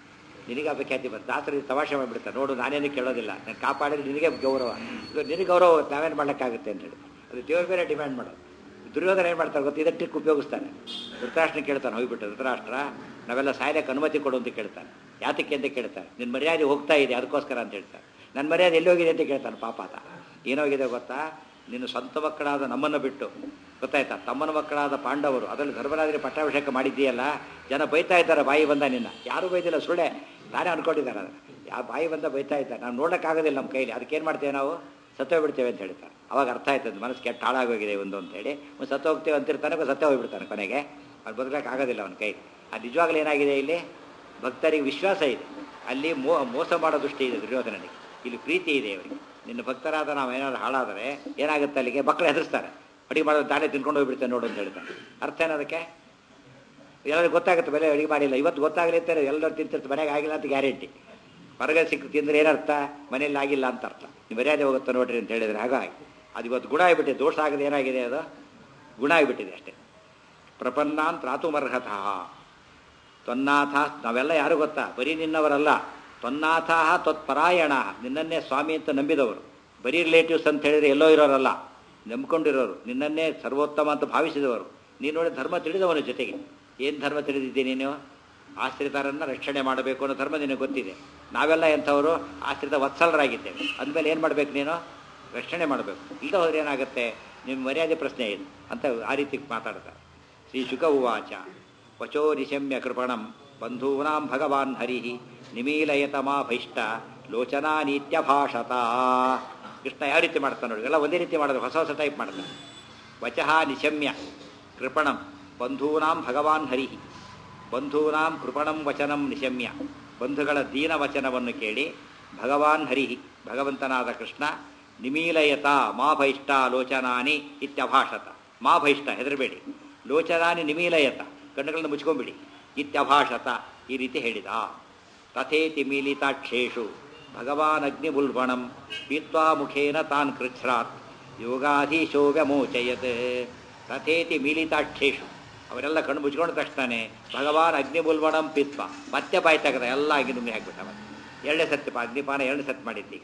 S1: ನಿನಗೆ ಅಪಖ್ಯಾತಿ ಬಂತು ದಾಸರು ತಮಾಷೆ ಮಾಡಿಬಿಡ್ತಾರೆ ನೋಡು ನಾನೇನು ಕೇಳೋದಿಲ್ಲ ನಾನು ಕಾಪಾಡಿದ್ರೆ ನಿನಗೆ ಗೌರವ ಇದು ನಿನಗೆ ಗೌರವ ನಾವೇನು ಮಾಡೋಕ್ಕಾಗುತ್ತೆ ಅಂತ ಹೇಳಿ ಅದು ದೇವ್ರ ಬೇರೆ ಡಿಮ್ಯಾಂಡ್ ಮಾಡೋದು ದುರ್ಯೋಧನ ಏನು ಮಾಡ್ತಾರೆ ಗೊತ್ತಾ ಇದೇ ಟ್ರಿಕ್ ಉಪಯೋಗಿಸ್ತಾನೆ ಧೃತರಾಷ್ಟ್ರನ ಕೇಳ್ತಾನೆ ಹೋಗ್ಬಿಟ್ಟು ಧೃತರಾಷ್ಟ್ರ ನಾವೆಲ್ಲ ಸಾಯಲಿಕ್ಕೆ ಅನುಮತಿ ಕೊಡು ಅಂತ ಕೇಳ್ತಾನೆ ಯಾತಕ್ಕೆ ಅಂತ ಕೇಳ್ತಾನೆ ನಿನ್ನ ಮರ್ಯಾದೆ ಹೋಗ್ತಾ ಇದೆ ಅದಕ್ಕೋಸ್ಕರ ಅಂತ ಹೇಳ್ತಾನೆ ನನ್ನ ಮರ್ಯಾದೆ ಎಲ್ಲಿ ಹೋಗಿದೆ ಅಂತ ಕೇಳ್ತಾನೆ ಪಾಪ ಆತ ಏನೋಗಿದೆ ಗೊತ್ತಾ ನಿನ್ನ ಸ್ವಂತ ಮಕ್ಕಳಾದ ನಮ್ಮನ್ನು ಬಿಟ್ಟು ಗೊತ್ತಾಯ್ತಾ ತಮ್ಮನ ಮಕ್ಕಳಾದ ಪಾಂಡವರು ಅದರಲ್ಲಿ ಧರ್ಮರಾಜರಿಗೆ ಪಟ್ಟಾಭಿಷೇಕ ಮಾಡಿದ್ದೀಯಲ್ಲ ಜನ ಬೈತಾ ಇದ್ದಾರೆ ಬಾಯಿ ಬಂದ ನಿನ್ನ ಯಾರೂ ಬೈದಿಲ್ಲ ಸುಳ್ಳೆ ನಾನೇ ಅನ್ಕೊಂಡಿದ್ದಾರೆ ಅದನ್ನು ಯಾವ ಬಾಯಿ ಬಂದ ಬೈತಾ ಇದ್ದಾರೆ ನಾವು ನೋಡೋಕ್ಕಾಗೋದಿಲ್ಲ ನಮ್ಮ ಕೈಲಿ ಅದಕ್ಕೇನು ಮಾಡ್ತೇವೆ ನಾವು ಸತ್ತೇ ಬಿಡ್ತೇವೆ ಅಂತ ಹೇಳ್ತಾರೆ ಅವಾಗ ಅರ್ಥ ಆಯ್ತದೆ ಮನಸ್ಸು ಕೆಟ್ಟ ಹಾಳಾಗೋಗಿದೆ ಒಂದು ಅಂತೇಳಿ ಒಂದು ಸತ್ತ ಹೋಗ್ತೇವೆ ಅಂತಿರ್ತಾನೆ ಸತ್ತ ಹೋಗ್ಬಿಡ್ತಾನೆ ಕೊನೆಗೆ ಅದು ಬದುಕಕ್ಕೆ ಆಗೋದಿಲ್ಲ ಅವನ ಕೈ ಅದು ನಿಜವಾಗ್ಲೂ ಏನಾಗಿದೆ ಇಲ್ಲಿ ಭಕ್ತರಿಗೆ ವಿಶ್ವಾಸ ಇದೆ ಅಲ್ಲಿ ಮೋ ಮೋಸ ಮಾಡೋ ದೃಷ್ಟಿ ಇದೆ ದುರ್ಯೋಧನನಿಗೆ ಇಲ್ಲಿ ಪ್ರೀತಿ ಇದೆ ಅವರಿಗೆ ನಿನ್ನ ಭಕ್ತರಾದ ನಾವು ಏನಾದ್ರು ಹಾಳಾದರೆ ಏನಾಗುತ್ತೆ ಅಲ್ಲಿಗೆ ಮಕ್ಕಳು ಹೆದರ್ಸ್ತಾರೆ ಅಡಿಗೆ ಮಾಡೋದು ತಾನೇ ತಿನ್ಕೊಂಡು ಹೋಗ್ಬಿಡ್ತೇನೆ ನೋಡು ಅಂತ ಹೇಳ್ತಾರೆ ಅರ್ಥ ಏನದಕ್ಕೆ ಎಲ್ಲರಿಗೂ ಗೊತ್ತಾಗುತ್ತೆ ಬೆಲೆ ಅಡಿಗೆ ಮಾಡಿಲ್ಲ ಇವತ್ತು ಗೊತ್ತಾಗಲಿ ಅಂತ ಎಲ್ಲರೂ ತಿಂತಿರ್ತಾರೆ ಮನೆಗೆ ಆಗಿಲ್ಲ ಅಂತ ಗ್ಯಾರಂಟಿ ಹೊರಗೆ ಸಿಕ್ಕು ತಿಂದ್ರೆ ಏನರ್ಥ ಮನೆಯಲ್ಲಿ ಆಗಿಲ್ಲ ಅಂತ ಅರ್ಥ ನೀವು ಮರ್ಯಾದೆ ಹೋಗುತ್ತೆ ನೋಡ್ರಿ ಅಂತ ಹೇಳಿದ್ರೆ ಹಾಗಾಗಿ ಅದು ಇವತ್ತು ಗುಣ ಆಗಿಬಿಟ್ಟಿದೆ ದೋಷ ಆಗದೆ ಏನಾಗಿದೆ ಅದು ಗುಣ ಆಗಿಬಿಟ್ಟಿದೆ ಅಷ್ಟೇ ಪ್ರಪನ್ನಾನ್ ತ್ರಾತುಮರ್ಹತಃ ತ್ವನ್ನಾಥ ನಾವೆಲ್ಲ ಯಾರು ಗೊತ್ತಾ ಬರೀ ನಿನ್ನವರಲ್ಲ ತ್ವನ್ನಾಥ ತ್ವತ್ಪರಾಯಣ ನಿನ್ನನ್ನೇ ಸ್ವಾಮಿ ಅಂತ ನಂಬಿದವರು ಬರೀ ರಿಲೇಟಿವ್ಸ್ ಅಂತ ಹೇಳಿದ್ರೆ ಎಲ್ಲೋ ಇರೋರಲ್ಲ ನಂಬ್ಕೊಂಡಿರೋರು ನಿನ್ನನ್ನೇ ಸರ್ವೋತ್ತಮ ಅಂತ ಭಾವಿಸಿದವರು ನೀನು ನೋಡಿ ಧರ್ಮ ತಿಳಿದವನ ಜೊತೆಗೆ ಏನು ಧರ್ಮ ತಿಳಿದಿದ್ದೀನಿ ನೀನು ಆಶ್ರಿತರನ್ನು ರಕ್ಷಣೆ ಮಾಡಬೇಕು ಅನ್ನೋ ಧರ್ಮ ನಿನಗೆ ಗೊತ್ತಿದೆ ನಾವೆಲ್ಲ ಎಂಥವರು ಆಶ್ರಿತ ವತ್ಸಲರಾಗಿದ್ದೇವೆ ಅಂದಮೇಲೆ ಏನು ಮಾಡಬೇಕು ನೀನು ರಕ್ಷಣೆ ಮಾಡಬೇಕು ಇಲ್ಲದ ಹೋದ್ರೆ ಏನಾಗುತ್ತೆ ನಿಮ್ಮ ಮರ್ಯಾದೆ ಪ್ರಶ್ನೆ ಇದೆ ಅಂತ ಆ ರೀತಿ ಮಾತಾಡ್ತಾರೆ ಶ್ರೀ ಶುಕ ಉವಾಚ ವಚೋ ನಿಶಮ್ಯ ಕೃಪಣಂ ಬಂಧೂನಾಂ ಭಗವಾನ್ ಹರಿ ನಿಮೀಲಯತಮಾಭೈಷ್ಟ ಲೋಚನಾನೀತ್ಯಭಾಷತ ಕೃಷ್ಣ ಯಾವ ರೀತಿ ಮಾಡ್ತಾನೆ ನೋಡಿ ಎಲ್ಲ ಒಂದೇ ರೀತಿ ಮಾಡಿದ್ರೆ ಹೊಸ ಹೊಸ ಟೈಪ್ ಮಾಡ್ತಾನೆ ವಚಃ ನಿಶಮ್ಯ ಕೃಪಣಂ ಬಂಧೂನಾಂ ಭಗವಾನ್ ಹರಿ ಬಂಧೂನಾಂ ಕೃಪಣಂ ವಚನಂ ನಿಶಮ್ಯ ಬಂಧುಗಳ ದೀನ ವಚನವನ್ನು ಕೇಳಿ ಭಗವಾನ್ ಹರಿ ಭಗವಂತನಾದ ಕೃಷ್ಣ ನಿಮೀಲಯತ ಮಾ ಭೈಷ್ಟ ಲೋಚನಾನಿ ಇತ್ಯಭಾಷತ ಮಾ ಭೈಷ್ಟ ಹೆದರಬೇಡಿ ಲೋಚನಾನಿ ನಿಮೀಲಯತ ಕಣ್ಣುಗಳನ್ನು ಮುಚ್ಕೊಂಬಿಡಿ ಇತ್ಯಭಾಷತ ಈ ರೀತಿ ಹೇಳಿದ ತಥೇತಿ ಮೀಲಿತಾಕ್ಷೇಷು ಭಗವಾನ್ ಅಗ್ನಿಬುಲ್ಬಣಂ ಪೀತ್ವಾ ಮುಖೇನ ತಾನ್ ಕೃಚ್ಛ್ರಾತ್ ಯೋಗಾಧೀಶೋ ವ್ಯಮೋಚಯತ್ ತಥೇತಿ ಮೀಲಿತಾಕ್ಷೇಷು ಅವರೆಲ್ಲ ಕಣ್ಣು ಮುಚ್ಕೊಂಡ ತಕ್ಷಣ ಭಗವಾನ್ ಅಗ್ನಿಬುಲ್ಬಣಂ ಪಿತ್ವ ಮತ್ತೆ ಬಾಯಿ ತೆಗೆದ ಎಲ್ಲ ಅಗ್ನಿ ನುಂಗಿ ಹಾಕ್ಬಿಟ್ಟ ಮತ್ತೆ ಎರಡನೇ ಸತ್ಯ ಅಗ್ನಿಪಾನ ಎರಡನೇ ಸತ್ಯ ಮಾಡಿದ್ದೀಗ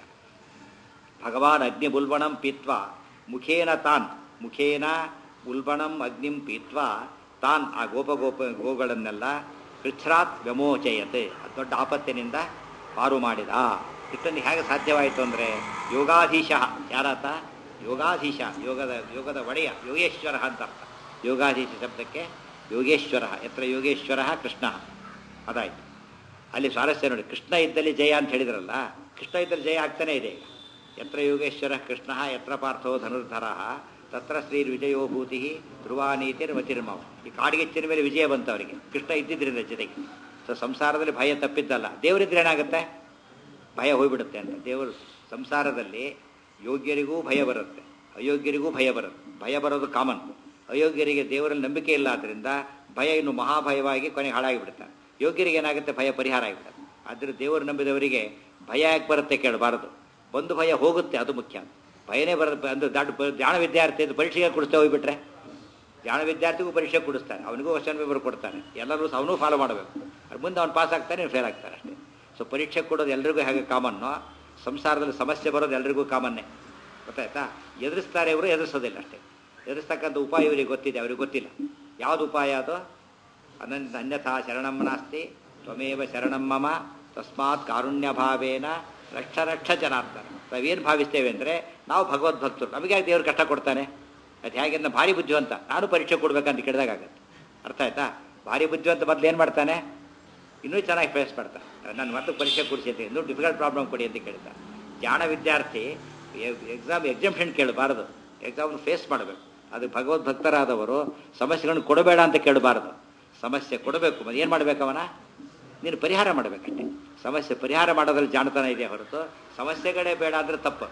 S1: ಭಗವಾನ್ ಅಗ್ನಿ ಉಲ್ಬಣಂ ಪೀತ್ವ ಮುಖೇನ ತಾನ್ ಮುಖೇನ ಉಲ್ಬಣಂ ಅಗ್ನಿಂ ಪೀತ್ವ ತಾನ್ ಆ ಗೋಪ ಗೋಪ ಗೋಗಳನ್ನೆಲ್ಲ ಕೃಚ್ಛ್ರಾತ್ ವ್ಯಮೋಚಯತೆ ದೊಡ್ಡ ಆಪತ್ತಿನಿಂದ ಪಾರು ಮಾಡಿದ ಇಷ್ಟನ್ನು ಹೇಗೆ ಸಾಧ್ಯವಾಯಿತು ಅಂದರೆ ಯೋಗಾಧೀಶ ಯಾರಾತ ಯೋಗಾಧೀಶ ಯೋಗದ ಯೋಗದ ಒಡೆಯ ಯೋಗೇಶ್ವರ ಅಂತ ಅರ್ಥ ಯೋಗಾಧೀಶ ಶಬ್ದಕ್ಕೆ ಯೋಗೇಶ್ವರ ಎತ್ರ ಯೋಗೇಶ್ವರ ಕೃಷ್ಣ ಅದಾಯ್ತು ಅಲ್ಲಿ ಸ್ವಾರಸ್ಯ ನೋಡಿ ಕೃಷ್ಣ ಇದ್ದಲ್ಲಿ ಜಯ ಅಂತ ಹೇಳಿದ್ರಲ್ಲ ಕೃಷ್ಣ ಇದ್ದಲ್ಲಿ ಜಯ ಆಗ್ತಾನೆ ಇದೆ ಈಗ ಯತ್ರ ಯೋಗೇಶ್ವರ ಕೃಷ್ಣ ಯತ್ರ ಪಾರ್ಥೋ ಧನುರ್ಧರ ತತ್ರ ಶ್ರೀ ವಿಜಯೋಭೂತಿ ಧ್ರುವಾನೀತಿರ್ ಮತಿರ್ಮವ ಈ ಕಾಡಿಗೆಚ್ಚಿನ ಮೇಲೆ ವಿಜಯ ಬಂತು ಅವರಿಗೆ ಕೃಷ್ಣ ಇದ್ದಿದ್ರಿಂದ ಜೊತೆಗೆ ಸೊ ಸಂಸಾರದಲ್ಲಿ ಭಯ ತಪ್ಪಿದ್ದಲ್ಲ ದೇವರಿದ್ರೆ ಏನಾಗುತ್ತೆ ಭಯ ಹೋಗ್ಬಿಡುತ್ತೆ ಅಂತ ದೇವರು ಸಂಸಾರದಲ್ಲಿ ಯೋಗ್ಯರಿಗೂ ಭಯ ಬರುತ್ತೆ ಅಯೋಗ್ಯರಿಗೂ ಭಯ ಬರುತ್ತೆ ಭಯ ಬರೋದು ಕಾಮನ್ ಅಯೋಗ್ಯರಿಗೆ ದೇವರಲ್ಲಿ ನಂಬಿಕೆ ಇಲ್ಲ ಆದ್ದರಿಂದ ಭಯ ಇನ್ನು ಮಹಾಭಯವಾಗಿ ಕೊನೆಗೆ ಹಾಳಾಗಿಬಿಡುತ್ತೆ ಯೋಗ್ಯರಿಗೆ ಏನಾಗುತ್ತೆ ಭಯ ಪರಿಹಾರ ಆಗಿಬಿಡುತ್ತೆ ಆದರೆ ದೇವರು ನಂಬಿದವರಿಗೆ ಭಯ ಯಾಕೆ ಬರುತ್ತೆ ಕೇಳಬಾರದು ಒಂದು ಭಯ ಹೋಗುತ್ತೆ ಅದು ಮುಖ್ಯ ಭಯನೇ ಬರುತ್ತೆ ಅಂದ್ರೆ ದೊಡ್ಡ ಜಾಣ ವಿದ್ಯಾರ್ಥಿ ಅಂತ ಪರೀಕ್ಷೆಗೆ ಕೊಡಿಸ್ತೇ ಹೋಗ್ಬಿಟ್ರೆ ಜಾಣ ವಿದ್ಯಾರ್ಥಿಗೂ ಪರೀಕ್ಷೆ ಕೊಡಿಸ್ತಾನೆ ಅವನಿಗೂ ಕ್ವಶನ್ ಪೇಪರ್ ಕೊಡ್ತಾನೆ ಎಲ್ಲರೂ ಸಹ ಅವನು ಫಾಲೋ ಮಾಡಬೇಕು ಅದ್ರ ಮುಂದೆ ಅವ್ನು ಪಾಸ್ ಆಗ್ತಾನೆ ಫೇಲ್ ಆಗ್ತಾನೆ ಅಷ್ಟೇ ಸೊ ಪರೀಕ್ಷೆ ಕೊಡೋದು ಎಲ್ರಿಗೂ ಹೇಗೆ ಕಾಮನ್ನು ಸಂಸಾರದಲ್ಲಿ ಸಮಸ್ಯೆ ಬರೋದು ಎಲ್ರಿಗೂ ಕಾಮನ್ನೇ ಗೊತ್ತಾಯ್ತಾ ಎದುರಿಸ್ತಾರೆ ಇವರು ಎದುರಿಸೋದಿಲ್ಲ ಅಷ್ಟೇ ಎದುರಿಸ್ತಕ್ಕಂಥ ಉಪಾಯ ಇವರಿಗೆ ಗೊತ್ತಿದೆ ಅವ್ರಿಗೆ ಗೊತ್ತಿಲ್ಲ ಯಾವುದು ಉಪಾಯ ಅದು ಅನಂತ ಅನ್ಯಥಾ ಶರಣಂ ನಾಸ್ತಿ ತ್ವಮೇವ ಶರಣಂ ಮಮ ತಸ್ಮಾತ್ ಕಾರುಣ್ಯ ಭಾವೇನ ರಕ್ಷ ರಕ್ಷ ಜನಾರ್ದನ ನಾವೇನು ಭಾವಿಸ್ತೇವೆ ಅಂದರೆ ನಾವು ಭಗವದ್ಭಕ್ತರು ನಮಗೆ ಯಾಕೆ ದೇವ್ರು ಕಷ್ಟ ಕೊಡ್ತಾನೆ ಅದು ಹೇಗೆ ಅಂದ್ರೆ ಭಾರಿ ಬುದ್ಧಿವಂತ ನಾನು ಪರೀಕ್ಷೆ ಕೊಡ್ಬೇಕಂತ ಕೇಳಿದಾಗತ್ತೆ ಅರ್ಥ ಆಯ್ತಾ ಭಾರಿ ಬುದ್ಧಿವಂತ ಮೊದಲು ಏನು ಮಾಡ್ತಾನೆ ಇನ್ನೂ ಚೆನ್ನಾಗಿ ಫೇಸ್ ಮಾಡ್ತಾನೆ ನಾನು ಮತ್ತೆ ಪರೀಕ್ಷೆ ಕೊಡಿಸಿ ಅಂತ ಇನ್ನೂ ಡಿಫಿಕಲ್ಟ್ ಪ್ರಾಬ್ಲಮ್ ಕೊಡಿ ಅಂತ ಕೇಳ್ತಾನೆ ಜಾಣ ವಿದ್ಯಾರ್ಥಿ ಎಕ್ಸಾಮ್ ಎಕ್ಸಾಮ್ಷನ್ ಕೇಳಬಾರದು ಎಕ್ಸಾಮ್ನ ಫೇಸ್ ಮಾಡಬೇಕು ಅದು ಭಗವದ್ಭಕ್ತರಾದವರು ಸಮಸ್ಯೆಗಳನ್ನು ಕೊಡಬೇಡ ಅಂತ ಕೇಳಬಾರದು ಸಮಸ್ಯೆ ಕೊಡಬೇಕು ಮತ್ತೆ ಏನು ಮಾಡಬೇಕು ಅವನ ನೀನು ಪರಿಹಾರ ಮಾಡಬೇಕಷ್ಟೆ ಸಮಸ್ಯೆ ಪರಿಹಾರ ಮಾಡೋದ್ರಲ್ಲಿ ಜಾಣತನ ಇದೆ ಹೊರತು ಸಮಸ್ಯೆಗಳೇ ಬೇಡ ಅಂದರೆ ತಪ್ಪು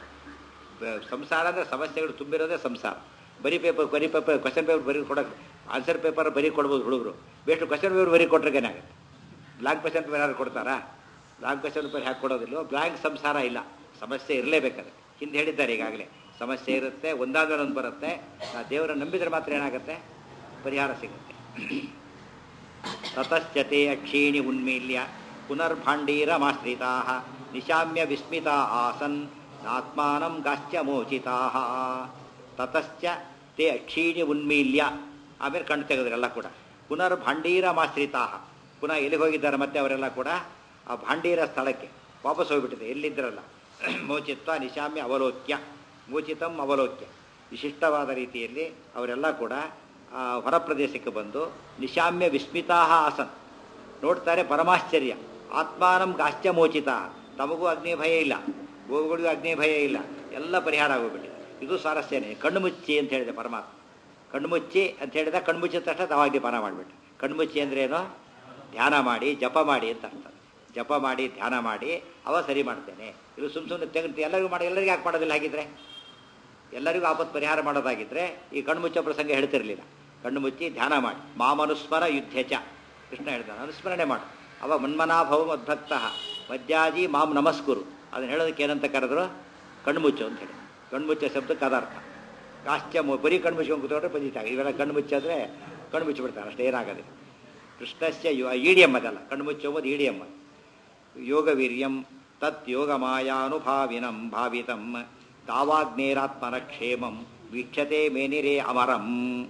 S1: ಬ- ಸಂಸಾರ ಅಂದರೆ ಸಮಸ್ಯೆಗಳು ತುಂಬಿರೋದೇ ಸಂಸಾರ ಬರೀ ಪೇಪರ್ ಬರೀ ಪೇಪರ್ ಕ್ವಶನ್ ಪೇಪರ್ ಬರೀ ಕೊಡೋಕೆ ಆನ್ಸರ್ ಪೇಪರ್ ಬರೀ ಕೊಡ್ಬೋದು ಹುಡುಗರು ಬೆಸ್ಟ್ ಕ್ವಶನ್ ಪೇಪರ್ ಬರೀ ಕೊಟ್ರೆ ಏನಾಗುತ್ತೆ ಬ್ಲಾಂಕ್ ಕ್ವಶನ್ ಪೇಪರ್ ಯಾರು ಕೊಡ್ತಾರಾ ಬ್ಲಾಂಕ್ ಕ್ವಶನ್ ಪೇಪರ್ ಹಾಕಿ ಕೊಡೋದಿಲ್ಲ ಬ್ಲಾಂಕ್ ಸಂಸಾರ ಇಲ್ಲ ಸಮಸ್ಯೆ ಇರಲೇಬೇಕಾದ್ರೆ ಹಿಂದೆ ಹೇಳಿದ್ದಾರೆ ಈಗಾಗಲೇ ಸಮಸ್ಯೆ ಇರುತ್ತೆ ಒಂದಾದ್ಮೇಲೆ ಒಂದು ಬರುತ್ತೆ ಆ ದೇವರ ನಂಬಿದ್ರೆ ಮಾತ್ರ ಏನಾಗುತ್ತೆ ಪರಿಹಾರ ಸಿಗುತ್ತೆ ತತಶ್ಚತೆ ಅಕ್ಷೀಣಿ ಉನ್ಮೀಲ್ಯ ಪುನರ್ಭಾಂಡೀರಮಾಶ್ರಿತಾ ನಿಶಾಮ್ಯ ವಿಸ್ಮಿತಾ ಆಸನ್ ನಾತ್ಮಾನಂ ಗಾಶ್ಚ ಮೋಚಿತಾ ತತಶ್ಚ ತೇ ಅಕ್ಷೀಣಿ ಉನ್ಮೀಲ್ಯ ಆಮೇಲೆ ಕಣ್ಣು ತೆಗೆದ್ರೆಲ್ಲ ಕೂಡ ಪುನರ್ ಭಾಂಡೀರಮಾಶ್ರಿತಾ ಪುನಃ ಎಲ್ಲಿಗೆ ಹೋಗಿದ್ದಾರೆ ಮತ್ತೆ ಅವರೆಲ್ಲ ಕೂಡ ಆ ಭಾಂಡೀರ ಸ್ಥಳಕ್ಕೆ ವಾಪಸ್ ಹೋಗ್ಬಿಟ್ಟಿದೆ ಎಲ್ಲಿದ್ದರಲ್ಲ ಮೋಚಿತ್ವ ನಿಶಾಮ್ಯ ಅವಲೋಕ್ಯ ಮೋಚಿತಂ ಅವಲೋಕ್ಯ ವಿಶಿಷ್ಟವಾದ ರೀತಿಯಲ್ಲಿ ಅವರೆಲ್ಲ ಕೂಡ ಆ ಹೊರ ಪ್ರದೇಶಕ್ಕೆ ಬಂದು ನಿಶಾಮ್ಯ ವಿಸ್ಮಿತಾ ಆಸನ್ ನೋಡ್ತಾರೆ ಪರಮಾಶ್ಚರ್ಯ ಆತ್ಮಾನಂ ಗಾಶ್ಚ ಮೋಚಿತ ತಮಗೂ ಅಗ್ನಿ ಭಯ ಇಲ್ಲ ಗೋವುಗಳಿಗೂ ಅಗ್ನಿ ಭಯ ಇಲ್ಲ ಎಲ್ಲ ಪರಿಹಾರ ಆಗೋಗ್ಬಿಟ್ಟಿದೆ ಇದು ಸ್ವಾರಸ್ಯನೇ ಕಣ್ಣು ಮುಚ್ಚಿ ಅಂತ ಹೇಳಿದೆ ಪರಮಾತ್ಮ ಕಣ್ಣು ಮುಚ್ಚಿ ಅಂತ ಹೇಳಿದ ಕಣ್ಣು ಮುಚ್ಚಿದ ತಕ್ಷಣ ತಾವಾಗಿ ಪಾನ ಮಾಡಿಬಿಟ್ಟು ಕಣ್ಣು ಮುಚ್ಚಿ ಅಂದ್ರೆ ಏನು ಧ್ಯಾನ ಮಾಡಿ ಜಪ ಮಾಡಿ ಅಂತ ಅರ್ಥ ಜಪ ಮಾಡಿ ಧ್ಯಾನ ಮಾಡಿ ಅವ ಸರಿ ಮಾಡ್ತೇನೆ ಇದು ಸುಮ್ ಸುಮ್ಮನೆ ತೆಗೆದು ಎಲ್ಲರಿಗೂ ಮಾಡಿ ಎಲ್ಲರಿಗೂ ಯಾಕೆ ಮಾಡೋದಿಲ್ಲ ಹಾಗಿದ್ರೆ ಎಲ್ಲರಿಗೂ ಆಪತ್ತು ಪರಿಹಾರ ಮಾಡೋದಾಗಿದ್ರೆ ಈ ಕಣ್ಣು ಮುಚ್ಚೋ ಪ್ರಸಂಗ ಹೇಳ್ತಿರ್ಲಿಲ್ಲ ಕಣ್ಣು ಮುಚ್ಚಿ ಧ್ಯಾನ ಮಾಡಿ ಮಾಮನುಸ್ಮರ ಯುದ್ಧಚ ಕೃಷ್ಣ ಹೇಳ್ತಾನೆ ಅನುಸ್ಮರಣೆ ಮಾಡು ಅವ ಮನ್ಮನಾಭವ ಮದ್ಭಕ್ತ ಮಜ್ಜಾಜಿ ಮಾಮ್ ನಮಸ್ಕುರು ಅದನ್ನ ಹೇಳೋದಕ್ಕೆ ಏನಂತ ಕರೆದ್ರು ಕಣ್ಣು ಮುಚ್ಚು ಅಂತ ಹೇಳಿ ಕಣ್ಣು ಮುಚ್ಚೋ ಶಬ್ದಕ್ಕೆ ಅದಾರ್ಥ ಕಾಶ್ಚ ಮು- ಬರೀ ಕಣ್ಣು ಮುಚ್ಕೊಂಡು ಕೂತ್ಕೊಂಡ್ರೆ ಬಂದಿತ್ತಾಗ ಇವೆಲ್ಲ ಕಣ್ಣು ಮುಚ್ಚಿದ್ರೆ ಕಣ್ಣು ಮುಚ್ಚಿಬಿಡ್ತಾರೆ ಅಷ್ಟೇ ಏನಾಗೋದಿಲ್ಲ ಕೃಷ್ಣಸ್ಯ ಇಡಿಯಮ್ಮ ಅದಲ್ಲ ಕಣ್ಣು ಮುಚ್ಚೋಬೋದು ಇಡಿಯಮ್ಮ ಯೋಗವೀರ್ಯಂ ತತ್ ಯೋಗಮಾಯಾನುಭಾವಿನಂ ಭಾವಿತಂ ತಾವಾಗ್ನೇರಾತ್ಮನ ಕ್ಷೇಮಂ ವೀಕ್ಷತೆ ಮೇನಿರೇ ಅಮರಂ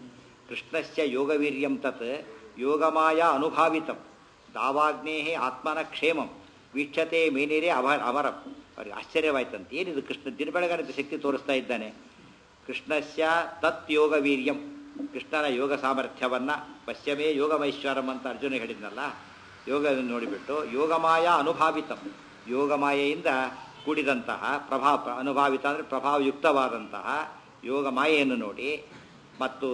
S1: ಕೃಷ್ಣಸ್ಯ ಯೋಗವೀರ್ಯಂ ತತ್ ಯೋಗಮಾಯ ಅನುಭಾವಿತಂ ದಾವಾಗ್ನೇ ಆತ್ಮನ ಕ್ಷೇಮಂ ವೀಕ್ಷತೆ ಮೇನಿರೇ ಅಭ ಅಮರಂ ಅವ್ರಿಗೆ ಆಶ್ಚರ್ಯವಾಯ್ತಂತೆ ಏನಿದು ಕೃಷ್ಣ ದಿನಬೆಳಗಾನದ ಶಕ್ತಿ ತೋರಿಸ್ತಾ ಇದ್ದಾನೆ ಕೃಷ್ಣಸ್ಯ ತತ್ ಯೋಗ ವೀರ್ಯಂ ಕೃಷ್ಣನ ಯೋಗ ಸಾಮರ್ಥ್ಯವನ್ನ ಪಶ್ಚಿಮೇ ಯೋಗಮೈಶ್ವರಂ ಅಂತ ಅರ್ಜುನ ಹೇಳಿದ್ನಲ್ಲ ಯೋಗ ನೋಡಿಬಿಟ್ಟು ಯೋಗಮಾಯ ಅನುಭಾವಿತಂ ಯೋಗಮಾಯೆಯಿಂದ ಕೂಡಿದಂತಹ ಪ್ರಭಾ ಅನುಭಾವಿತ ಅಂದರೆ ಪ್ರಭಾವಯುಕ್ತವಾದಂತಹ ಯೋಗ ಮಾಯೆಯನ್ನು ನೋಡಿ ಮತ್ತು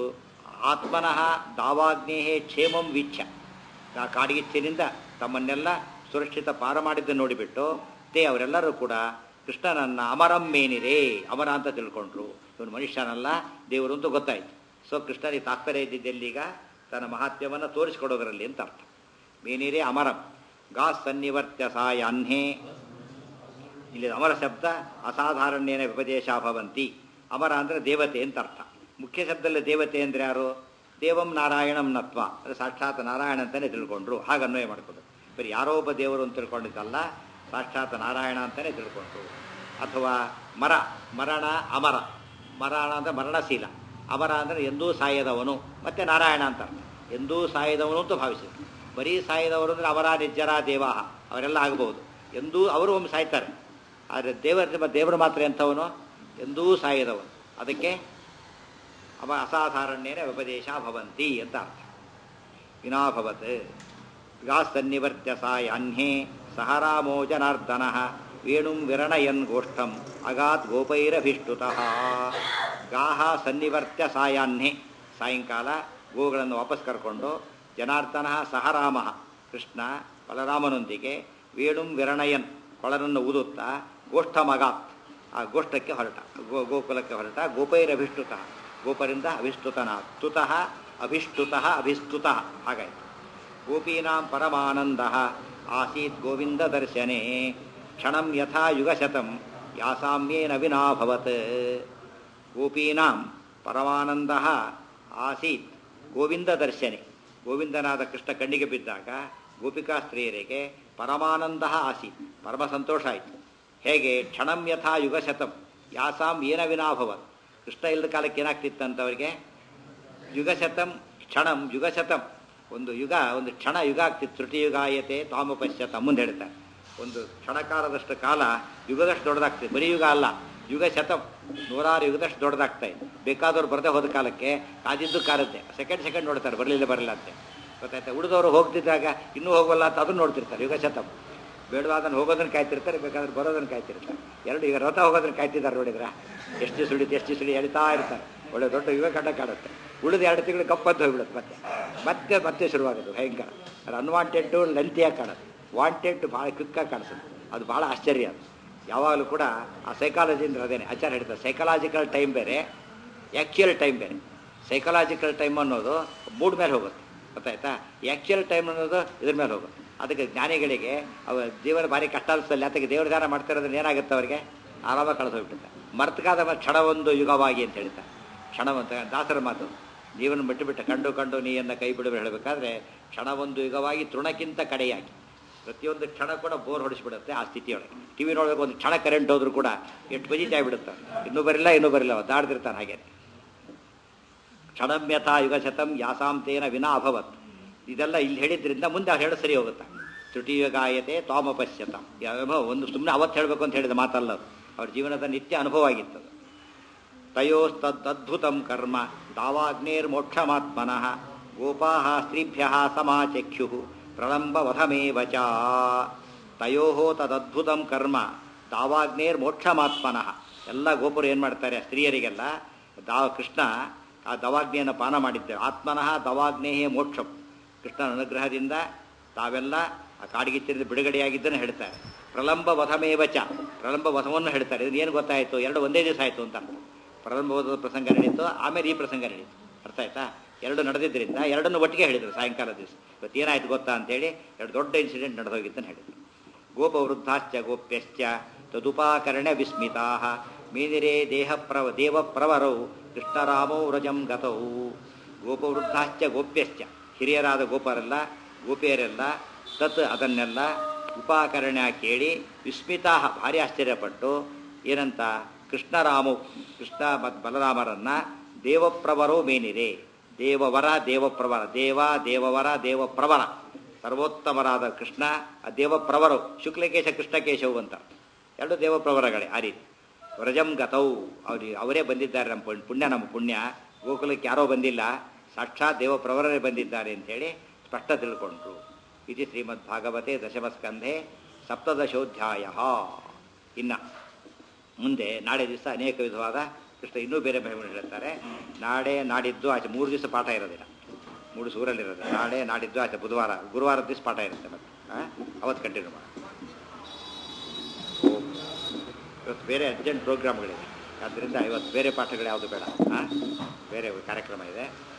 S1: ಆತ್ಮನಃ ದಾವಾಗ್ನೇಹೇ ಕ್ಷೇಮಂ ವೀಕ್ಷ ಆ ಕಾಡಿಗಿಚ್ಚಿನಿಂದ ತಮ್ಮನ್ನೆಲ್ಲ ಸುರಕ್ಷಿತ ಪಾರ ಮಾಡಿದ್ದು ನೋಡಿಬಿಟ್ಟು ತೇ ಅವರೆಲ್ಲರೂ ಕೂಡ ಕೃಷ್ಣನನ್ನ ಅಮರಂ ಮೇನಿರೇ ಅಮರ ಅಂತ ತಿಳ್ಕೊಂಡ್ರು ಇವನು ಮನುಷ್ಯನಲ್ಲ ದೇವರು ಅಂತ ಗೊತ್ತಾಯ್ತು ಸೊ ಕೃಷ್ಣನಿಗೆ ತಾತ್ಪರ್ಯ ಇದ್ದಿದ್ದೆಲ್ಲೀಗ ತನ್ನ ಮಹಾತ್ಮ್ಯವನ್ನು ತೋರಿಸಿಕೊಡೋದರಲ್ಲಿ ಅಂತ ಅರ್ಥ ಮೇನಿರೇ ಅಮರಂ ಗಾ ಸನ್ನಿವರ್ತ್ಯ ಸಾಯಾಹ್ನೇ ಇಲ್ಲಿ ಅಮರ ಶಬ್ದ ಅಸಾಧಾರಣ್ಯನ ವಿಪದೇಶ ಭವಂತಿ ಅಮರ ಅಂದರೆ ದೇವತೆ ಅಂತ ಅರ್ಥ ಮುಖ್ಯ ಶಬ್ದದಲ್ಲಿ ದೇವತೆ ಅಂದರೆ ಯಾರು ದೇವಂ ನಾರಾಯಣಂ ನತ್ವ ಅದು ಸಾಕ್ಷಾತ್ ನಾರಾಯಣ ಅಂತಲೇ ತಿಳ್ಕೊಂಡ್ರು ಹಾಗೆ ಅನ್ವಯ ಮಾಡಿಕೊಂಡು ಬರೀ ಯಾರೋ ಒಬ್ಬ ದೇವರು ಅಂತ ತಿಳ್ಕೊಂಡಿದ್ದಲ್ಲ ಸಾಕ್ಷಾತ್ ನಾರಾಯಣ ಅಂತಲೇ ತಿಳ್ಕೊಂಡ್ರು ಅಥವಾ ಮರ ಮರಣ ಅಮರ ಮರಣ ಅಂದರೆ ಮರಣಶೀಲ ಅಮರ ಅಂದರೆ ಎಂದೂ ಸಾಯದವನು ಮತ್ತೆ ನಾರಾಯಣ ಅಂತ ಅರ್ಥ ಎಂದೂ ಸಾಯದವನು ಅಂತ ಭಾವಿಸಿದ್ರು ಬರೀ ಸಾಯದವರು ಅಂದರೆ ಅವರ ನಿಜ್ಜರ ದೇವಾಹ ಅವರೆಲ್ಲ ಆಗಬಹುದು ಎಂದೂ ಅವರು ಒಮ್ಮೆ ಸಾಯ್ತಾರೆ ಆದರೆ ದೇವರ ದೇವರು ಮಾತ್ರ ಎಂಥವನು ಎಂದೂ ಸಾಯದವನು ಅದಕ್ಕೆ ಅವ ಅಸಾಧಾರಣ್ಯೇನ ಉಪದೇಶ ಭವಂತಿ ಅಂತ ಅರ್ಥ ವಿನಾಭವತ್ ಗಾಸ್ತನ್ನಿವರ್ತ್ಯ ಸಾಯಾಹ್ನೇ ಸಹ ರಾಮೋ ಜನಾರ್ದನ ವೇಣುಂ ವಿರಣಯನ್ ಗೋಷ್ಠಂ ಅಗಾತ್ ಗೋಪೈರಭಿಷ್ಟುತಃ ಗಾಹ ಸನ್ನಿವರ್ತ್ಯ ಸಾಯಾಹ್ನೇ ಸಾಯಂಕಾಲ ಗೋಗಳನ್ನು ವಾಪಸ್ ಕರ್ಕೊಂಡು ಜನಾರ್ದನ ಸಹ ರಾಮ ಕೃಷ್ಣ ಬಲರಾಮನೊಂದಿಗೆ ವೇಣುಂ ವಿರಣಯನ್ ಕೊಳನನ್ನು ಊದುತ್ತಾ ಗೋಷ್ಠಮಗಾತ್ ಆ ಗೋಷ್ಠಕ್ಕೆ ಹೊರಟ ಗೋ ಗೋಕುಲಕ್ಕೆ ಹೊರಟ ಗೋಪೈರಭಿಷ್ಟುತ ಗೋಪರಿಂದ ಅಭಿಷ್ಟುತನ ತುತಃ ಅಭಿಷ್ಟುತಃ ಅಭಿಸ್ತುತಃ ಹಾಗಾಯ್ತು ಗೋಪೀನಾಂ ಪರಮಾನಂದ ಆಸೀತ್ ಗೋವಿಂದ ದರ್ಶನೆ ಕ್ಷಣಂ ಯಥಾ ಯುಗಶತಂ ಯಾಸಾಮ್ಯೇನ ವಿನಾಭವತ್ ಗೋಪೀನಾಂ ಪರಮಾನಂದ ಆಸೀತ್ ಗೋವಿಂದ ದರ್ಶನೆ ಗೋವಿಂದನಾದ ಕೃಷ್ಣ ಕಣ್ಣಿಗೆ ಬಿದ್ದಾಗ ಗೋಪಿಕಾ ಸ್ತ್ರೀಯರಿಗೆ ಪರಮಾನಂದ ಆಸೀತ್ ಪರಮ ಸಂತೋಷ ಆಯಿತು ಹೇಗೆ ಕ್ಷಣಂ ಯಥಾ ಯುಗಶತಂ ಯಾಸಾಂ ಏನ ವಿನಾಭವತ್ ಕೃಷ್ಣ ಇಲ್ಲದ ಕಾಲಕ್ಕೆ ಏನಾಗ್ತಿತ್ತಂತ ಅವರಿಗೆ ಯುಗಶತಂ ಕ್ಷಣಂ ಯುಗಶತಂ ಒಂದು ಯುಗ ಒಂದು ಕ್ಷಣ ಯುಗ ಆಗ್ತಿತ್ತು ತ್ರುಟಿ ಯುಗಾಯತೆ ತಾಮಪಶ್ಯತ ಮುಂದೆ ಹೇಳ್ತಾರೆ ಒಂದು ಕ್ಷಣಕಾಲದಷ್ಟು ಕಾಲ ಯುಗದಷ್ಟು ದೊಡ್ಡದಾಗ್ತದೆ ಬರೀ ಯುಗ ಅಲ್ಲ ಯುಗ ಶತಂ ನೂರಾರು ಯುಗದಷ್ಟು ದೊಡ್ಡದಾಗ್ತಾ ಇದೆ ಬೇಕಾದವ್ರು ಬರದೇ ಹೋದ ಕಾಲಕ್ಕೆ ಕಾದಿದ್ದು ಕಾಲದ್ದೆ ಸೆಕೆಂಡ್ ಸೆಕೆಂಡ್ ನೋಡ್ತಾರೆ ಬರಲಿಲ್ಲ ಬರಲಿಲ್ಲ ಅಂತೆ ಗೊತ್ತಾಯ್ತಾ ಉಳಿದವರು ಹೋಗ್ತಿದ್ದಾಗ ಇನ್ನೂ ಹೋಗಲ್ಲ ಅಂತ ಅದನ್ನು ನೋಡ್ತಿರ್ತಾರೆ ಯುಗ ಶತಂ ಬೇಡವಾದನ್ನು ಹೋಗೋದನ್ನು ಕಾಯ್ತಿರ್ತಾರೆ ಬೇಕಾದ್ರೆ ಬರೋದನ್ನು ಕಾಯ್ತಿರ್ತಾರೆ ಎರಡು ಈಗ ರಥ ಹೋಗೋದನ್ನು ಕಾಯ್ತಿದ್ದಾರೆ ನೋಡಿದ್ರ ಎಷ್ಟು ದಿವಸ ಉಳಿತು ಎಷ್ಟು ದಿವಸ ಎಳಿತಾ ಇರ್ತಾರೆ ಒಳ್ಳೆ ದೊಡ್ಡ ಯುಗ ಕಂಡ ಕಾಡುತ್ತೆ ಉಳಿದ ಎರಡು ತಿಂಗಳು ಕಪ್ಪದ್ದು ಹೋಗ್ಬಿಡುತ್ತೆ ಮತ್ತೆ ಮತ್ತೆ ಮತ್ತೆ ಶುರುವಾಗೋದು ಭಯಂಕರ ಅದು ಅನ್ವಾಂಟೆಡ್ ಲೆಂತಿಯಾಗಿ ಕಾಣುತ್ತೆ ವಾಂಟೆಡ್ ಭಾಳ ಕ್ವಿಕ್ಕಾಗಿ ಕಾಣಿಸುತ್ತೆ ಅದು ಭಾಳ ಆಶ್ಚರ್ಯ ಅದು ಯಾವಾಗಲೂ ಕೂಡ ಆ ಸೈಕಾಲಜಿ ಅಂದ್ರೆ ಅದೇನೆ ಆಚಾರ ಹೇಳ್ತಾರೆ ಸೈಕಲಾಜಿಕಲ್ ಟೈಮ್ ಬೇರೆ ಆ್ಯಕ್ಚುಯಲ್ ಟೈಮ್ ಬೇರೆ ಸೈಕಲಾಜಿಕಲ್ ಟೈಮ್ ಅನ್ನೋದು ಮೂಡ್ ಮೇಲೆ ಹೋಗುತ್ತೆ ಗೊತ್ತಾಯ್ತಾ ಆ್ಯಕ್ಚುಯಲ್ ಟೈಮ್ ಅನ್ನೋದು ಇದ್ರ ಮೇಲೆ ಹೋಗುತ್ತೆ ಅದಕ್ಕೆ ಜ್ಞಾನಿಗಳಿಗೆ ಅವ ಜೀವನ ಭಾರಿ ಕಷ್ಟ ಅನಿಸ್ತಲ್ಲ ಅದಕ್ಕೆ ದೇವ್ರ ಧ್ಯಾನ ಮಾಡ್ತಿರೋದ್ರೆ ಏನಾಗುತ್ತೆ ಅವರಿಗೆ ಆರಾಮಾಗಿ ಕಳೆದು ಹೋಗ್ಬಿಡುತ್ತೆ ಮರ್ತಕಾದ ಕ್ಷಣವೊಂದು ಯುಗವಾಗಿ ಅಂತ ಹೇಳ್ತಾರೆ ಕ್ಷಣವಂತ ದಾಸರ ಮಾತು ಜೀವನ ಬಿಟ್ಟು ಬಿಟ್ಟ ಕಂಡು ಕಂಡು ನೀಯನ್ನ ಕೈ ಬಿಡುವ ಹೇಳಬೇಕಾದ್ರೆ ಕ್ಷಣವೊಂದು ಯುಗವಾಗಿ ತೃಣಕ್ಕಿಂತ ಕಡೆಯಾಗಿ ಪ್ರತಿಯೊಂದು ಕ್ಷಣ ಕೂಡ ಬೋರ್ ಹೊಡಿಸ್ಬಿಡುತ್ತೆ ಆ ಸ್ಥಿತಿಯೊಳಗೆ ಟಿ ವಿ ನೋಡಬೇಕು ಒಂದು ಕ್ಷಣ ಕರೆಂಟ್ ಹೋದ್ರು ಕೂಡ ಎಷ್ಟು ಬಜಿತಾ ಆಗ್ಬಿಡುತ್ತೆ ಇನ್ನೂ ಬರಿಲ್ಲ ಇನ್ನೂ ಬರಿಲ್ಲ ದಾಡ್ದಿರ್ತಾನೆ ಹಾಗೆ ಕ್ಷಣಮ್ಯಥಾ ಯುಗಶತಂ ಯಾಸಾಂತೇನ ವಿನಾ ಅಭವತ್ ಇದೆಲ್ಲ ಇಲ್ಲಿ ಹೇಳಿದ್ರಿಂದ ಮುಂದೆ ಹೇಳ ಸರಿ ಹೋಗುತ್ತೆ ತ್ರುಟಿಯುಗಾಯತೆ ತ್ವಾಮಪಶ್ಯತ ಯಾವ ಒಂದು ಸುಮ್ಮನೆ ಅವತ್ತು ಹೇಳಬೇಕು ಅಂತ ಹೇಳಿದ ಮಾತಲ್ಲ ಅದು ಅವ್ರ ಜೀವನದ ನಿತ್ಯ ಅನುಭವ ಆಗಿತ್ತು ಅದು. ತಯೋಸ್ತದ್ದದ್ಭುತಂ ಕರ್ಮ ದಾವಾಗ್ನೇರ್ಮೋಕ್ಷಮಾತ್ಮನಃ ಗೋಪಾ ಸ್ತ್ರೀಭ್ಯ ಸಮಾಚಕ್ಷ್ಯು ಪ್ರಲಂಬವಧಮೇವ ಚ ತಯೋ ತದದ್ಭುತಂ ಕರ್ಮ ದಾವಾಗ್ನೇರ್ಮೋಕ್ಷಮಾತ್ಮನಃ ಎಲ್ಲ ಗೋಪರು ಏನು ಮಾಡ್ತಾರೆ ಸ್ತ್ರೀಯರಿಗೆಲ್ಲ ದಾ ಕೃಷ್ಣ ಆ ದವಾಗ್ನೆಯನ್ನು ಪಾನ ಮಾಡಿದ್ದೇವೆ ಆತ್ಮನಃ ದವಾಗ್ನೇಹೇ ಮೋಕ್ಷಂ ಕೃಷ್ಣನ ಅನುಗ್ರಹದಿಂದ ತಾವೆಲ್ಲ ಆ ಕಾಡಿಗಿಚ್ಚಿನಿಂದ ಬಿಡುಗಡೆಯಾಗಿದ್ದನ್ನು ಹೇಳ್ತಾರೆ ಪ್ರಲಂಬ ವಧಮೇವ ಚ ಪ್ರಲಂಬ ವಧವನ್ನು ಹೇಳ್ತಾರೆ ಇದು ಏನು ಗೊತ್ತಾಯಿತು ಎರಡು ಒಂದೇ ದಿವಸ ಆಯಿತು ಅಂತ ಅರ್ಥ. ಪ್ರಲಂಬ ವಧದ ಪ್ರಸಂಗ ನಡೀತು ಆಮೇಲೆ ಈ ಪ್ರಸಂಗ ನಡೀತು ಅರ್ಥ ಆಯ್ತಾ ಎರಡು ನಡೆದಿದ್ದರಿಂದ ಎರಡನ್ನು ಒಟ್ಟಿಗೆ ಹೇಳಿದರು ಸಾಯಂಕಾಲ ದಿವಸ ಇವತ್ತೇನಾಯ್ತು ಗೊತ್ತಾ ಅಂತೇಳಿ ಎರಡು ದೊಡ್ಡ ಇನ್ಸಿಡೆಂಟ್ ನಡೆದೋಗಿದ್ದನ್ನು ಹೇಳಿದರು ಗೋಪವೃದ್ಧಾಶ್ಚ ಗೋಪ್ಯಶ್ಚ ತದುಪಾಕರ್ಣ್ಯ ವಿಸ್ಮಿತಾ ಮೇನಿರೇ ದೇಹ ಪ್ರವ ದೇವ ಪ್ರವರೌ ಕೃಷ್ಣರಾಮೌ ವ್ರಜಂ ಗತೌ ಗೋಪವೃದ್ಧಾಶ್ಚ ಗೋಪ್ಯಶ್ಚ ಹಿರಿಯರಾದ ಗೋಪರೆಲ್ಲ ಗೋಪಿಯರೆಲ್ಲ ತತ್ ಅದನ್ನೆಲ್ಲ ಉಪಾಕರ್ಣ್ಯ ಕೇಳಿ ವಿಸ್ಮಿತಾ ಭಾರಿ ಆಶ್ಚರ್ಯಪಟ್ಟು ಏನಂತ ಕೃಷ್ಣರಾಮು ಕೃಷ್ಣ ಮತ್ತು ಬಲರಾಮರನ್ನ ದೇವಪ್ರವರೋ ಮೇನಿರೆ ದೇವವರ ದೇವಪ್ರವರ ದೇವ ದೇವವರ ದೇವಪ್ರವರ ಸರ್ವೋತ್ತಮರಾದ ಕೃಷ್ಣ ಆ ದೇವಪ್ರವರು ಶುಕ್ಲಕೇಶ ಕೃಷ್ಣಕೇಶವು ಅಂತ ಎರಡು ದೇವಪ್ರವರಗಳೇ ಆ ರೀತಿ ವ್ರಜಂ ಗತೌ ಅವ್ರಿಗೆ ಅವರೇ ಬಂದಿದ್ದಾರೆ ನಮ್ಮ ಪುಣ್- ಪುಣ್ಯ ನಮ್ಮ ಪುಣ್ಯ ಗೋಕುಲಕ್ಕೆ ಯಾರೋ ಬಂದಿಲ್ಲ ಸಾಕ್ಷಾತ್ ದೇವಪ್ರವರರೇ ಬಂದಿದ್ದಾರೆ ಅಂತೇಳಿ ಸ್ಪಷ್ಟ ತಿಳ್ಕೊಂಡ್ರು ಇದು ಶ್ರೀಮದ್ ಭಾಗವತೆ ದಶಮಸ್ಕಂಧೆ ಸಪ್ತದಶೋಧ್ಯಾಯ ಇನ್ನ ಮುಂದೆ ನಾಳೆ ದಿವಸ ಅನೇಕ ವಿಧವಾದ ಕೃಷ್ಣ ಇನ್ನೂ ಬೇರೆ ಮಹಿಮೆ ಹೇಳ್ತಾರೆ ನಾಳೆ ನಾಡಿದ್ದು ಆಚೆ ಮೂರು ದಿವಸ ಪಾಠ ಇರೋದಿಲ್ಲ ಮೂರು ದಿವಸ ಊರಲ್ಲಿರೋದು ನಾಳೆ ನಾಡಿದ್ದು ಆಚೆ ಬುಧವಾರ ಗುರುವಾರ ದಿವಸ ಪಾಠ ಇರುತ್ತೆ ಮತ್ತೆ ಆ? ಅವತ್ತು ಕಂಟಿನ್ಯೂ ಮಾಡಿ ಓಂ. ಇವತ್ತು ಬೇರೆ ಅರ್ಜೆಂಟ್ ಪ್ರೋಗ್ರಾಮ್ಗಳಿದೆ ಆದ್ದರಿಂದ ಇವತ್ತು ಬೇರೆ ಪಾಠಗಳು ಯಾವುದು ಬೇಡ ಆ? ಬೇರೆ ಕಾರ್ಯಕ್ರಮ ಇದೆ